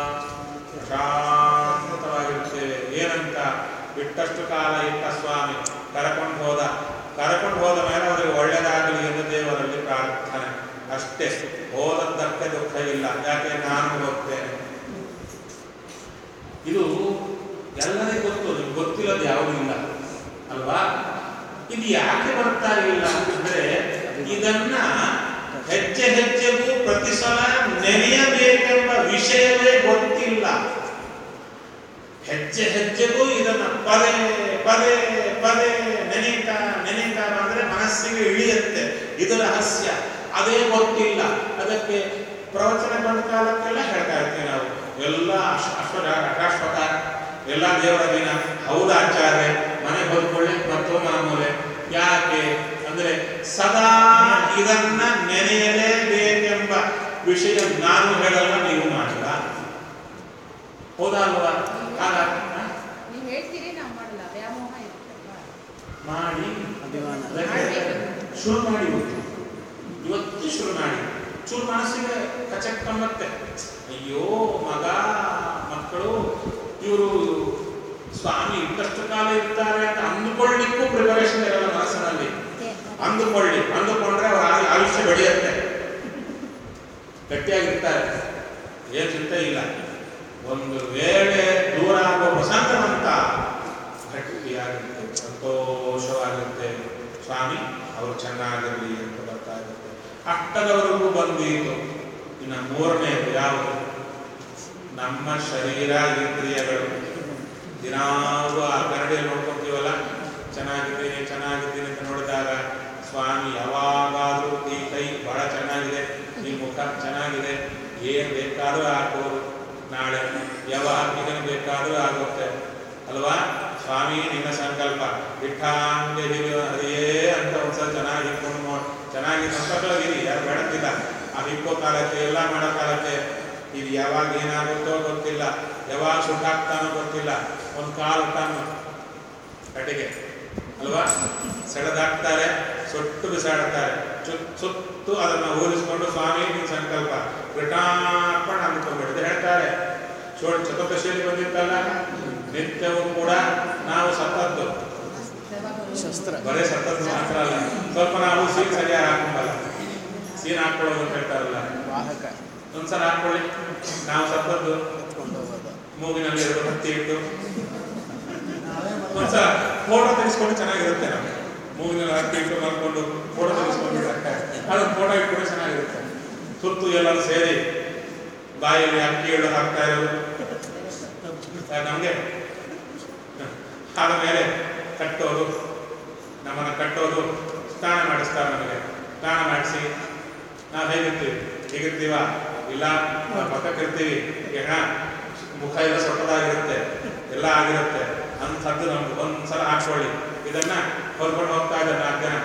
ಪ್ರಶಾಂತವಾಗಿರ್ತೇವೆ ಏನಂತ ಇಟ್ಟಷ್ಟು ಕಾಲ ಇಟ್ಟ ಸ್ವಾಮಿ ಕರ್ಕೊಂಡು ಹೋದ ಕರ್ಕೊಂಡು ಹೋದ ಮೇಲೆ ಅವರಿಗೆ ಒಳ್ಳೆಯದಾಗಲಿ ಎಂದು ದೇವರಲ್ಲಿ ಪ್ರಾರ್ಥನೆ ಅಷ್ಟೇ ಹೋದದ್ದಕ್ಕೆ ದುಃಖ ಇಲ್ಲ ಯಾಕೆ ನಾನು ಹೋಗ್ತೇನೆ ಇದು ಎಲ್ಲರಿಗೂ ಗೊತ್ತು ನಿಮ್ಗೆ ಗೊತ್ತಿಲ್ಲದ ಯಾವುದೂ ಇಲ್ಲ ಅಲ್ವಾ ಇದು ಯಾಕೆ ಬರ್ತಾ ಇಲ್ಲ ಅಂದ್ರೆ ಇದನ್ನ ಹೆಜ್ಜೆ ಹೆಜ್ಜೆಗೂ ಪ್ರತಿ ಸಲ ನೆನೆಯಬೇಕೆಂಬ ವಿಷಯವೇ ಗೊತ್ತಿಲ್ಲ ಹೆಜ್ಜೆ ಹೆಜ್ಜೆಗೂ ಇದನ್ನ ಪದೇ ಪದೇ ಪದೇ ನೆನೀತಾ ನೆನೀತಾ ಬಂದ್ರೆ ಮನಸ್ಸಿಗೆ ಇಳಿಯುತ್ತೆ ಇದು ರಹಸ್ಯ ಅದೇ ಗೊತ್ತಿಲ್ಲ ಅದಕ್ಕೆ ಪ್ರವಚನ ಬಂದ ಕಾಲಕ್ಕೆಲ್ಲ ಹೇಳ್ತಾ ಇರ್ತೀವಿ ನಾವು ಎಲ್ಲ ಅಶ್ವ ಅಶ್ವರ ಅಕಾಶ್ವತ ಎಲ್ಲ ದೇವರ ದಿನ ಹೌದಾ ಆಚಾರ್ಯ ಮನೆ ಹೊದ್ಕೊಳ್ಳಿ ಮತ್ತೊಮ್ಮೆ ಮಾಮೂಲೆ ಯಾಕೆ ಅಂದ್ರೆ ಸದಾ ಇದನ್ನ ನೆನೆಯಲೇಬೇಕೆಂಬ ವಿಷಯ ನಾನು ಹೇಳಲ್ಲ ನೀವು ಮಾಡಲ್ಲ ಹೌದಾ ಅಲ್ವಾ ಹಾಗಾಗಿ ಹ?
ನೀವು ಹೇಳ್ತೀರಿ ನಾವು ಮಾಡಲ್ಲ ವ್ಯಾಮೋಹ ಇರುತ್ತಲ್ವಾ
ಮಾಡಿ
ಅಭಿಮಾನ
ಅದಕ್ಕೆ ಶುರು ಮಾಡಿ ಇವತ್ತು ಇವತ್ತು ಶುರು ಮಾಡಿ ಚೂರು ಮನಸ್ಸಿಗೆ ಕಚಕ್ಕಂಬತ್ತೆ ಅಯ್ಯೋ ಮಗ ಮಕ್ಕಳು ಇವರು ಸ್ವಾಮಿ ಇದ್ದಷ್ಟು ಕಾಲ ಇರ್ತಾರೆ ಅಂತ ಅಂದುಕೊಳ್ಳಿಕ್ಕೂ ಪ್ರಿಪರೇಷನ್ ಇರಲ್ಲ ಮನಸ್ಸಿನಲ್ಲಿ ಅಂದುಕೊಳ್ಳಿ ಅಂದುಕೊಂಡ್ರೆ ಅವರ ಆಯು- ಆಯುಷ್ಯ ಬೆಳೆಯುತ್ತೆ ಗಟ್ಟಿಯಾಗಿರ್ತಾರೆ ಏನು ಚಿಂತೆ ಇಲ್ಲ ಒಂದು ವೇಳೆ ದೂರ ಆಗೋ ಪ್ರಸಂಗ ಬಂತ ಗಟ್ಟಿಯಾಗಿರುತ್ತೆ ಸಂತೋಷವಾಗಿರುತ್ತೆ ಸ್ವಾಮಿ ಅವರು ಚೆನ್ನಾಗಿರಲಿ ಅಂತ ಬರ್ತಾ ಇರುತ್ತೆ ಅಷ್ಟದವರೆಗೂ ಬಂದೀತು ಇನ್ನು ಮೂರನೇದು ಯಾವುದು ನಮ್ಮ ಶರೀರ ಇಂದ್ರಿಯಗಳು ದಿನಾಲೂ ಆ ಕರಡಿಯಲ್ಲಿ ನೋಡ್ಕೊಂತೀವಲ್ಲ ಚೆನ್ನಾಗಿದ್ದೀನಿ ಚೆನ್ನಾಗಿದ್ದೀನಿ ಅಂತ ನೋಡಿದಾಗ ಸ್ವಾಮಿ ಯಾವಾಗಾದರೂ ಈ ಕೈ ಬಹಳ ಚೆನ್ನಾಗಿದೆ ಈ ಮುಖ ಚೆನ್ನಾಗಿದೆ ಏನು ಬೇಕಾದರೂ ಆಗ್ಬೋದು ನಾಳೆ ಯಾವಾಗ ಏನು ಬೇಕಾದರೂ ಆಗುತ್ತೆ ಅಲ್ವಾ ಸ್ವಾಮಿ ನಿನ್ನ ಸಂಕಲ್ಪ ಇಟ್ಟಾಂಗೆ ಹಿರಿ ಹರಿಯೇ ಅಂತ ಒಂದ್ಸಲ ಚೆನ್ನಾಗಿ ಇಟ್ಕೊಂಡು ನೋಡಿ ಚೆನ್ನಾಗಿ ಸಂಕಲ್ಪವಾಗಿರಿ ಯಾರು ಬೇಡಂತಿಲ್ಲ ಆ ಹಿಕ್ಕೋ ಕಾಲಕ್ಕೆ ಎಲ್ಲ ಮಾಡೋ ಕಾಲಕ್ಕೆ ಇದು ಯಾವಾಗ ಏನಾಗುತ್ತೋ ಗೊತ್ತಿಲ್ಲ ಯಾವಾಗ ಸುಟ್ಟಾಗ್ತಾನೋ ಗೊತ್ತಿಲ್ಲ ಒಂದು ಕಾಲು ತಾನು ಕಡೆಗೆ ಅಲ್ವಾ ಸೆಳೆದಾಕ್ತಾರೆ ಸುಟ್ಟು ಬಿಸಾಡ್ತಾರೆ ಚುತ್ ಸುತ್ತು ಅದನ್ನು ಊರಿಸ್ಕೊಂಡು ಸ್ವಾಮಿ ನಿನ್ನ ಸಂಕಲ್ಪ ಕೃಟಾರ್ಪಣ ಅಂದ್ಕೊಂಡ್ಬಿಡ್ದು ಹೇಳ್ತಾರೆ ಚೋಳ ಚತುರ್ದಶಿಯಲ್ಲಿ ಬಂದಿತ್ತಲ್ಲ ನಿತ್ಯವೂ ಕೂಡ ನಾವು ಸತ್ತದ್ದು
ಶಸ್ತ್ರ
ಬರೇ ಸತ್ತದ್ದು ಮಾತ್ರ ಅಲ್ಲ ಸ್ವಲ್ಪ ನಾವು ಸೀನ್ ಸರಿಯಾಗಿ ಹಾಕೊಂಬಲ್ಲ ಸೀನ್ ಹಾಕೊಳ್ಳೋದು ಅಂತ ಹೇಳ್ತಾರಲ್ಲ
ವಾಹಕ
ಒಂದ್ಸಲ ಹಾಕೊಳ್ಳಿ ನಾವು ಸತ್ತದ್ದು
ಎತ್ಕೊಂಡು ಹೋಗೋದು
ಮೂಗಿನಲ್ಲಿ ಎರಡು ಹತ್ತಿ ಇಟ್ಟು ಒಂದ್ಸಲ ಫೋಟೋ ತೆಗೆಸ್ಕೊಂಡು ಚೆನ್ನಾಗಿರುತ್ತೆ ನಮಗೆ ಮೂಗಿನಲ್ಲಿ ಹತ್ತಿ ಇಟ್ಟು ಮಾಡ್ಕೊಂಡು ಫೋಟೋ ತೆಗೆಸ್ಕೊಂಡು ಅದನ್ನ ಫೋಟೋ ಇಟ್ಕೊಂಡು ಚೆನ್ನಾಗಿರುತ್ತೆ ಸುತ್ತು ಎಲ್ಲರೂ ಸೇರಿ ಬಾಯಲ್ಲಿ ಅಕ್ಕಿ ಎಳ್ಳು ಹಾಕ್ತಾ ಇರೋದು ನಮಗೆ ಆದ ಮೇಲೆ ಕಟ್ಟೋದು ನಮ್ಮನ್ನು ಕಟ್ಟೋದು ಸ್ನಾನ ಮಾಡಿಸ್ತಾರೆ ನಮಗೆ ಸ್ನಾನ ಮಾಡಿಸಿ ನಾವು ಹೇಗಿರ್ತೀವಿ ಹೇಗಿರ್ತೀವ ಇಲ್ಲ ನಾವು ಪಕ್ಕಕ್ಕಿರ್ತೀವಿ ಹೆಣ ಮುಖ ಎಲ್ಲ ಸೊಟ್ಟದಾಗಿರುತ್ತೆ ಎಲ್ಲ ಆಗಿರುತ್ತೆ ಅಂಥದ್ದು ನಮ್ಗೆ ಒಂದ್ಸಲ ಹಾಕೊಳ್ಳಿ ಇದನ್ನ ಹೊರ್ಕೊಂಡು ಹೋಗ್ತಾ ಇದ್ದಾರೆ ನಾಲ್ಕು ಜನ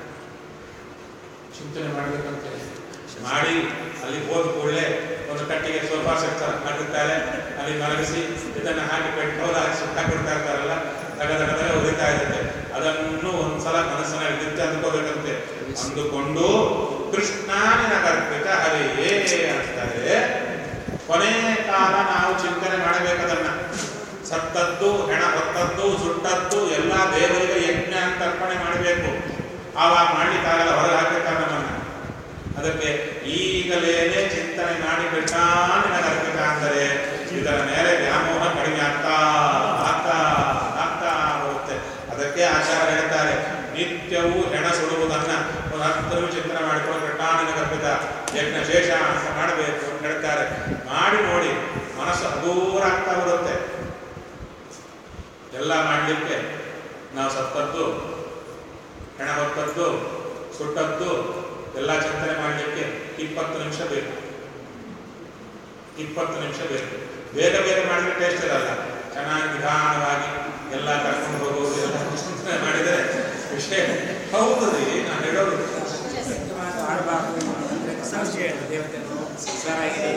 ಚಿಂತನೆ ಮಾಡ್ಬೇಕಂತ ಮಾಡಿ ಅಲ್ಲಿ ಹೋದ ಕೂಡಲೇ ಒಂದು ಕಟ್ಟಿಗೆ ಸೋಫಾ ಸೆಟ್ ಮಾಡಿರ್ತಾರೆ ಅಲ್ಲಿ ಮಲಗಿಸಿ ಇದನ್ನ ಹಾಕಿ ಪೆಟ್ರೋಲ್ ಹಾಕಿ ಸುತ್ತಾಕಿಡ್ತಾ ಇರ್ತಾರಲ್ಲ ತಗದಗದಲ್ಲೇ ಉರಿತಾ ಇರುತ್ತೆ ಅದನ್ನು ಒಂದ್ಸಲ ಮನಸ್ಸನ್ನ ವಿದ್ಯುತ್ ಅಂದ್ಕೋಬೇಕಂತೆ ಅಂದುಕೊಂಡು ಕೃಷ್ಣಾನಿನ ಕರ್ಪಿತ ಹರಿಯೇ ಅಂತಾರೆ ಕೊನೆ ಕಾಲ ನಾವು ಚಿಂತನೆ ಮಾಡಬೇಕದನ್ನ ಸತ್ತದ್ದು ಹೆಣ ಹೊತ್ತದ್ದು ಸುಟ್ಟದ್ದು ಎಲ್ಲ ದೇವರಿಗೆ ಯಜ್ಞ ಅಂತ ಅರ್ಪಣೆ ಮಾಡಬೇಕು ಆವಾಗ ಮಾಡ್ಲಿಕ್ಕಾಗಲ್ಲ ಹೊರಗೆ ಹಾಕಿರ್ತಾರೆ ನಮ್ಮನ್ನ ಅದಕ್ಕೆ ಈಗಲೇನೆ ಚಿಂತನೆ ಮಾಡಿ ಕೃಷ್ಣಾನಿನ ಕರ್ಪಿತ ಅಂದರೆ ಇದರ ಮೇಲೆ ವ್ಯಾಮೋಹ ಕಡಿಮೆ ಆಗ್ತಾ ಆಗ್ತಾ ಆಗ್ತಾ ಹೋಗುತ್ತೆ ಅದಕ್ಕೆ ಆಚಾರ ಹೇಳ್ತಾರೆ ನಿತ್ಯವೂ ಹೆಣ ಸುಡುವುದನ್ನ ಒಂದು ಹತ್ತು ಚಿಂತನೆ ಮಾಡಿಕೊಂಡು ಕೃಷ್ಣಾನಿನ ಕರ್ಪಿತ ಯಜ್ಞ ಶೇಷ ಅಂತ ಮಾಡಬೇಕು ಅಂತ ಹೇಳ್ತಾರೆ ಮಾಡಿ ನೋಡಿ ಮನಸ್ಸು ಹಗೂರ ಆಗ್ತಾ ಬರುತ್ತೆ ಎಲ್ಲ ಮಾಡಲಿಕ್ಕೆ ನಾವು ಸತ್ತದ್ದು ಹೆಣ ಹೊತ್ತದ್ದು ಸುಟ್ಟದ್ದು ಎಲ್ಲ ಚಿಂತನೆ ಮಾಡಲಿಕ್ಕೆ ಇಪ್ಪತ್ತು ನಿಮಿಷ ಬೇಕು ಇಪ್ಪತ್ತು ನಿಮಿಷ ಬೇಕು ಬೇಗ ಬೇಗ ಮಾಡಿದ್ರೆ ಟೇಸ್ಟ್ ಇರಲ್ಲ ಚೆನ್ನಾಗಿ ನಿಧಾನವಾಗಿ ಎಲ್ಲ ಕರ್ಕೊಂಡು ಹೋಗೋದು ಎಲ್ಲ ಚಿಂತನೆ ಮಾಡಿದರೆ ವಿಷಯ ಹೌದು ರೀ ನಾನು ಹೇಳೋದು
ಮಾತು ಆಡಬಾರ್ದು ಅಂದ್ರೆ ಸಂಶಯ ದೇವತೆಗಳು ಸಂಸಾರ ಆಗಿದೆ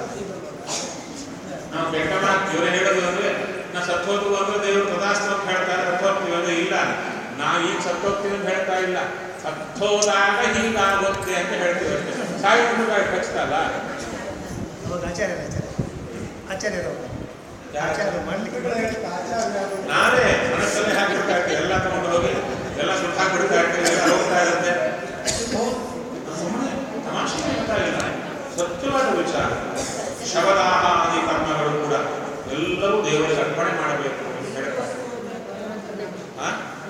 ನಾವು ಕೆಟ್ಟ ಮಾತು ಇವರೇ ಹೇಳೋದು ಅಂದ್ರೆ ನಾ ಸತ್ತೋದು ಅಂದ್ರೆ ದೇವರು ತದಾಸ್ತು ಅಂತ ಹೇಳ್ತಾರೆ ಸತ್ತೋಗ್ತೀವಿ ಅಂದ್ರೆ ಇಲ್ಲ ನಾ ಈಗ ಸತ್ತೋಗ್ತೀವಿ ಅಂತ ಹೇಳ್ತಾ ಇಲ್ಲ ಸತ್ತೋದಾಗ ಹೀಗಾಗುತ್ತೆ ಅಂತ ಹೇಳ್ತೀವಿ ಅಷ್ಟೇ ಸಾಯಿತು ಖಚಿತಲ್ಲ
ಹೌದು ಆಚಾರ್ಯ ಆಚಾರ್ಯ ಆಚಾರ್ಯರು
ಯಾರು?
ಆಚಾರ್ಯರು ಮಾಡ್ಲಿಕ್ಕೆ
ನಾವೇ ಮನಸ್ಸಲ್ಲೇ ಹಾಕಿಬಿಡ್ತಾ ಇರ್ತೀವಿ ಎಲ್ಲ ತಗೊಂಡು ಹೋಗಿ ಎಲ್ಲ ಸುತ್ತ ಹಾಕಿಬಿಡ್ತಾ ಇರ್ತೀವಿ ಎಲ್ಲ ಹೋಗ್ತಾ ಇರುತ್ತೆ ಸುಮ್ಮನೆ ತಮಾಷೆ ಹೇಳ್ತಾ ಇಲ್ಲ ಸತ್ಯವಾದ ವಿಚಾರ ಶವದಾಹ ಆದಿ ಕರ್ಮಗಳು ಕೂಡ ಎಲ್ಲರೂ ದೇವರಿಗೆ ಅರ್ಪಣೆ ಮಾಡಬೇಕು ಅಂತ ಹೇಳ್ತಾರೆ ಆ?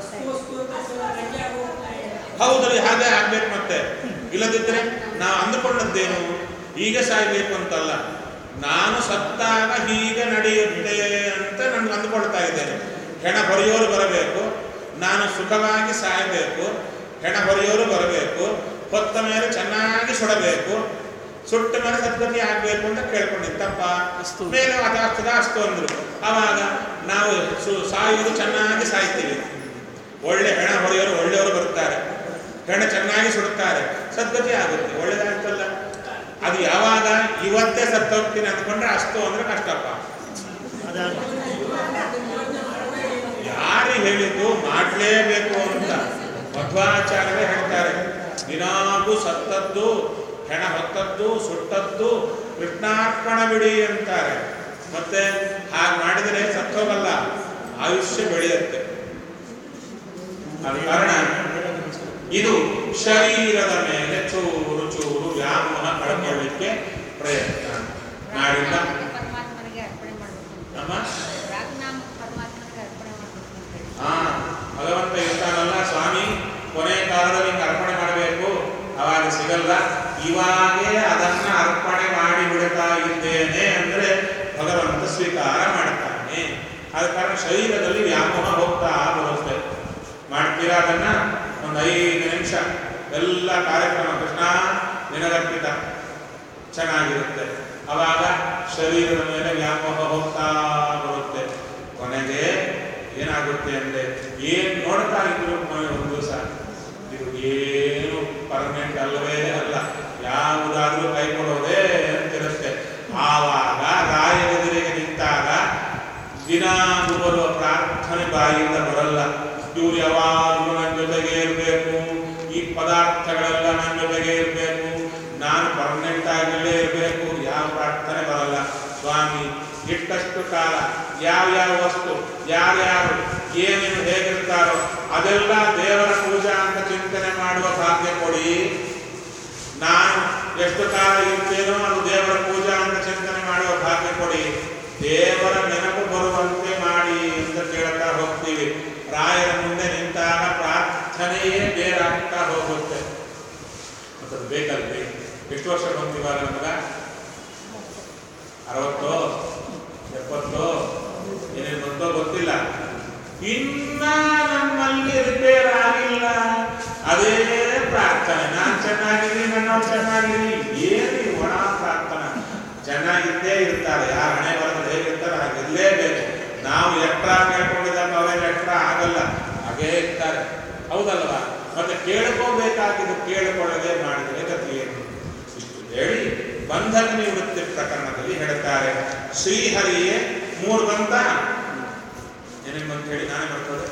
ಹೌದ್ರಿ ಹಾಗೆ ಆಗ್ಬೇಕು ಮತ್ತೆ ಇಲ್ಲದಿದ್ರೆ ನಾವು ಅಂದುಕೊಂಡದ್ದೇನು ಈಗ ಸಾಯ್ಬೇಕು ಅಂತಲ್ಲ ನಾನು ಸತ್ತಾಗ ಹೀಗೆ ನಡೆಯುತ್ತೆ ಅಂತ ನಾನು ಅಂದುಕೊಳ್ತಾ ಇದ್ದೇನೆ ಹೆಣ ಹೊರೆಯೋರು ಬರಬೇಕು ನಾನು ಸುಖವಾಗಿ ಸಾಯಬೇಕು ಹೆಣ ಹೊರೆಯೋರು ಬರಬೇಕು ಹೊತ್ತ ಮೇಲೆ ಚೆನ್ನಾಗಿ ಸುಡಬೇಕು ಸುಟ್ಟ ಮೇಲೆ ಸದ್ಗತಿ ಆಗ್ಬೇಕು ಅಂತ ಕೇಳ್ಕೊಂಡಿತ್ತಪ್ಪ
ಅಸ್ತು.
ಮೇಲೆ ಅದಾಗ್ತದ ಅಸ್ತು ಅಂದ್ರು ಅವಾಗ ನಾವು ಸು- ಸಾಯುವುದು ಚೆನ್ನಾಗಿ ಸಾಯ್ತೀವಿ ಒಳ್ಳೆ ಹೆಣ ಹೊಡೆಯೋರು ಒಳ್ಳೆಯವರು ಬರುತ್ತಾರೆ ಹೆಣ ಚೆನ್ನಾಗಿ ಸುಡುತ್ತಾರೆ ಸದ್ಗತಿ ಆಗುತ್ತೆ ಒಳ್ಳೇದಾಗ್ತಲ್ಲ ಅದು ಯಾವಾಗ ಇವತ್ತೇ ಸತ್ತೋಗ್ತೀನಿ ಅಂದ್ಕೊಂಡ್ರೆ ಅಷ್ಟು ಅಂದ್ರೆ ಕಷ್ಟಪ್ಪ
ಅದಾದ
ಯಾರು ಹೇಳಿದ್ದು ಮಾಡಲೇಬೇಕು ಅಂತ ಮಧ್ವಾಚಾರ್ಯರೇ ಹೇಳ್ತಾರೆ ದಿನಾಗೂ ಸತ್ತದ್ದು ಹೆಣ ಹೊತ್ತದ್ದು ಸುಟ್ಟದ್ದು ಕೃಷ್ಣಾರ್ಪಣ ಬಿಡಿ ಅಂತಾರೆ ಮತ್ತೆ ಹಾಗೆ ಮಾಡಿದರೆ ಸತ್ತೋಗಲ್ಲ ಆಯುಷ್ಯ ಬೆಳೆಯುತ್ತೆ ಆದ ಕಾರಣ ಇದು ಶರೀರದ ಮೇಲೆ ಚೂರು ಚೂರು ವ್ಯಾಮೋಹ ಕಳ್ಕೊಳ್ಳಿಕ್ಕೆ ಪ್ರಯತ್ನ ನಾಡಿಂದ
ಪರಮಾತ್ಮನಿಗೆ ಅರ್ಪಣೆ ಮಾಡಬೇಕು
ನಮ್ಮ
ರಾಗನಾಮ ಪರಮಾತ್ಮನಿಗೆ ಅರ್ಪಣೆ ಮಾಡಬೇಕು ಅಂತ ಹೇಳಿ
ಹಾ ಭಗವಂತ ಇರ್ತಾನಲ್ಲ ಸ್ವಾಮಿ ಕೊನೆ ಕಾಲದಲ್ಲಿ ಹಿಂಗೆ ಅರ್ಪಣೆ ಮಾಡಬೇಕು ಅವಾಗ ಸಿಗಲ್ಲ ಇವಾಗೇ ಅದನ್ನ ಅರ್ಪಣೆ ಮಾಡಿ ಬಿಡ್ತಾ ಇದ್ದೇನೆ ಅಂದ್ರೆ ಭಗವಂತ ಸ್ವೀಕಾರ ಮಾಡ್ತಾನೆ ಆದ ಕಾರಣ ಶರೀರದಲ್ಲಿ ವ್ಯಾಮೋಹ ಹೋಗ್ತಾ ಬರುತ್ತೆ ಮಾಡ್ತೀರಾ ಅದನ್ನ ಒಂದು ಐದು ನಿಮಿಷ ಎಲ್ಲ ಕಾರ್ಯಕ್ರಮ ಕೃಷ್ಣ ನಿನಗರ್ಪಿತ ಚೆನ್ನಾಗಿರುತ್ತೆ ಅವಾಗ ಶರೀರದ ಮೇಲೆ ವ್ಯಾಮೋಹ ಹೋಗ್ತಾ ಬರುತ್ತೆ ಕೊನೆಗೆ ಏನಾಗುತ್ತೆ ಅಂದ್ರೆ ಏನ್ ನೋಡ್ತಾ ಇದ್ರು ಕೊನೆ ಒಂದು ದಿವಸ ಇದು ಏನು ಪರ್ಮನೆಂಟ್ ಅಲ್ಲವೇ ಅಲ್ಲ ಯಾವುದಾದ್ರೂ ಕೈ ಕೊಡೋದೇ ಅಂತಿರುತ್ತೆ ಆವಾಗ ರಾಯನೆದುರಿಗೆ ನಿಂತಾಗ ದಿನ ಬರುವ ಪ್ರಾರ್ಥನೆ ಬಾಯಿಯಿಂದ ಬರಲ್ಲ ಇವ್ರು ಯಾವಾಗಲೂ ನನ್ನ ಜೊತೆಗೆ ಇರಬೇಕು ಈ ಪದಾರ್ಥಗಳೆಲ್ಲ ನನ್ನ ಜೊತೆಗೆ ಇರಬೇಕು ನಾನು ಪರ್ಮನೆಂಟ್ ಆಗಿಲ್ಲೇ ಇರಬೇಕು ಯಾವ ಪ್ರಾರ್ಥನೆ ಬರಲ್ಲ ಸ್ವಾಮಿ ಇಟ್ಟಷ್ಟು ಕಾಲ ಯಾವ್ಯಾವ ವಸ್ತು ಯಾರ್ಯಾರು ಏನೇನು ಹೇಗಿರ್ತಾರೋ ಅದೆಲ್ಲ ದೇವರ ಪೂಜಾ ಅಂತ ಚಿಂತನೆ ಮಾಡುವ ಭಾಗ್ಯ ಕೊಡಿ ನಾನು ಎಷ್ಟು ಕಾಲ ಇರ್ತೇನೋ ಅದು ದೇವರ ಪೂಜಾ ಅಂತ ಚಿಂತನೆ ಮಾಡುವ ಭಾಗ್ಯ ಕೊಡಿ ದೇವರ ನೆನಪು ಬರುವಂತೆ ಮಾಡಿ ಅಂತ ಕೇಳ್ತಾ ಹೋಗ್ತೀವಿ ರಾಯರ ಮುಂದೆ ನಿಂತಾಗ ಪ್ರಾರ್ಥನೆಯೇ ಬೇರಾಗ್ತಾ ಹೋಗುತ್ತೆ ಮತ್ತದು ಬೇಕಲ್ರಿ ಎಷ್ಟು ವರ್ಷ ಬಂದಿವಾಗ ನಮಗ ಅರವತ್ತೋ ಎಪ್ಪತ್ತೋ ಏನೇನು ಬಂತೋ ಗೊತ್ತಿಲ್ಲ ಇನ್ನ ನಮ್ಮಲ್ಲಿ ರಿಪೇರ್ ಆಗಿಲ್ಲ ಅದೇ ಪ್ರಾರ್ಥನೆ ನಾನು ಚೆನ್ನಾಗಿದ್ದೀನಿ ನನ್ನವ್ರು ಚೆನ್ನಾಗಿದ್ದೀನಿ ಏನು ಈ ಒಣ ಪ್ರಾರ್ಥನೆ ಚೆನ್ನಾಗಿದ್ದೇ ಇರ್ತಾರೆ ಯಾರ ಹಣೆ ಬರೋದು ಹೇಗಿರ್ತಾರೆ ಹಾಗೆ ಇರಲೇಬೇಕು ನಾವು ಎಟ್ರ ಕೇಳ್ಕೊಂಡಿದ್ದಾಗ ಅವರೇನು ಎಟ್ರ ಆಗಲ್ಲ ಹಾಗೇ ಇರ್ತಾರೆ ಹೌದಲ್ವಾ ಮತ್ತೆ ಕೇಳ್ಕೋಬೇಕಾಗಿದ್ದು ಕೇಳಿಕೊಳ್ಳದೆ ಮಾಡಿದರೆ ಗತಿ ಏನು ಇಷ್ಟು ಹೇಳಿ ಬಂಧನ ನಿವೃತ್ತಿ ಪ್ರಕರಣದಲ್ಲಿ ಹೇಳ್ತಾರೆ ಶ್ರೀಹರಿಯೇ ಮೂರು ಬಂತ ಏನೇನು ಬಂತ ಹೇಳಿ ನಾನೇ ಬರ್ತದೆ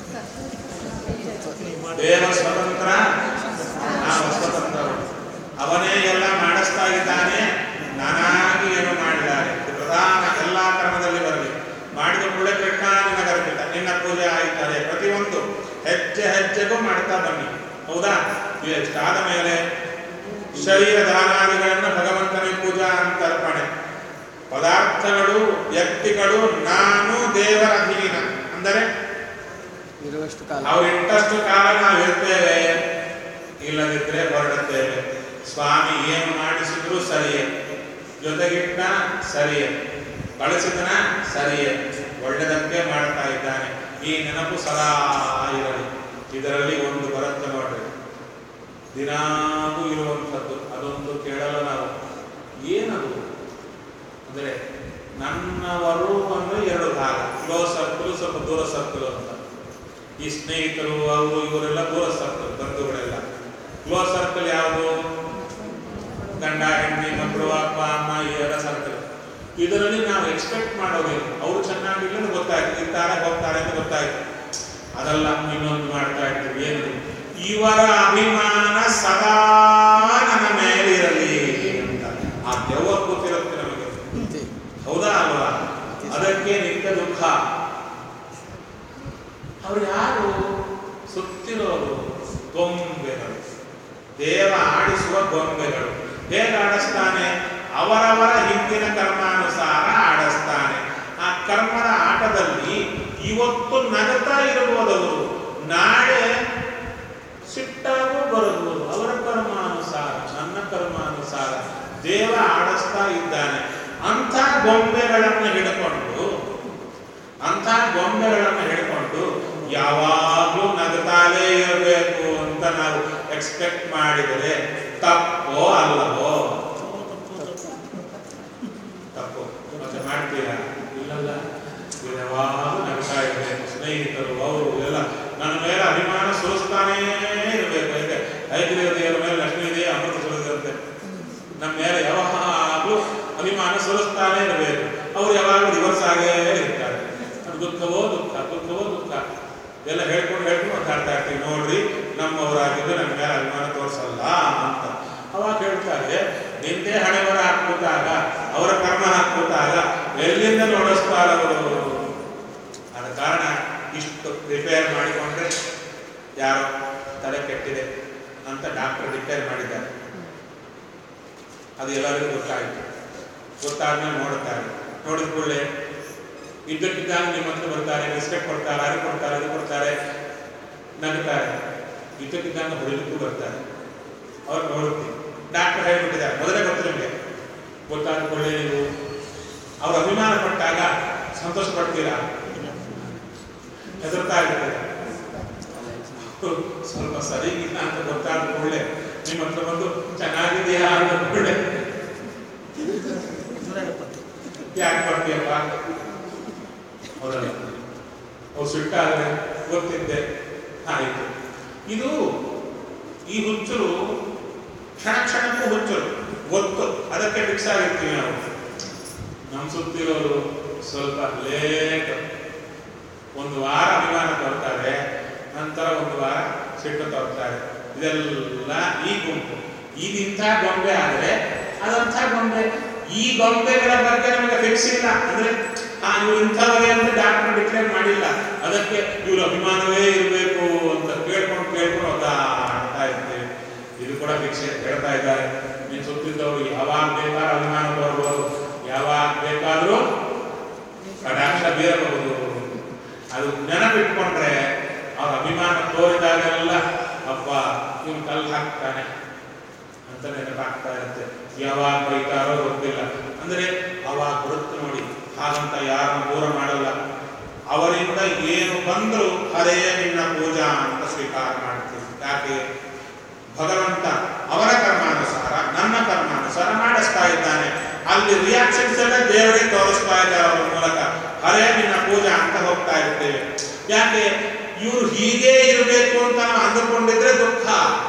ದೇವ ಸ್ವತಂತ್ರ ನಾವು ಸ್ವತಂತ್ರರು ಅವನೇ ಎಲ್ಲ ಮಾಡಿಸ್ತಾ ಇದ್ದಾನೆ ನಾನಾಗಿ ಏನು ಮಾಡಿದ್ದಾರೆ ಇದು ಪ್ರಧಾನ ಎಲ್ಲಾ ಕ್ರಮದಲ್ಲಿ ಬರಲಿ ಮಾಡಿದ ಕೂಡಲೇ ಕೃಷ್ಣ ನಿನಗರ್ಪಿತ ನಿನ್ನ ಪೂಜೆ ಆಯ್ತಾರೆ ಪ್ರತಿಯೊಂದು ಹೆಜ್ಜೆ ಹೆಜ್ಜೆಗೂ ಮಾಡ್ತಾ ಬನ್ನಿ ಹೌದಾ ಇಷ್ಟಾದ ಮೇಲೆ ಶರೀರ ದಾನಾದಿಗಳನ್ನು ಭಗವಂತನಿಗೆ ಪೂಜಾ ಅಂತ ಅರ್ಪಣೆ ಪದಾರ್ಥಗಳು ವ್ಯಕ್ತಿಗಳು ನಾನು ದೇವರ ಅಧೀನ ಅಂದರೆ
ಇರುವಷ್ಟು ಕಾಲ
ಅವ್ರು ಇಟ್ಟಷ್ಟು ಕಾಲ ನಾವು ಇರ್ತೇವೆ ಇಲ್ಲದಿದ್ರೆ ಹೊರಡುತ್ತೇವೆ ಸ್ವಾಮಿ ಏನು ಮಾಡಿಸಿದ್ರು ಸರಿಯೇ ಜೊತೆಗಿಟ್ಟ ಸರಿಯೇ ಬಳಸಿದನ ಸರಿಯೇ ಒಳ್ಳೆದಕ್ಕೆ ಮಾಡ್ತಾ ಇದ್ದಾನೆ ಈ ನೆನಪು ಸದಾ ಇರಲಿ ಇದರಲ್ಲಿ ಒಂದು ಬರುತ್ತೆ ನೋಡ್ರಿ ದಿನಾಗೂ ಇರುವಂಥದ್ದು ಅದೊಂದು ಕೇಳಲ್ಲ ನಾವು ಏನದು ಅಂದರೆ ನನ್ನವರು ಅಂದ್ರೆ ಎರಡು ಭಾಗ ಕ್ಲೋಸ್ ಸರ್ಕಲ್ ಸ್ವಲ್ಪ ದೂರ ಸರ್ಕಲ್ ಅಂತ ಈ ಸ್ನೇಹಿತರು ಅವರು ಇವರೆಲ್ಲ ದೂರ ಸರ್ಕಲ್ ಬಂಧುಗಳೆಲ್ಲ ಕ್ಲೋಸ್ ಸರ್ಕಲ್ ಯಾವುದು ಗಂಡ ಹೆಂಡತಿ ಮಕ್ಕಳು ಅಪ್ಪ ಅಮ್ಮ ಈ ಎಲ್ಲ ಸರ್ಕಲ್ ಇದರಲ್ಲಿ ನಾವು ಎಕ್ಸ್ಪೆಕ್ಟ್ ಮಾಡೋದಿಲ್ಲ ಅವರು ಚೆನ್ನಾಗಿಲ್ಲ ಅಂತ ಗೊತ್ತಾಯ್ತು ಇರ್ತಾರೆ ಹೋಗ್ತಾರೆ ಅಂತ ಗೊತ್ತಾಯ್ತು ಅದೆಲ್ಲ ಇನ್ನೊಂದು ಮಾಡ್ತಾ ಇರ್ತೀವಿ ಏನು ಇವರ ಅಭಿಮಾನ ಸದಾ ನನ್ನ ಮೇಲಿರಲಿ ಅಂತ ಆ ದೆವ್ವ ಕೂತಿರುತ್ತೆ ನಮಗೆ
ಅಂತೆ.
ಹೌದಾ ಅಲ್ವಾ ಅದಕ್ಕೆ ನಿತ್ಯ ದುಃಖ ಅವ್ರು ಯಾರು ಸುತ್ತಿರೋರು ಗೊಂಬೆಗಳು ದೇವ ಆಡಿಸುವ ಗೊಂಬೆಗಳು ಹೇಗೆ ಆಡಿಸ್ತಾನೆ ಅವರವರ ಹಿಂದಿನ ಕರ್ಮಾನುಸಾರ ಆಡಿಸ್ತಾನೆ ಆ ಕರ್ಮದ ಆಟದಲ್ಲಿ ಇವತ್ತು ನಗತಾ ಇರಬಹುದವರು ನಾಳೆ ಸಿಟ್ಟಾಗೂ ಬರಬಹುದು ಅವರ ಕರ್ಮಾನುಸಾರ ನನ್ನ ಕರ್ಮಾನುಸಾರ ದೇವ ಆಡಿಸ್ತಾ ಇದ್ದಾನೆ ಅಂಥ ಗೊಂಬೆಗಳನ್ನು ಹಿಡ್ಕೊಂಡು ಅಂಥ ಗೊಂಬೆಗಳನ್ನು ಹಿಡ್ಕೊಂಡು ಯಾವಾಗಲೂ ನಗತಾಲೇ ಇರಬೇಕು ಅಂತ ನಾವು ಎಕ್ಸ್ಪೆಕ್ಟ್ ಮಾಡಿದರೆ ತಪ್ಪೋ ಅಲ್ಲವೋ ತಪ್ಪು ಮತ್ತೆ ಮಾಡ್ತೀರಾ ಇಲ್ಲಲ್ಲ ಇವ್ರು ಯಾವಾಗಲೂ ನಗ್ತಾ ಇರಬೇಕು ಸ್ನೇಹಿತರು ಅವರು ಎಲ್ಲ ನನ್ನ ಮೇಲೆ ಅಭಿಮಾನ ಸುರಿಸ್ತಾನೇ ಇರಬೇಕು ಯಾಕೆ ಐದನೇ ದೇವರ ಮೇಲೆ ಲಕ್ಷ್ಮೀ ದೇವಿ ಅಮೃತ ಸುರಿದಂತೆ ನಮ್ಮ ಮೇಲೆ ಯಾವಾಗಲೂ ಅಭಿಮಾನ ಸುರಿಸ್ತಾನೆ ಇರಬೇಕು ಅವ್ರು ಯಾವಾಗಲೂ ರಿವರ್ಸ್ ಆಗೇ ಇರ್ತಾರೆ ಅದು ದುಃಖವೋ ದುಃಖ ದುಃಖವೋ ದುಃಖ ಎಲ್ಲ ಹೇಳ್ಕೊಂಡು ಹೇಳ್ಕೊಂಡು ಮಾತಾಡ್ತಾ ಇರ್ತೀವಿ ನೋಡ್ರಿ ನಮ್ಮವರಾಗಿದ್ದು ನಮ್ಮ ಮೇಲೆ ಅಭಿಮಾನ ತೋರಿಸಲ್ಲ ಅಂತ ಅವಾಗ ಹೇಳ್ತಾರೆ ನಿಂದೇ ಹಣೆವರ ಹಾಕ್ಬಿಟ್ಟಾಗ ಅವರ ಕರ್ಮ ಹಾಕ್ಬಿಟ್ಟಾಗ ಎಲ್ಲಿಂದ ನೋಡಿಸ್ತಾರ ಅವರು ಆದ ಕಾರಣ ಇಷ್ಟು ರಿಪೇರ್ ಮಾಡಿಕೊಂಡ್ರೆ ಯಾರೋ ತಲೆ ಕೆಟ್ಟಿದೆ ಅಂತ ಡಾಕ್ಟರ್ ರಿಪೇರ್ ಮಾಡಿದ್ದಾರೆ ಅದು ಎಲ್ಲರಿಗೂ ಗೊತ್ತಾಯಿತು ಗೊತ್ತಾದ್ಮೇಲೆ ನೋಡುತ್ತಾರೆ ನೋಡಿದ ಕೂಡಲೇ ಇದ್ದಕ್ಕಿದ್ದಾಗ ನಿಮ್ಮ ಹತ್ರ ಬರ್ತಾರೆ ಬಿಸ್ಕೆಟ್ ಕೊಡ್ತಾರೆ ಅದು ಕೊಡ್ತಾರೆ ಅದು ಕೊಡ್ತಾರೆ ನಗುತ್ತಾರೆ ಇದ್ದಕ್ಕಿದ್ದಾಗ ಹೊಡಿಲಿಕ್ಕೂ ಬರ್ತಾರೆ ಅವ್ರು ನೋಡುತ್ತೀವಿ ಡಾಕ್ಟರ್ ಹೇಳ್ಬಿಟ್ಟಿದ್ದಾರೆ ಮೊದಲೇ ಗೊತ್ತು ನಿಮಗೆ ಗೊತ್ತಾದ ಕೂಡಲೇ ನೀವು ಅವ್ರ ಅಭಿಮಾನ ಪಟ್ಟಾಗ ಸಂತೋಷ ಪಡ್ತೀರಾ ಹೆದರ್ತಾ ಇರ್ತೀರ ಸ್ವಲ್ಪ ಸರಿಗಿಲ್ಲ ಅಂತ ಗೊತ್ತಾದ ಕೂಡಲೇ ನಿಮ್ಮ ಹತ್ರ ಬಂದು ಚೆನ್ನಾಗಿದೆಯಾ ಅಂತ ಕೂಡಲೇ ಯಾಕೆ ಬರ್ತೀಯಪ್ಪ ಹೌದಲ್ಲ ಅವ್ರು ಸಿಟ್ಟಾದ್ರೆ ಗೊತ್ತಿದ್ದೆ ಆಯಿತು ಇದು ಈ ಹುಚ್ಚರು ಕ್ಷಣ ಕ್ಷಣಕ್ಕೂ ಹುಚ್ಚರು ಗೊತ್ತು ಅದಕ್ಕೆ ಫಿಕ್ಸ್ ಆಗಿರ್ತೀವಿ ನಾವು ನಮ್ಮ ಸುತ್ತಿರೋರು ಸ್ವಲ್ಪ ಲೇಟ್ ಒಂದು ವಾರ ಅಭಿಮಾನ ತೋರ್ತಾರೆ ನಂತರ ಒಂದು ವಾರ ಸಿಟ್ಟು ತೋರ್ತಾರೆ ಇದೆಲ್ಲ ಈ ಗುಂಪು ಈಗ ಇಂಥ ಗೊಂಬೆ ಆದರೆ ಅದಂಥ ಗೊಂಬೆ ಈ ಗೊಂಬೆಗಳ ಬಗ್ಗೆ ನಮಗೆ ಫಿಕ್ಸ್ ಇಲ್ಲ ಅಂದ್ರೆ ಆ ಇವ್ರು ಇಂಥವರೇ ಅಂತ ಡಾಕ್ಟರ್ ಡಿಕ್ಲೇರ್ ಮಾಡಿಲ್ಲ ಅದಕ್ಕೆ ಇವ್ರ ಅಭಿಮಾನವೇ ಇರಬೇಕು ಅಂತ ಕೇಳ್ಕೊಂಡು ಕೇಳ್ಕೊಂಡು ಒದ್ದಾಡ್ತಾ ಇರ್ತೀವಿ ಇದು ಕೂಡ ಫಿಕ್ಸ್ ಹೇಳ್ತಾ ಇದ್ದಾರೆ ನೀನು ಸುತ್ತಿದ್ದವರು ಯಾವಾಗ ಬೇಕಾದ್ರೂ ಅಭಿಮಾನ ತೋರ್ಬೋದು ಯಾವಾಗ ಬೇಕಾದರೂ ಕಟಾಕ್ಷ ಬೀರಬಹುದು ಅದು ನೆನಪಿಟ್ಕೊಂಡ್ರೆ ಅವ್ರ ಅಭಿಮಾನ ತೋರಿದಾಗೆಲ್ಲ ಅಪ್ಪ ಇವನು ಕಲ್ಲು ಹಾಕ್ತಾನೆ ಅಂತ ನೆನಪಾಗ್ತಾ ಇರುತ್ತೆ ಯಾವಾಗ ಬೈತಾರೋ ಗೊತ್ತಿಲ್ಲ ಅಂದ್ರೆ ಅವಾಗ ಬರುತ್ತೆ ನೋಡಿ ಹಾಗಂತ ಯಾರನ್ನು ದೂರ ಮಾಡಲ್ಲ ಅವರಿಂದ ಏನು ಬಂದರೂ ಹರೇ ನಿನ್ನ ಪೂಜಾ ಅಂತ ಸ್ವೀಕಾರ ಮಾಡ್ತೀವಿ ಯಾಕೆ ಭಗವಂತ ಅವರ ಕರ್ಮಾನುಸಾರ ನನ್ನ ಕರ್ಮಾನುಸಾರ ಮಾಡಿಸ್ತಾ ಇದ್ದಾನೆ ಅಲ್ಲಿ ರಿಯಾಕ್ಷನ್ಸ್ ಎಲ್ಲ ದೇವರಿಗೆ ತೋರಿಸ್ತಾ ಇದ್ದಾರೆ ಅವರ ಮೂಲಕ ಹರೇ ನಿನ್ನ ಪೂಜಾ ಅಂತ ಹೋಗ್ತಾ ಇರ್ತೇವೆ ಯಾಕೆ ಇವರು ಹೀಗೆ ಇರಬೇಕು ಅಂತ ನಾವು ಅಂದುಕೊಂಡಿದ್ರೆ ದುಃಖ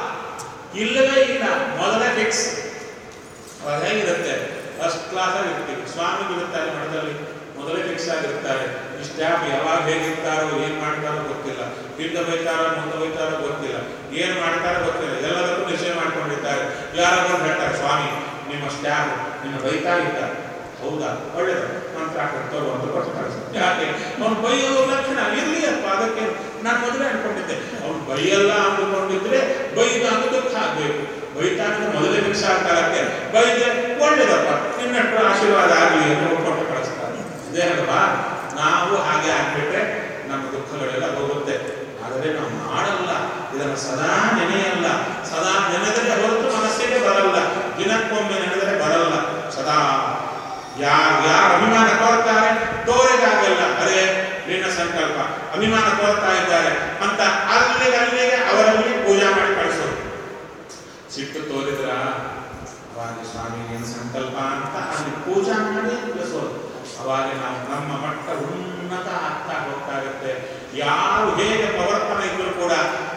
ಇಲ್ಲವೇ ಇಲ್ಲ ಮೊದಲೇ ಫಿಕ್ಸ್ ಅವಾಗ ಹೇಗಿರುತ್ತೆ ಫಸ್ಟ್ ಕ್ಲಾಸ್ ಆಗಿರ್ತೀವಿ ಸ್ವಾಮಿ ಇರುತ್ತಾರೆ ಮಠದಲ್ಲಿ ಮೊದಲೇ ಫಿಕ್ಸ್ ಆಗಿರ್ತಾರೆ ಈ ಸ್ಟಾಫ್ ಯಾವಾಗ ಹೇಗಿರ್ತಾರೋ ಏನ್ ಮಾಡ್ತಾರೋ ಗೊತ್ತಿಲ್ಲ ಹಿಂದೆ ಬೈತಾರೋ ಮುಂದೆ ಬೈತಾರೋ ಗೊತ್ತಿಲ್ಲ ಏನ್ ಮಾಡ್ತಾರೋ ಗೊತ್ತಿಲ್ಲ ಎಲ್ಲದಕ್ಕೂ ನಿಶ್ಚಯ ಮಾಡ್ಕೊಂಡಿರ್ತಾರೆ ಯಾರಾದ್ರೂ ಹೇಳ್ತಾರೆ ಸ್ವಾಮಿ ನಿಮ್ಮ ಸ್ಟಾಫ್ ನಿನ್ನ ಬೈತಾ ಇದ್ದಾರೆ ಹೌದಾ ಒಳ್ಳೇದು ಮಂತ್ರ ಹಾಕೊಂಡು ಅಂತ ಕೊಟ್ಟು ಕಳಿಸ್ತಾರೆ ಯಾಕೆ ಅವ್ನು ಬೈಯೋ ಲಕ್ಷಣ ಇರ್ಲಿ ಅಪ್ಪ ಅದಕ್ಕೆ ನಾನು ಮೊದಲೇ ಅನ್ಕೊಂಡಿದ್ದೆ ಅವ್ನು ಬೈಯಲ್ಲ ಅಂದುಕೊಂಡಿದ್ರೆ ಬೈದ ಅಂದು ದುಃಖ ಆಗ್ಬೇಕು ಬೈತಾ ಅಂದ್ರೆ ಮೊದಲೇ ಫಿಕ್ಸ್ ಆಗ್ತಾರಕ್ಕೆ ಬೈದೆ ಒಳ್ಳೇದಪ್ಪ ನಿನ್ನಟ್ಟು ಆಶೀರ್ವಾದ ಆಗಲಿ ಅಂತ ಕೊಟ್ಟು ಕಳಿಸ್ತಾರೆ ಇದೇ ಅಲ್ವಾ ನಾವು ಹಾಗೆ ಆಗ್ಬಿಟ್ರೆ ನಮ್ಮ ದುಃಖಗಳೆಲ್ಲ ಹೋಗುತ್ತೆ ಆದರೆ ನಾವು ಮಾಡಲ್ಲ ಇದನ್ನು ಸದಾ ನೆನೆಯಲ್ಲ ಸದಾ ನೆನೆದರೆ ಹೊರತು ಮನಸ್ಸಿಗೆ ಬರಲ್ಲ ದಿನಕ್ಕೊಮ್ಮೆ ನೆನೆದರೆ ಬರಲ್ಲ ಸದಾ ಯಾರು ಯಾರು ಅಭಿಮಾನ ತೋರ್ತಾರೆ ತೋರಿದಾಗಲ್ಲ ಅದೇ ನಿನ್ನ ಸಂಕಲ್ಪ ಅಭಿಮಾನ ತೋರ್ತಾ ಇದ್ದಾರೆ ಅಂತ ಅಲ್ಲಿಗೆ ಅಲ್ಲಿಗೆ ಅವರಲ್ಲಿ ಪೂಜಾ ಮಾಡಿ ಕಳಿಸೋದು ಸಿಟ್ಟು ತೋರಿದ್ರ ಅವಾಗ ಸ್ವಾಮಿ ನಿನ್ನ ಸಂಕಲ್ಪ ಅಂತ ಅಲ್ಲಿ ಪೂಜಾ ಮಾಡಿ ಕಳಿಸೋದು ಅವಾಗ ನಾವು ನಮ್ಮ ಮಟ್ಟ ಉನ್ನತ ಆಗ್ತಾ ಹೋಗ್ತಾ ಇರುತ್ತೆ ಯಾರು ಹೇಗೆ ಪ್ರವರ್ತನ ಇದ್ರೂ ಕೂಡ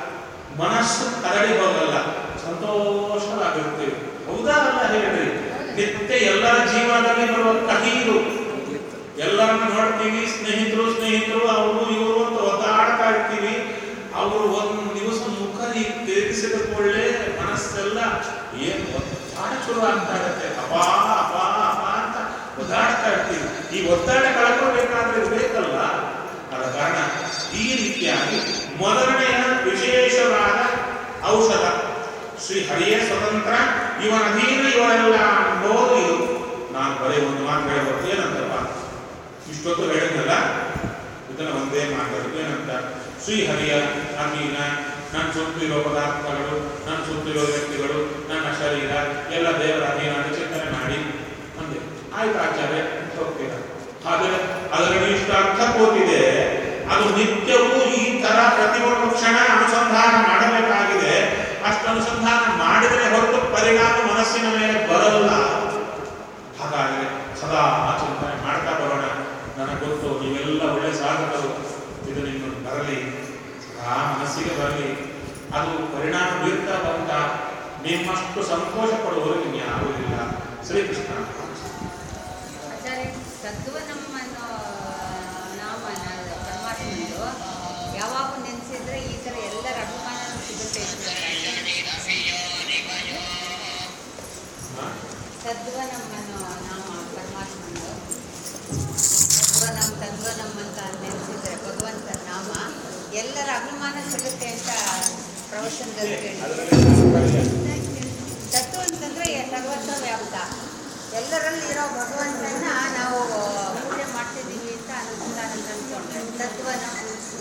ಮನಸ್ಸು ಕರಡಿ ಹೋಗಲ್ಲ ಸಂತೋಷವಾಗಿರ್ತೀವಿ ಹೌದಾ ಅಲ್ಲ ಹೇಳ್ರಿ ನಿತ್ಯ ಎಲ್ಲರ ಜೀವನದಲ್ಲಿ ಬರುವ ಕಹೀರು ಎಲ್ಲರನ್ನು ನೋಡ್ತೀವಿ ಸ್ನೇಹಿತರು ಸ್ನೇಹಿತರು ಅವರು ಇವರು ಅಂತ ಒದ್ದಾಡ್ತಾ ಇರ್ತೀವಿ ಅವರು ಒಂದು ದಿವಸ ಮುಖ ಹೀಗೆ ತಿರುಗಿಸಿದ ಕೂಡಲೇ ಮನಸ್ಸೆಲ್ಲ ಏನ್ ಒದ್ದಾಡ ಶುರು ಆಗ್ತಾ ಇರುತ್ತೆ ಅಪಾ ಅಪಾ ಅಪಾ ಅಂತ ಒದ್ದಾಡ್ತಾ ಇರ್ತೀವಿ ಈ ಒತ್ತಡ ಕಳ್ಕೊಳ್ಬೇಕಾದ್ರೆ ಬೇಕಲ್ಲ ಆದ ಕಾರಣ ಈ ರೀತಿಯಾಗಿ ಮೊದಲನೆಯ ವಿಶೇಷವಾದ ಔಷಧ ಶ್ರೀ ಹರಿಯೇ ಸ್ವತಂತ್ರ ಇವನ ಅಧೀನ ಇವರೆಲ್ಲ ಅನ್ನೋದು ಇದು ನಾನು ಬರೀ ಒಂದು ಮಾತು ಹೇಳಬೇಕು ಏನಂತಪ್ಪ ಇಷ್ಟೊತ್ತು ಹೇಳಿದ್ನಲ್ಲ ಇದನ್ನ ಒಂದೇ ಮಾತಾಡೋದು ಏನಂತ ಶ್ರೀಹರಿಯ ಅಧೀನ ನನ್ನ ಸುತ್ತಿರೋ ಪದಾರ್ಥಗಳು ನನ್ನ ಸುತ್ತಿರೋ ವ್ಯಕ್ತಿಗಳು ನನ್ನ ಶರೀರ ಎಲ್ಲ ದೇವರ ಅಧೀನ ಅಂತ ಚಿಂತನೆ ಮಾಡಿ ಅಂದೆ ಆಯ್ತು ಆಚಾರ್ಯ ಹೋಗ್ತೀರ ಆದರೆ ಅದರಲ್ಲಿ ಇಷ್ಟು ಅರ್ಥ ಕೂತಿದೆ ಅದು ನಿತ್ಯವೂ ಈ ತರ ಪ್ರತಿಯೊಂದು ಕ್ಷಣ ಅನುಸಂಧಾನ ಮಾಡಬೇಕಾಗಿದೆ ಅಷ್ಟು ಅನುಸಂಧಾನ ಮಾಡಿದರೆ ಹೊರತು ಪರಿಣಾಮ ಮನಸ್ಸಿನ ಮೇಲೆ ಬರಲ್ಲ ಹಾಗಾಗಿ ಸದಾ ಚಿಂತನೆ ಮಾಡ್ತಾ ಬರೋಣ ನನಗೆ ಗೊತ್ತು ನೀವೆಲ್ಲ ಒಳ್ಳೆ ಸಾಧಕರು ಇದು ನಿಮ್ಮ ಬರಲಿ ಸದಾ ಮನಸ್ಸಿಗೆ ಬರಲಿ ಅದು ಪರಿಣಾಮ ಬೀರ್ತಾ ಬಂತ ನಿಮ್ಮಷ್ಟು ಸಂತೋಷ ಪಡುವವರು ಇನ್ಯಾರೂ ಇಲ್ಲ ಶ್ರೀಕೃಷ್ಣ
ಆಚಾರ್ಯ ತತ್ವ ನಮ್ಮನ್ನು ನಾಮ ಪರಮಾತ್ಮಂದು ಯಾವಾಗ ನೆನೆಸಿದ್ರೆ ಈ ಥರ ಎಲ್ಲರ ಅಭಿಮಾನ ಸಿಗುತ್ತೆ ಅಂತ ತದ್ವ ನಮ್ಮನ್ನು ನಾಮ ಪರಮಾತ್ಮಂದು ತದ್ವ ನಮ್ಮ ತದ್ವ ನಮ್ಮಂತ ನೆನೆಸಿದ್ರೆ ಭಗವಂತನ ನಾಮ ಎಲ್ಲರ ಅಭಿಮಾನ ಸಿಗುತ್ತೆ ಅಂತ ಪ್ರವಚನದಲ್ಲಿ ಹೇಳಿದ್ದಾರೆ ತತ್ವ ಅಂತಂದ್ರೆ ಸರ್ವಸ್ವ ವ್ಯಾಪ್ತ ಎಲ್ಲರಲ್ಲಿ ಇರೋ ಭಗವಂತನ ನಾವು ಪೂಜೆ ಮಾಡ್ತಿದ್ದೀವಿ ಅಂತ ಅನುಸಂಧಾನ ತಂದ್ಕೊಂಡ್ರೆ ತತ್ವನ